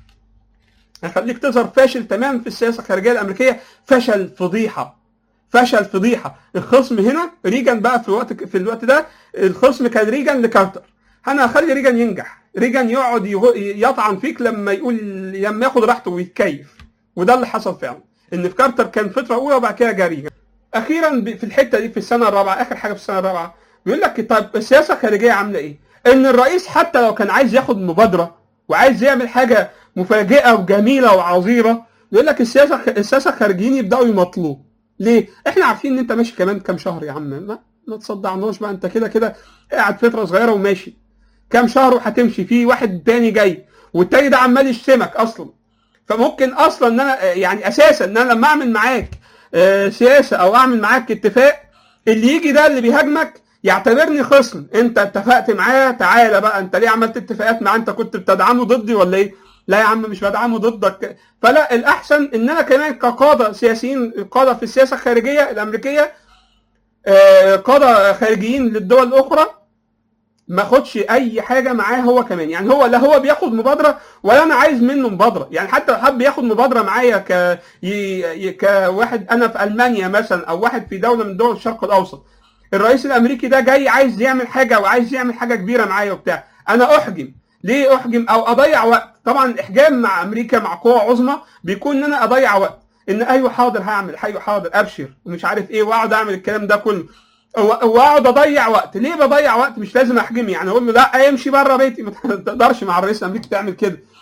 هخليك تظهر فاشل تمام في السياسه الخارجيه الامريكيه فشل فضيحه فشل فضيحه الخصم هنا ريجان بقى في الوقت في الوقت ده الخصم كان ريجان لكارتر انا هخلي ريجان ينجح ريجان يقعد يغ- يطعن فيك لما يقول لما ياخد راحته ويتكيف وده اللي حصل فعلا ان في كارتر كان فتره اولى وبعد كده جه ريجان اخيرا ب- في الحته دي في السنه الرابعه اخر حاجه في السنه الرابعه بيقول لك طب السياسه الخارجيه عامله ايه؟ ان الرئيس حتى لو كان عايز ياخد مبادره وعايز يعمل حاجه مفاجئه وجميله وعظيمه يقول لك السياسه السياسه الخارجيين يبداوا يمطلوه ليه؟ احنا عارفين ان انت ماشي كمان كام شهر يا عم ما, ما تصدعناش بقى انت كده كده قاعد فتره صغيره وماشي كام شهر وهتمشي في واحد تاني جاي والتاني ده عمال يشتمك اصلا فممكن اصلا ان انا يعني اساسا ان انا لما اعمل معاك آه، سياسه او اعمل معاك اتفاق اللي يجي ده اللي بيهاجمك يعتبرني خصم انت اتفقت معاه تعالى بقى انت ليه عملت اتفاقات معاه انت كنت بتدعمه ضدي ولا ايه لا يا عم مش بدعمه ضدك فلا الاحسن ان انا كمان كقاده سياسيين قاده في السياسه الخارجيه الامريكيه آه، قاده خارجيين للدول الاخرى ما اخدش اي حاجه معاه هو كمان يعني هو لا هو بياخد مبادره ولا انا عايز منه مبادره يعني حتى لو حب ياخد مبادره معايا ك ي... ي... كواحد انا في المانيا مثلا او واحد في دوله من دول الشرق الاوسط الرئيس الامريكي ده جاي عايز يعمل حاجه وعايز يعمل حاجه كبيره معايا وبتاع انا احجم ليه احجم او اضيع وقت طبعا الاحجام مع امريكا مع قوه عظمى بيكون ان انا اضيع وقت ان ايوه حاضر هعمل ايوه حاضر ابشر ومش عارف ايه واقعد اعمل الكلام ده كله و- واقعد اضيع وقت ليه بضيع وقت مش لازم احجم يعني اقول له لا امشي بره بيتي ما تقدرش مع الرئيس الامريكي تعمل كده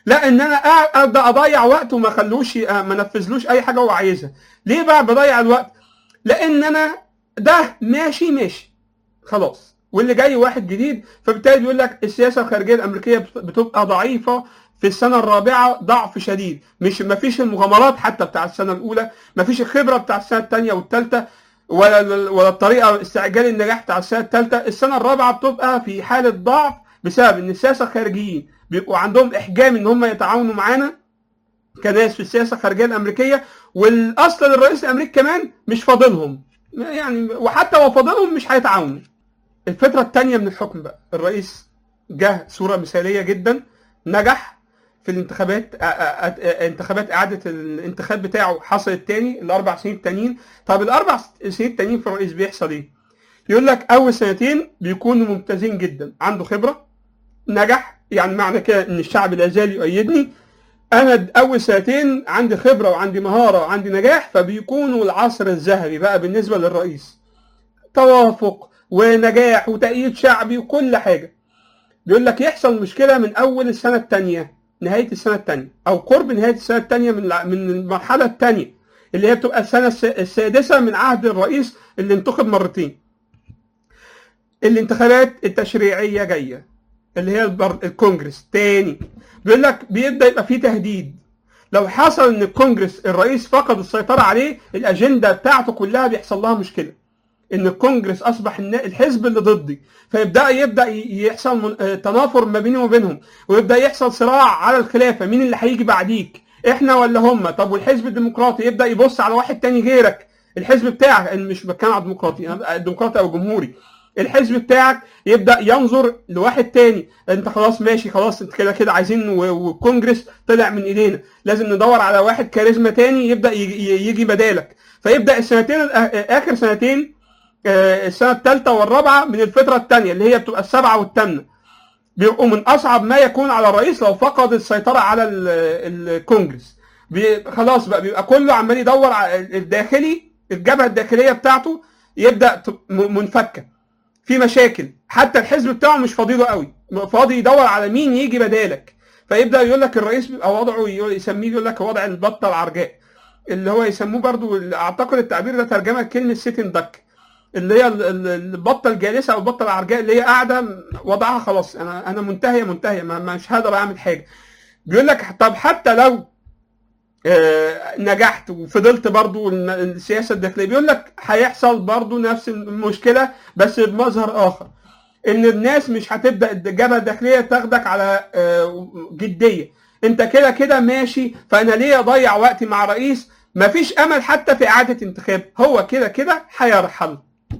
لا ان انا أ- ابدا اضيع وقت وما اخلوش ما نفذلوش اي حاجه هو عايزها ليه بقى بضيع الوقت لان انا ده ماشي ماشي خلاص واللي جاي واحد جديد فبالتالي بيقول لك السياسه الخارجيه الامريكيه بت- بتبقى ضعيفه في السنه الرابعه ضعف شديد مش ما فيش المغامرات حتى بتاع السنه الاولى ما فيش الخبره بتاع السنه الثانيه والثالثه ولا ولا الطريقه استعجال النجاح بتاع السنه الثالثه السنه الرابعه بتبقى في حاله ضعف بسبب ان السياسه الخارجيين بيبقوا عندهم احجام ان هم يتعاونوا معانا كناس في السياسه الخارجيه الامريكيه والاصل الرئيس الامريكي كمان مش فاضلهم يعني وحتى لو فاضلهم مش هيتعاونوا الفتره الثانيه من الحكم بقى الرئيس جه صوره مثاليه جدا نجح في الانتخابات آ- آ- آ- انتخابات اعاده الانتخاب بتاعه حصل الثاني الاربع سنين التانيين طب الاربع سنين التانيين في الرئيس بيحصل ايه؟ يقول لك اول سنتين بيكونوا ممتازين جدا عنده خبره نجح يعني معنى كده ان الشعب لا زال يؤيدني انا اول سنتين عندي خبره وعندي مهاره وعندي نجاح فبيكونوا العصر الذهبي بقى بالنسبه للرئيس توافق ونجاح وتأييد شعبي وكل حاجه بيقول لك يحصل مشكله من اول السنه الثانيه نهايه السنه الثانيه او قرب نهايه السنه الثانيه من الع- من المرحله الثانيه اللي هي بتبقى السنه الس- السادسه من عهد الرئيس اللي انتخب مرتين الانتخابات التشريعيه جايه اللي هي البر... الكونجرس تاني بيقول لك بيبدا يبقى فيه تهديد لو حصل ان الكونجرس الرئيس فقد السيطره عليه الاجنده بتاعته كلها بيحصل لها مشكله ان الكونجرس اصبح النا- الحزب اللي ضدي فيبدا يبدا ي- يحصل من- آه، تنافر ما بيني وبينهم ويبدا يحصل صراع على الخلافه مين اللي هيجي بعديك احنا ولا هم طب والحزب الديمقراطي يبدا يبص على واحد تاني غيرك الحزب بتاعك أنا مش بتكلم على الديمقراطي انا الديمقراطي او الجمهوري الحزب بتاعك يبدا ينظر لواحد تاني انت خلاص ماشي خلاص انت كده كده عايزين و- والكونجرس طلع من ايدينا لازم ندور على واحد كاريزما تاني يبدا يجي, يجي بدالك فيبدا السنتين الأ- اخر سنتين آه، السنه الثالثه والرابعه من الفتره الثانيه اللي هي بتبقى السبعه والثامنه بيبقوا من اصعب ما يكون على الرئيس لو فقد السيطره على ال- الكونجرس بي- خلاص بقى بيبقى كله عمال يدور على الداخلي الجبهه الداخليه بتاعته يبدا تب- م- منفكه في مشاكل حتى الحزب بتاعه مش فاضي له قوي فاضي يدور على مين يجي بدالك فيبدا يقول لك الرئيس بيبقى وضعه يقول- يسميه يقول لك وضع البطه العرجاء اللي هو يسموه برضو اعتقد التعبير ده ترجمه كلمه سيتن دك اللي هي ال- ال- البطه الجالسه او البطه العرجاء اللي هي قاعده وضعها خلاص انا انا منتهيه منتهيه ما مش هقدر اعمل حاجه بيقول لك طب حتى لو آه، نجحت وفضلت برضو الم- السياسه الداخليه بيقول لك هيحصل برضو نفس المشكله بس بمظهر اخر ان الناس مش هتبدا الجبهه الداخليه تاخدك على آه، جديه انت كده كده ماشي فانا ليه اضيع وقتي مع رئيس مفيش امل حتى في اعاده انتخاب هو كده كده هيرحل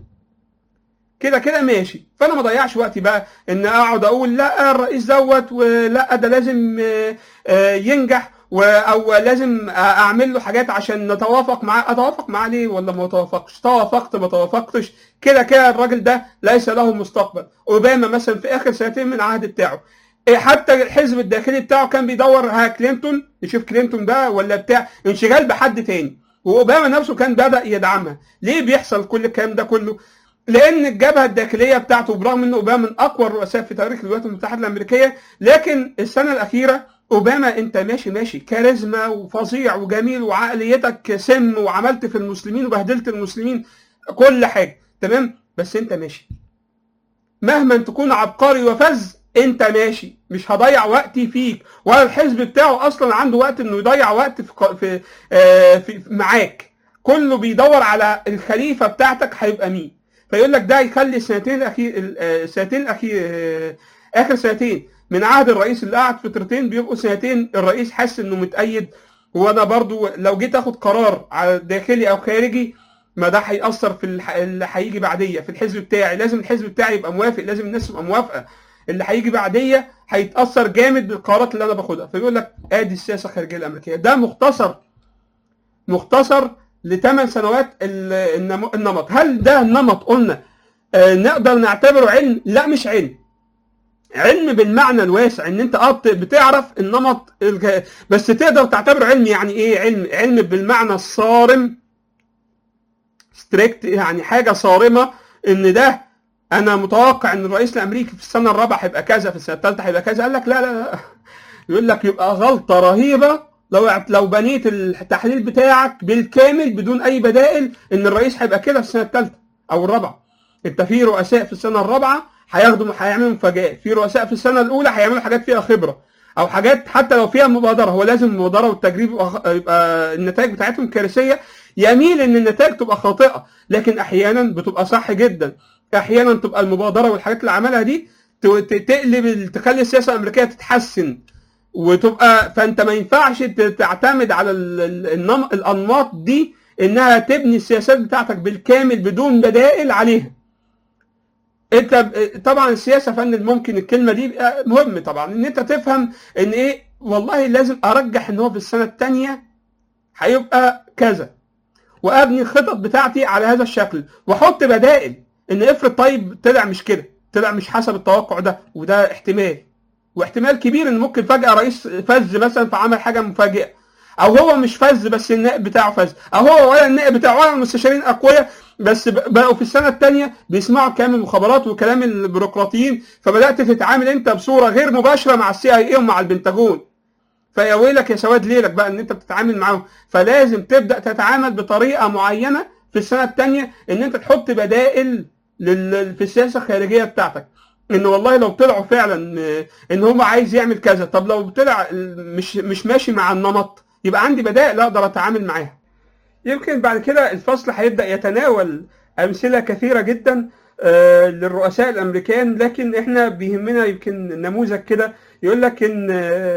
كده كده ماشي فانا ما اضيعش وقتي بقى ان اقعد اقول لا الرئيس دوت ولا ده لازم آه، آه، ينجح و- او لازم اعمل له حاجات عشان نتوافق معاه اتوافق معاه ليه ولا ما اتوافقش توافقت ما توافقتش كده كده الراجل ده ليس له مستقبل اوباما مثلا في اخر سنتين من العهد بتاعه إيه حتى الحزب الداخلي بتاعه كان بيدور ها كلينتون نشوف كلينتون ده ولا بتاع انشغال بحد تاني واوباما نفسه كان بدا يدعمها ليه بيحصل كل الكلام ده كله لان الجبهه الداخليه بتاعته برغم ان اوباما من اقوى الرؤساء في تاريخ الولايات المتحده الامريكيه لكن السنه الاخيره اوباما انت ماشي ماشي كاريزما وفظيع وجميل وعقليتك سم وعملت في المسلمين وبهدلت المسلمين كل حاجه تمام بس انت ماشي مهما تكون عبقري وفذ انت ماشي مش هضيع وقتي فيك ولا الحزب بتاعه اصلا عنده وقت انه يضيع وقت في ق- في, آه في معاك كله بيدور على الخليفه بتاعتك هيبقى مين فيقول لك ده يخلي السنتين الاخير السنتين الاخير آه، اخر سنتين من عهد الرئيس اللي قعد فترتين بيبقوا سنتين الرئيس حاسس انه متأيد وانا برضو لو جيت اخد قرار على داخلي او خارجي ما ده هيأثر في الح- اللي هيجي بعديه في الحزب بتاعي لازم الحزب بتاعي يبقى موافق لازم الناس تبقى موافقه اللي هيجي بعديه هيتأثر جامد بالقرارات اللي انا باخدها فيقول لك ادي السياسه الخارجيه الامريكيه ده مختصر مختصر لثمان سنوات ال- النم- النمط هل ده النمط قلنا آه، نقدر نعتبره علم لا مش علم علم بالمعنى الواسع ان انت اه بت- بتعرف النمط الج- بس تقدر تعتبره علم يعني ايه علم علم بالمعنى الصارم ستريكت يعني حاجه صارمه ان ده انا متوقع ان الرئيس الامريكي في السنه الرابعه هيبقى كذا في السنه الثالثه هيبقى كذا قال لك لا لا لا يقول لك يبقى غلطه رهيبه لو لو بنيت التحليل بتاعك بالكامل بدون اي بدائل ان الرئيس هيبقى كده في السنه الثالثه او الرابعه انت في رؤساء في السنه الرابعه هياخدوا هيعملوا مفاجآت في رؤساء في السنه الاولى هيعملوا حاجات فيها خبره او حاجات حتى لو فيها مبادره هو لازم المبادره والتجريب يبقى, يبقى النتائج بتاعتهم كارثيه يميل ان النتائج تبقى خاطئه لكن احيانا بتبقى صح جدا احيانا تبقى المبادره والحاجات اللي عملها دي تقلب تخلي السياسه الامريكيه تتحسن وتبقى فانت ما ينفعش تعتمد على الانماط دي انها تبني السياسات بتاعتك بالكامل بدون بدائل عليها انت طبعا السياسه فن ممكن الكلمه دي مهم طبعا ان انت تفهم ان ايه والله لازم ارجح ان هو في السنه الثانيه هيبقى كذا وابني الخطط بتاعتي على هذا الشكل واحط بدائل ان افرض طيب طلع مش كده طلع مش حسب التوقع ده وده احتمال واحتمال كبير ان ممكن فجاه رئيس فز مثلا فعمل حاجه مفاجئه او هو مش فز بس النائب بتاعه فز او هو ولا النائب بتاعه ولا المستشارين اقوياء بس بقوا في السنه الثانيه بيسمعوا كلام المخابرات وكلام البيروقراطيين فبدات تتعامل انت بصوره غير مباشره مع السي اي اي ومع البنتاجون فيا ويلك يا سواد ليلك بقى ان انت بتتعامل معاهم فلازم تبدا تتعامل بطريقه معينه في السنه الثانيه ان انت تحط بدائل لل... في السياسه الخارجيه بتاعتك ان والله لو طلعوا فعلا ان هو عايز يعمل كذا طب لو طلع مش مش ماشي مع النمط يبقى عندي بدائل اقدر اتعامل معاها يمكن بعد كده الفصل هيبدا يتناول امثله كثيره جدا للرؤساء الامريكان لكن احنا بيهمنا يمكن نموذج كده يقول لك ان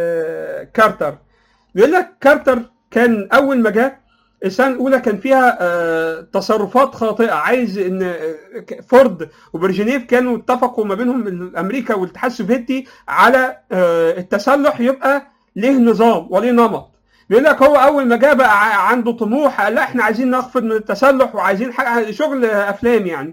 كارتر بيقول لك كارتر كان اول ما جه السنه الاولى كان فيها تصرفات خاطئه عايز ان فورد وبرجنيف كانوا اتفقوا ما بينهم امريكا والاتحاد السوفيتي على التسلح يبقى له نظام وليه نمط بيقول لك هو اول ما جه بقى عنده طموح قال لا احنا عايزين نخفض من التسلح وعايزين حاجه شغل افلام يعني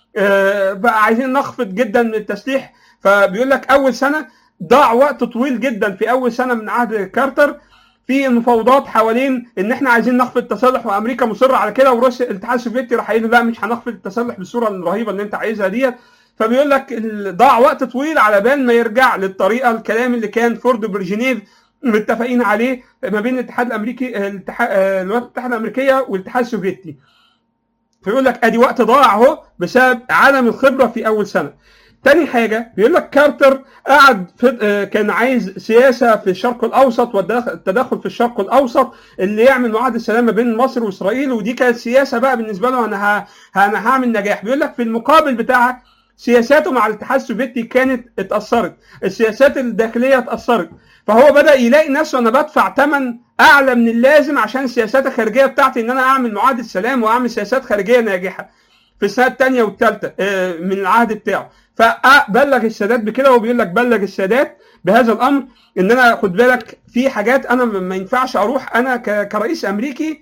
بقى عايزين نخفض جدا من التسليح فبيقول لك اول سنه ضاع وقت طويل جدا في اول سنه من عهد كارتر في المفاوضات حوالين ان احنا عايزين نخفض التسلح وامريكا مصره على كده وروسيا الاتحاد السوفيتي راح قايل لا مش هنخفض التسلح بالصوره الرهيبه اللي انت عايزها ديت فبيقول لك ضاع وقت طويل على بال ما يرجع للطريقه الكلام اللي كان فورد وبرجنيف متفقين عليه ما بين الاتحاد الامريكي الاتحاد الولايات المتحده الامريكيه والاتحاد السوفيتي فيقول لك ادي وقت ضاع اهو بسبب عدم الخبره في اول سنه تاني حاجة بيقول لك كارتر قعد في كان عايز سياسة في الشرق الأوسط والتدخل في الشرق الأوسط اللي يعمل معاهدة سلام ما بين مصر وإسرائيل ودي كانت سياسة بقى بالنسبة له أنا ها أنا هعمل نجاح بيقول لك في المقابل بتاعها سياساته مع الاتحاد السوفيتي كانت اتأثرت السياسات الداخلية اتأثرت فهو بدأ يلاقي نفسه أنا بدفع ثمن أعلى من اللازم عشان السياسات الخارجية بتاعتي إن أنا أعمل معاهدة سلام وأعمل سياسات خارجية ناجحة في السنة الثانية والثالثة من العهد بتاعه فبلغ السادات بكده وبيقول لك بلغ السادات بهذا الامر ان انا خد بالك في حاجات انا ما ينفعش اروح انا كرئيس امريكي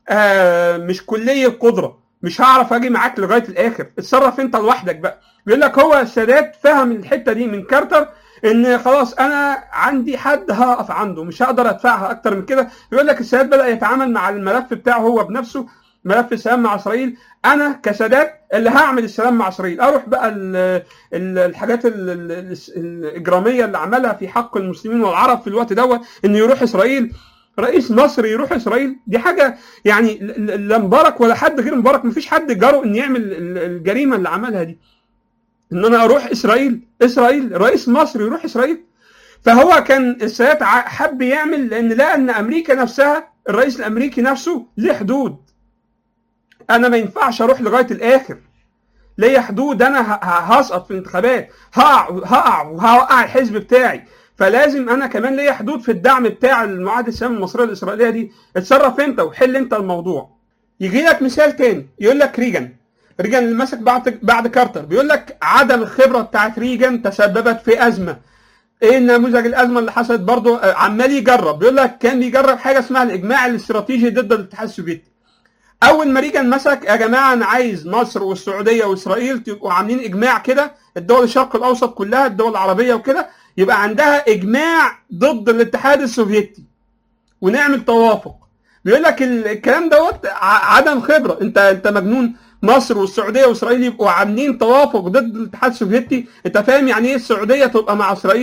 مش كليه قدره مش هعرف اجي معاك لغايه الاخر اتصرف انت لوحدك بقى بيقول لك هو السادات فهم الحته دي من كارتر ان خلاص انا عندي حد هقف عنده مش هقدر ادفعها اكتر من كده بيقول لك السادات بدا يتعامل مع الملف بتاعه هو بنفسه ملف السلام مع اسرائيل انا كسادات اللي هعمل السلام مع اسرائيل اروح بقى ال ال الحاجات ال ال الاجراميه اللي عملها في حق المسلمين والعرب في الوقت دوت انه يروح اسرائيل رئيس مصر يروح اسرائيل دي حاجه يعني لا مبارك ولا حد غير مبارك مفيش حد جرؤ ان يعمل الجريمه اللي عملها دي ان انا اروح اسرائيل اسرائيل رئيس مصر يروح اسرائيل فهو كان السادات حب يعمل لان لقى ان امريكا نفسها الرئيس الامريكي نفسه ليه حدود انا ما ينفعش اروح لغايه الاخر ليا حدود انا هسقط في الانتخابات هقع هقع وهوقع الحزب بتاعي فلازم انا كمان ليا حدود في الدعم بتاع المعاهده السلام المصريه الاسرائيليه دي اتصرف انت وحل انت الموضوع يجي لك مثال تاني يقول لك ريجن ريجن اللي مسك بعد بعد كارتر بيقول لك عدم الخبره بتاعت ريجن تسببت في ازمه ايه نموذج الازمه اللي حصلت برضه عمال يجرب بيقول لك كان بيجرب حاجه اسمها الاجماع الاستراتيجي ضد الاتحاد السوفيتي اول ما ريجن مسك يا جماعه انا عايز مصر والسعوديه واسرائيل تبقوا عاملين اجماع كده الدول الشرق الاوسط كلها الدول العربيه وكده يبقى عندها اجماع ضد الاتحاد السوفيتي ونعمل توافق بيقول لك الكلام دوت عدم خبره انت انت مجنون مصر والسعوديه واسرائيل يبقوا عاملين توافق ضد الاتحاد السوفيتي انت فاهم يعني ايه السعوديه تبقى مع اسرائيل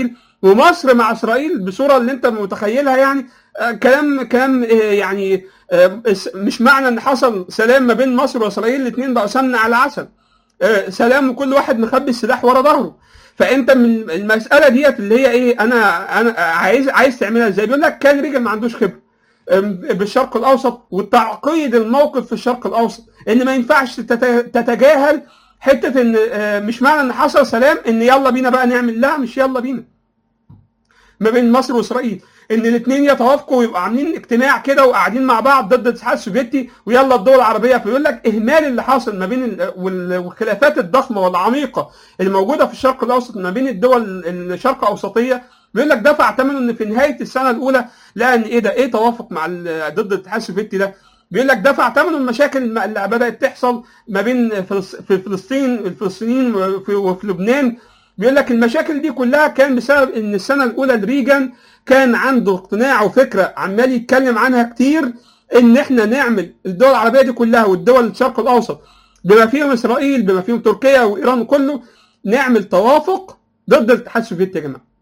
ومصر مع اسرائيل بصوره اللي انت متخيلها يعني آه، كلام كلام آه، يعني آه، اس- مش معنى ان حصل سلام ما بين مصر واسرائيل الاثنين بقوا سمنه على عسل آه، سلام وكل واحد مخبي السلاح ورا ظهره فانت من المساله ديت اللي هي ايه انا انا عايز عايز تعملها ازاي بيقول لك كان ريجن ما عندوش خبره أم، بالشرق الاوسط وتعقيد الموقف في الشرق الاوسط ان ما ينفعش تت- تتجاهل حته ان آه، مش معنى ان حصل سلام ان يلا بينا بقى نعمل لا مش يلا بينا ما بين مصر واسرائيل ان الاثنين يتوافقوا ويبقوا عاملين اجتماع كده وقاعدين مع بعض ضد الاتحاد السوفيتي ويلا الدول العربيه فيقول لك اهمال اللي حاصل ما بين ال- وال- والخلافات الضخمه والعميقه اللي موجوده في الشرق الاوسط ما بين الدول الشرق اوسطيه بيقول لك دفع ثمنه ان في نهايه السنه الاولى لقى ان ايه ده ايه توافق مع ال- ضد الاتحاد السوفيتي ده بيقول لك دفع ثمنه المشاكل اللي بدات تحصل ما بين فلس- في فلسطين الفلسطينيين وفي, وفي لبنان بيقول لك المشاكل دي كلها كان بسبب ان السنه الاولى لريجان كان عنده اقتناع وفكره عمال يتكلم عنها كتير ان احنا نعمل الدول العربيه دي كلها والدول الشرق الاوسط بما فيهم اسرائيل بما فيهم تركيا وايران كله نعمل توافق ضد الاتحاد السوفيتي يا جماعه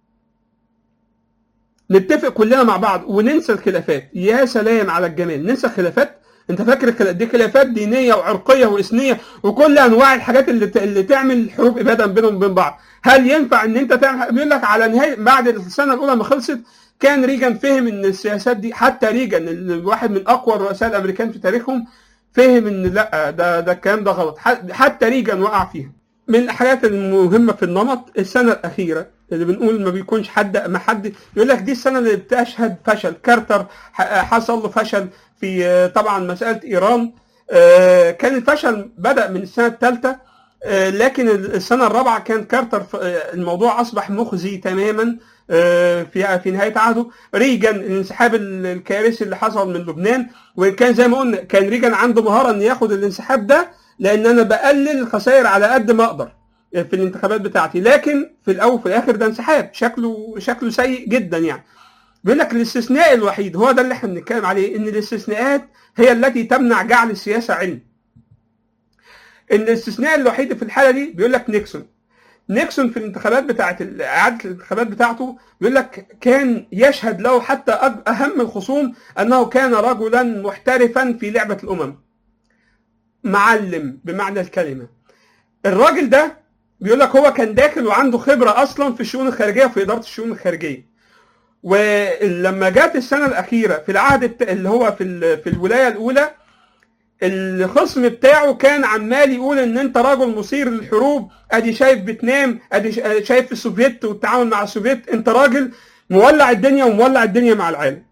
نتفق كلنا مع بعض وننسى الخلافات يا سلام على الجمال ننسى الخلافات انت فاكر الخلا- دي خلافات دينيه وعرقيه واثنيه وكل انواع الحاجات اللي ت- اللي تعمل حروب اباده بينهم وبين بعض هل ينفع ان انت تعمل بيقول لك على نهايه بعد السنه الاولى ما خلصت كان ريجان فهم ان السياسات دي حتى ريجان اللي واحد من اقوى الرؤساء الامريكان في تاريخهم فهم ان لا ده ده الكلام ده غلط ح- حتى ريجان وقع فيها من الحاجات المهمه في النمط السنه الاخيره اللي بنقول ما بيكونش حد ما حد يقول لك دي السنه اللي بتشهد فشل كارتر ح- حصل له فشل في آه، طبعا مساله ايران آه، كان الفشل بدا من السنه الثالثه آه، لكن السنه الرابعه كان كارتر ف- آه، الموضوع اصبح مخزي تماما آه، في في نهايه عهده ريجان الانسحاب ال- الكارثي اللي حصل من لبنان وان كان زي ما قلنا كان ريجان عنده مهاره ان ياخد الانسحاب ده لان انا بقلل الخسائر على قد ما اقدر في الانتخابات بتاعتي لكن في الاول وفي الاخر ده انسحاب شكله شكله سيء جدا يعني بيقول لك الاستثناء الوحيد هو ده اللي احنا بنتكلم عليه ان الاستثناءات هي التي تمنع جعل السياسه علم ان الاستثناء الوحيد في الحاله دي بيقول لك نيكسون نيكسون في الانتخابات بتاعت اعاده الانتخابات بتاعته بيقول لك كان يشهد له حتى أج- اهم الخصوم انه كان رجلا محترفا في لعبه الامم معلم بمعنى الكلمه الراجل ده بيقول لك هو كان داخل وعنده خبره اصلا في الشؤون الخارجيه وفي اداره الشؤون الخارجيه ولما جت السنه الاخيره في العهد الت- اللي هو في ال- في الولايه الاولى الخصم بتاعه كان عمال يقول ان انت راجل مثير للحروب ادي شايف فيتنام ادي شا- شايف السوفيت والتعاون مع السوفيت انت راجل مولع الدنيا ومولع الدنيا مع العالم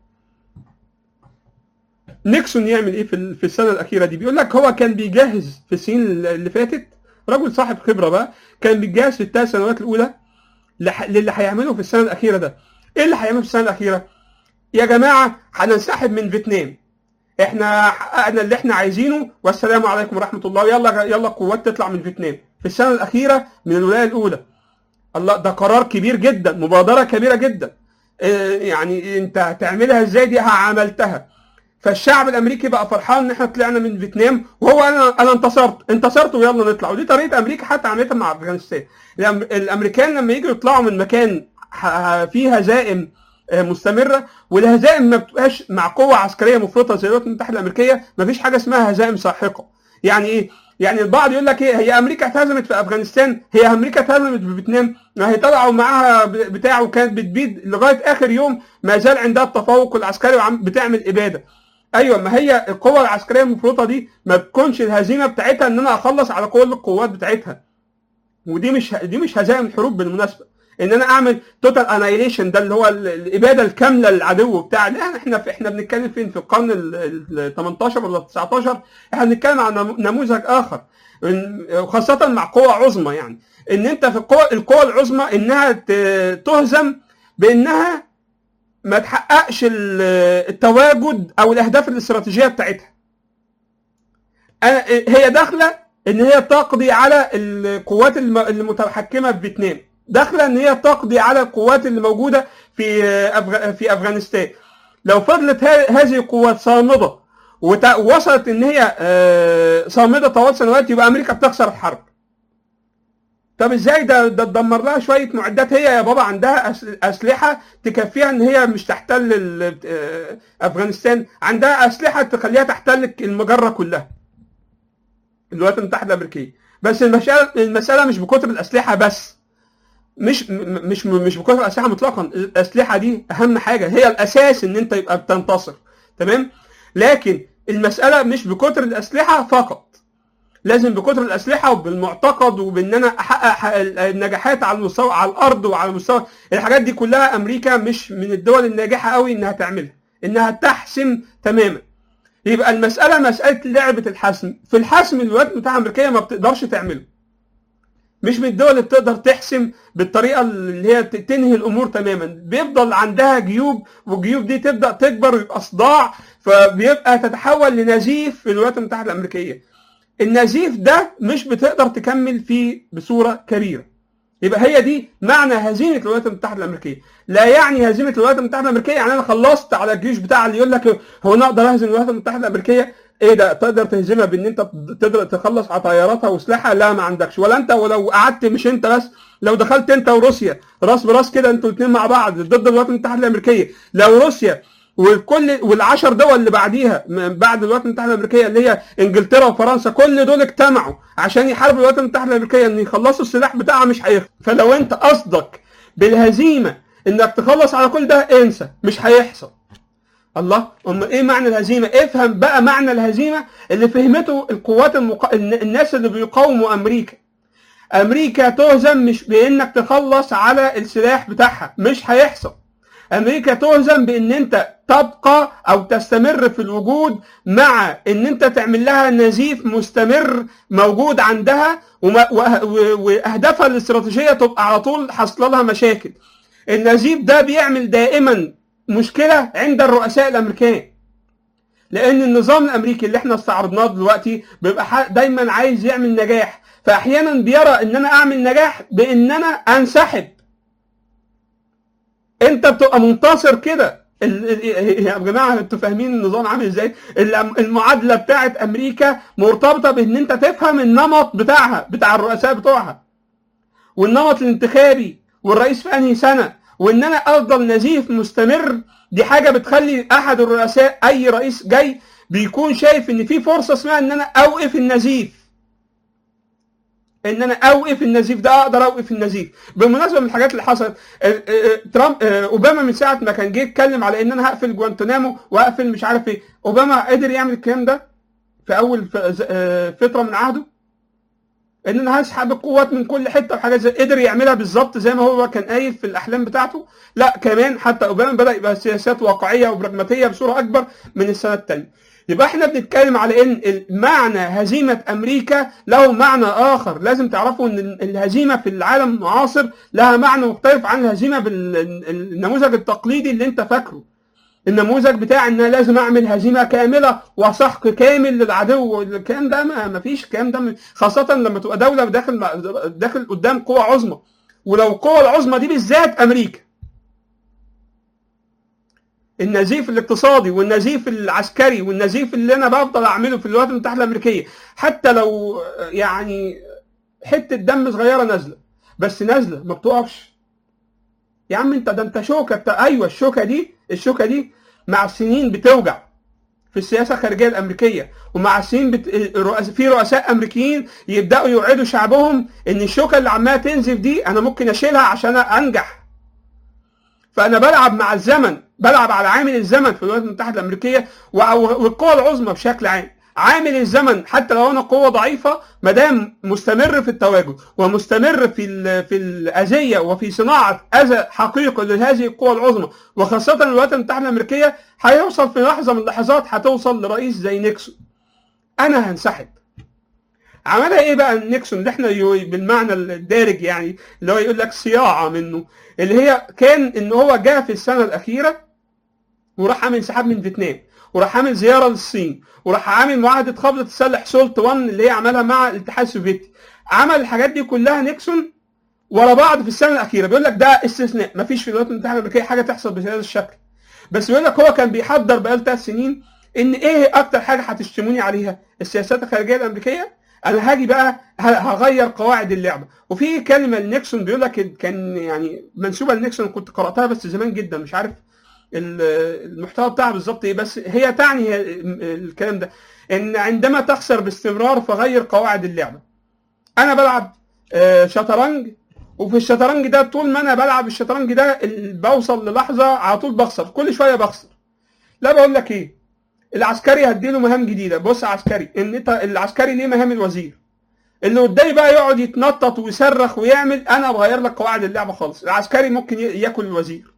نيكسون يعمل ايه في ال- في السنه الاخيره دي بيقول لك هو كان بيجهز في السنين اللي فاتت رجل صاحب خبره بقى كان بيجهز في الثلاث سنوات الاولى لح- للي هيعمله في السنه الاخيره ده ايه اللي هيعمله في السنه الاخيره يا جماعه هننسحب من فيتنام احنا حققنا اللي احنا عايزينه والسلام عليكم ورحمه الله يلا يلا القوات تطلع من فيتنام في السنه الاخيره من الولايه الاولى الله ده قرار كبير جدا مبادره كبيره جدا إيه يعني انت هتعملها ازاي دي عملتها فالشعب الامريكي بقى فرحان ان احنا طلعنا من فيتنام وهو انا انا انتصرت انتصرت ويلا نطلع ودي طريقه امريكا حتى عملتها مع افغانستان الأم- الامريكان لما يجوا يطلعوا من مكان ح- فيه هزائم آه، مستمره والهزائم ما بتبقاش مع قوه عسكريه مفرطه زي الولايات المتحده الامريكيه ما فيش حاجه اسمها هزائم ساحقه يعني ايه يعني البعض يقول لك ايه هي امريكا اتهزمت في افغانستان هي امريكا اتهزمت في فيتنام ما هي طلعوا معاها ب- بتاع وكانت بتبيد لغايه اخر يوم ما زال عندها التفوق العسكري وعم بتعمل اباده ايوه ما هي القوه العسكريه المفرطه دي ما بتكونش الهزيمه بتاعتها ان انا اخلص على كل القوات بتاعتها ودي مش دي مش هزائم الحروب بالمناسبه ان انا اعمل توتال انايليشن ده اللي هو ال- الاباده الكامله للعدو بتاع لا احنا في احنا بنتكلم فين في القرن ال 18 ولا 19 احنا بنتكلم عن نمو- نموذج اخر إن- وخاصه مع قوى عظمى يعني ان انت في القوى القوى العظمى انها ت- تهزم بانها ما تحققش ال- التواجد او الاهداف الاستراتيجيه بتاعتها أنا- هي داخله ان هي تقضي على القوات الم- المتحكمه في فيتنام داخله ان هي تقضي على القوات اللي موجوده في أفغ... في افغانستان لو فضلت ه- هذه القوات صامده وت- ووصلت ان هي آه، صامده طوال سنوات يبقى امريكا بتخسر الحرب طب ازاي ده ده تدمر لها شويه معدات هي يا بابا عندها أس- اسلحه تكفيها ان هي مش تحتل ال- آه، افغانستان عندها اسلحه تخليها تحتل المجره كلها الولايات المتحده الامريكيه بس المساله المساله مش بكتر الاسلحه بس مش م- مش مش بكتر الاسلحه مطلقا الاسلحه دي اهم حاجه هي الاساس ان انت يبقى بتنتصر تمام لكن المساله مش بكتر الاسلحه فقط لازم بكتر الاسلحه وبالمعتقد وبان انا احقق ح- النجاحات على المستوى على الارض وعلى مستوى الحاجات دي كلها امريكا مش من الدول الناجحه قوي انها تعملها انها تحسم تماما يبقى المساله مساله لعبه الحسم في الحسم الولايات المتحده الامريكيه ما بتقدرش تعمله مش من الدول اللي بتقدر تحسم بالطريقه اللي هي ت- تنهي الامور تماما بيفضل عندها جيوب والجيوب دي تبدا تكبر ويبقى صداع فبيبقى تتحول لنزيف في الولايات المتحده الامريكيه النزيف ده مش بتقدر تكمل فيه بصوره كبيره يبقى هي دي معنى هزيمه الولايات المتحده الامريكيه لا يعني هزيمه الولايات المتحده الامريكيه يعني انا خلصت على الجيش بتاع اللي يقول لك هو انا اقدر اهزم الولايات المتحده الامريكيه ايه ده تقدر تهزمها بان انت تقدر تخلص على طياراتها وسلاحها لا ما عندكش ولا انت ولو قعدت مش انت بس لو دخلت انت وروسيا راس براس كده انتوا الاثنين مع بعض ضد الولايات المتحده الامريكيه لو روسيا والكل والعشر دول اللي بعديها من بعد الولايات المتحده الامريكيه اللي هي انجلترا وفرنسا كل دول اجتمعوا عشان يحاربوا الولايات المتحده الامريكيه ان يخلصوا السلاح بتاعها مش هيخلص فلو انت قصدك بالهزيمه انك تخلص على كل ده انسى مش هيحصل الله أم ايه معنى الهزيمه افهم بقى معنى الهزيمه اللي فهمته القوات المق... الناس اللي بيقاوموا امريكا امريكا تهزم مش بانك تخلص على السلاح بتاعها مش هيحصل امريكا تهزم بان انت تبقى او تستمر في الوجود مع ان انت تعمل لها نزيف مستمر موجود عندها وما- وأه- و- واهدافها الاستراتيجيه تبقى على طول حاصله لها مشاكل النزيف ده بيعمل دائما مشكله عند الرؤساء الامريكان لان النظام الامريكي اللي احنا استعرضناه دلوقتي بيبقى ح- دايما عايز يعمل نجاح فاحيانا بيرى ان انا اعمل نجاح بان انا انسحب انت بتبقى منتصر كده ال- ال- يا جماعه انتوا فاهمين النظام عامل ازاي الم- المعادله بتاعت امريكا مرتبطه بان انت تفهم النمط بتاعها بتاع الرؤساء بتوعها والنمط الانتخابي والرئيس في انهي سنه وان انا افضل نزيف مستمر دي حاجه بتخلي احد الرؤساء اي رئيس جاي بيكون شايف ان في فرصه اسمها ان انا اوقف النزيف ان انا اوقف النزيف ده اقدر اوقف النزيف بالمناسبه من الحاجات اللي حصلت آه، آه، ترامب آه، اوباما من ساعه ما كان جه يتكلم على ان انا هقفل جوانتنامو واقفل مش عارف ايه اوباما قدر يعمل الكلام ده في اول ف- ز- آه، فتره من عهده ان انا هسحب القوات من كل حته وحاجات زي قدر يعملها بالظبط زي ما هو كان قايل في الاحلام بتاعته لا كمان حتى اوباما بدا يبقى سياسات واقعيه وبراجماتيه بصوره اكبر من السنه الثانيه يبقى احنا بنتكلم على ان معنى هزيمه امريكا له معنى اخر لازم تعرفوا ان الهزيمه في العالم المعاصر لها معنى مختلف عن الهزيمه بالنموذج التقليدي اللي انت فاكره النموذج بتاع ان أنا لازم اعمل هزيمه كامله وسحق كامل للعدو الكلام ده ما ما فيش الكلام ده خاصه لما تبقى دوله داخل داخل قدام قوه عظمى ولو القوه العظمى دي بالذات امريكا النزيف الاقتصادي والنزيف العسكري والنزيف اللي انا بفضل اعمله في الولايات المتحده الامريكيه حتى لو يعني حته دم صغيره نازله بس نازله ما بتقفش يا عم انت ده انت شوكه انت ايوه الشوكه دي الشوكه دي مع السنين بتوجع في السياسه الخارجيه الامريكيه ومع السنين بت... الرؤس... في رؤساء امريكيين يبداوا يوعدوا شعبهم ان الشوكه اللي عماله تنزف دي انا ممكن اشيلها عشان انجح فانا بلعب مع الزمن بلعب على عامل الزمن في الولايات المتحده الامريكيه والقوى العظمى بشكل عام عامل الزمن حتى لو انا قوه ضعيفه ما دام مستمر في التواجد ومستمر في في الاذيه وفي صناعه اذى حقيقي لهذه القوى العظمى وخاصه الولايات المتحده الامريكيه هيوصل في لحظه من اللحظات هتوصل لرئيس زي نيكسون انا هنسحب عملها ايه بقى نيكسون اللي احنا بالمعنى الدارج يعني اللي هو يقول لك صياعه منه اللي هي كان ان هو جاء في السنه الاخيره وراح عامل انسحاب من فيتنام وراح عامل زياره للصين وراح عامل معاهده خفض تسلح سولت 1 اللي هي عملها مع الاتحاد السوفيتي عمل الحاجات دي كلها نيكسون ورا بعض في السنه الاخيره بيقول لك ده استثناء مفيش في الولايات المتحده الامريكيه حاجه تحصل بهذا الشكل بس بيقول لك هو كان بيحضر بقاله ثلاث سنين ان ايه اكتر حاجه هتشتموني عليها السياسات الخارجيه الامريكيه انا هاجي بقى ه- هغير قواعد اللعبه وفي كلمه لنيكسون بيقول لك كان يعني منسوبه لنيكسون كنت قراتها بس زمان جدا مش عارف ال- المحتوى بتاعها بالظبط ايه بس هي تعني الكلام ده ان عندما تخسر باستمرار فغير قواعد اللعبه انا بلعب آه، شطرنج وفي الشطرنج ده طول ما انا بلعب الشطرنج ده ال- بوصل للحظه على طول بخسر كل شويه بخسر لا بقول لك ايه العسكري هديله مهام جديده بص يا عسكري ان انت العسكري ليه مهام الوزير اللي قدامي بقى يقعد يتنطط ويصرخ ويعمل انا بغير لك قواعد اللعبه خالص العسكري ممكن ي- ياكل الوزير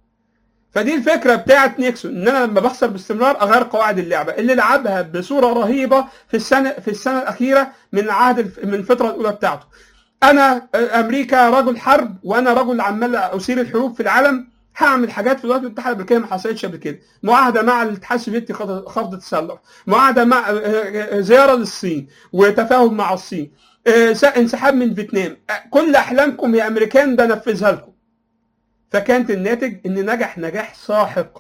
فدي الفكره بتاعت نيكسون ان انا لما بخسر باستمرار اغير قواعد اللعبه اللي لعبها بصوره رهيبه في السنه في السنه الاخيره من عهد الف- من الفتره الاولى بتاعته انا آه، امريكا رجل حرب وانا رجل عمال اثير الحروب في العالم هعمل حاجات في الولايات المتحده الامريكيه ما حصلتش قبل كده معاهده مع الاتحاد السوفيتي خفض خفض التسلح معاهده مع آه، آه، زياره للصين وتفاهم مع الصين آه، س- انسحاب من فيتنام آه، كل احلامكم يا امريكان بنفذها لكم فكانت الناتج ان نجح نجاح ساحق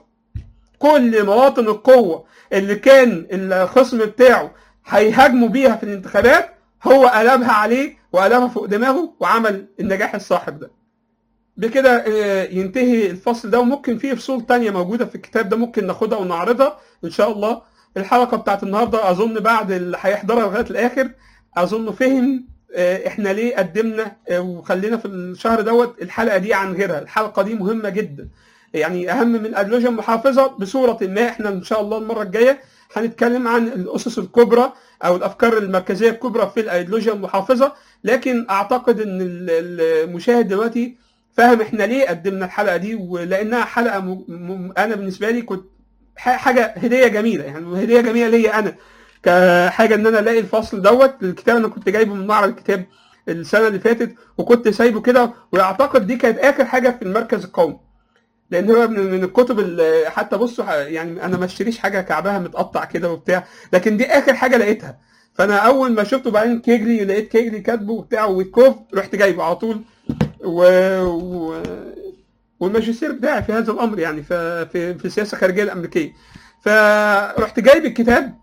كل مواطن القوه اللي كان الخصم بتاعه هيهاجموا بيها في الانتخابات هو قلبها عليه وقلبها فوق دماغه وعمل النجاح الساحق ده بكده آه، ينتهي الفصل ده وممكن فيه فصول تانية موجودة في الكتاب ده ممكن ناخدها ونعرضها إن شاء الله الحلقة بتاعت النهاردة أظن بعد اللي هيحضرها لغاية الآخر أظن فهم آه، إحنا ليه قدمنا آه، وخلينا في الشهر دوت الحلقة دي عن غيرها الحلقة دي مهمة جدا يعني أهم من الأيديولوجيا المحافظة بصورة ما إحنا إن شاء الله المرة الجاية هنتكلم عن الأسس الكبرى أو الأفكار المركزية الكبرى في الأيديولوجيا المحافظة لكن أعتقد إن ال- المشاهد دلوقتي فاهم احنا ليه قدمنا الحلقه دي ولانها حلقه م... م... انا بالنسبه لي كنت ح- حاجه هديه جميله يعني هديه جميله ليا انا كحاجه ان انا الاقي الفصل دوت الكتاب انا كنت جايبه من معرض الكتاب السنه اللي فاتت وكنت سايبه كده واعتقد دي كانت اخر حاجه في المركز القومي لان هو من من الكتب اللي حتى بصوا ح- يعني انا ما اشتريش حاجه كعبها متقطع كده وبتاع لكن دي اخر حاجه لقيتها فانا اول ما شفته بعدين كيجلي لقيت كيجلي كاتبه وبتاع ويتكوف رحت جايبه على طول و... و... والماجستير بتاعي في هذا الامر يعني ف... في في السياسه الخارجيه الامريكيه فرحت جايب الكتاب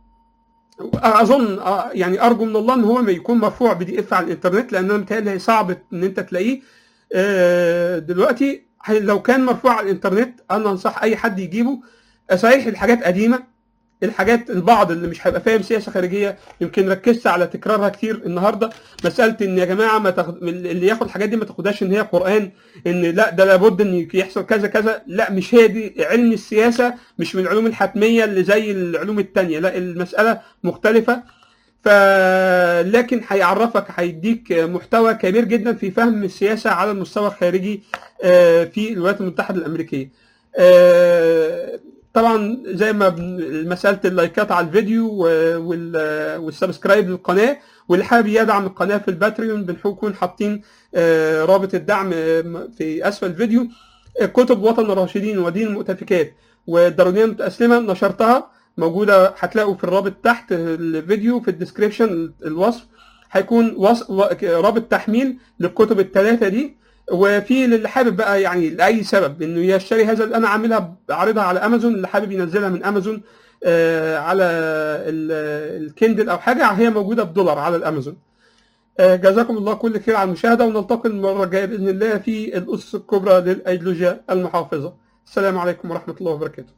اظن آه، يعني ارجو من الله ان هو ما يكون مرفوع بي دي اف على الانترنت لان انا متهيألي صعب ان انت تلاقيه آه، دلوقتي لو كان مرفوع على الانترنت انا انصح اي حد يجيبه صحيح الحاجات قديمه الحاجات البعض اللي مش هيبقى فاهم سياسه خارجيه يمكن ركزت على تكرارها كتير النهارده مساله ان يا جماعه ما تاخد اللي ياخد الحاجات دي ما تاخدهاش ان هي قران ان لا ده لابد ان يحصل كذا كذا لا مش هي دي علم السياسه مش من العلوم الحتميه اللي زي العلوم التانية لا المساله مختلفه ف لكن هيعرفك هيديك محتوى كبير جدا في فهم السياسه على المستوى الخارجي آه، في الولايات المتحده الامريكيه آه، طبعا زي ما بن- مساله اللايكات على الفيديو و- وال- والسبسكرايب للقناه واللي حابب يدعم القناه في الباتريون بنكون حاطين آه، رابط الدعم آه، في اسفل الفيديو آه، كتب وطن الراشدين ودين المؤتفكات والدارونيه المتأسلمة نشرتها موجودة هتلاقوا في الرابط تحت الفيديو في الديسكريبشن الوصف هيكون وص... و- رابط تحميل للكتب الثلاثة دي وفي اللي حابب بقى يعني لاي سبب انه يشتري هذا انا عاملها عارضها على امازون اللي حابب ينزلها من امازون آه على ال- الكندل او حاجه هي موجوده بدولار على الامازون آه جزاكم الله كل خير على المشاهده ونلتقي المره الجايه باذن الله في الاسس الكبرى للايديولوجيا المحافظه السلام عليكم ورحمه الله وبركاته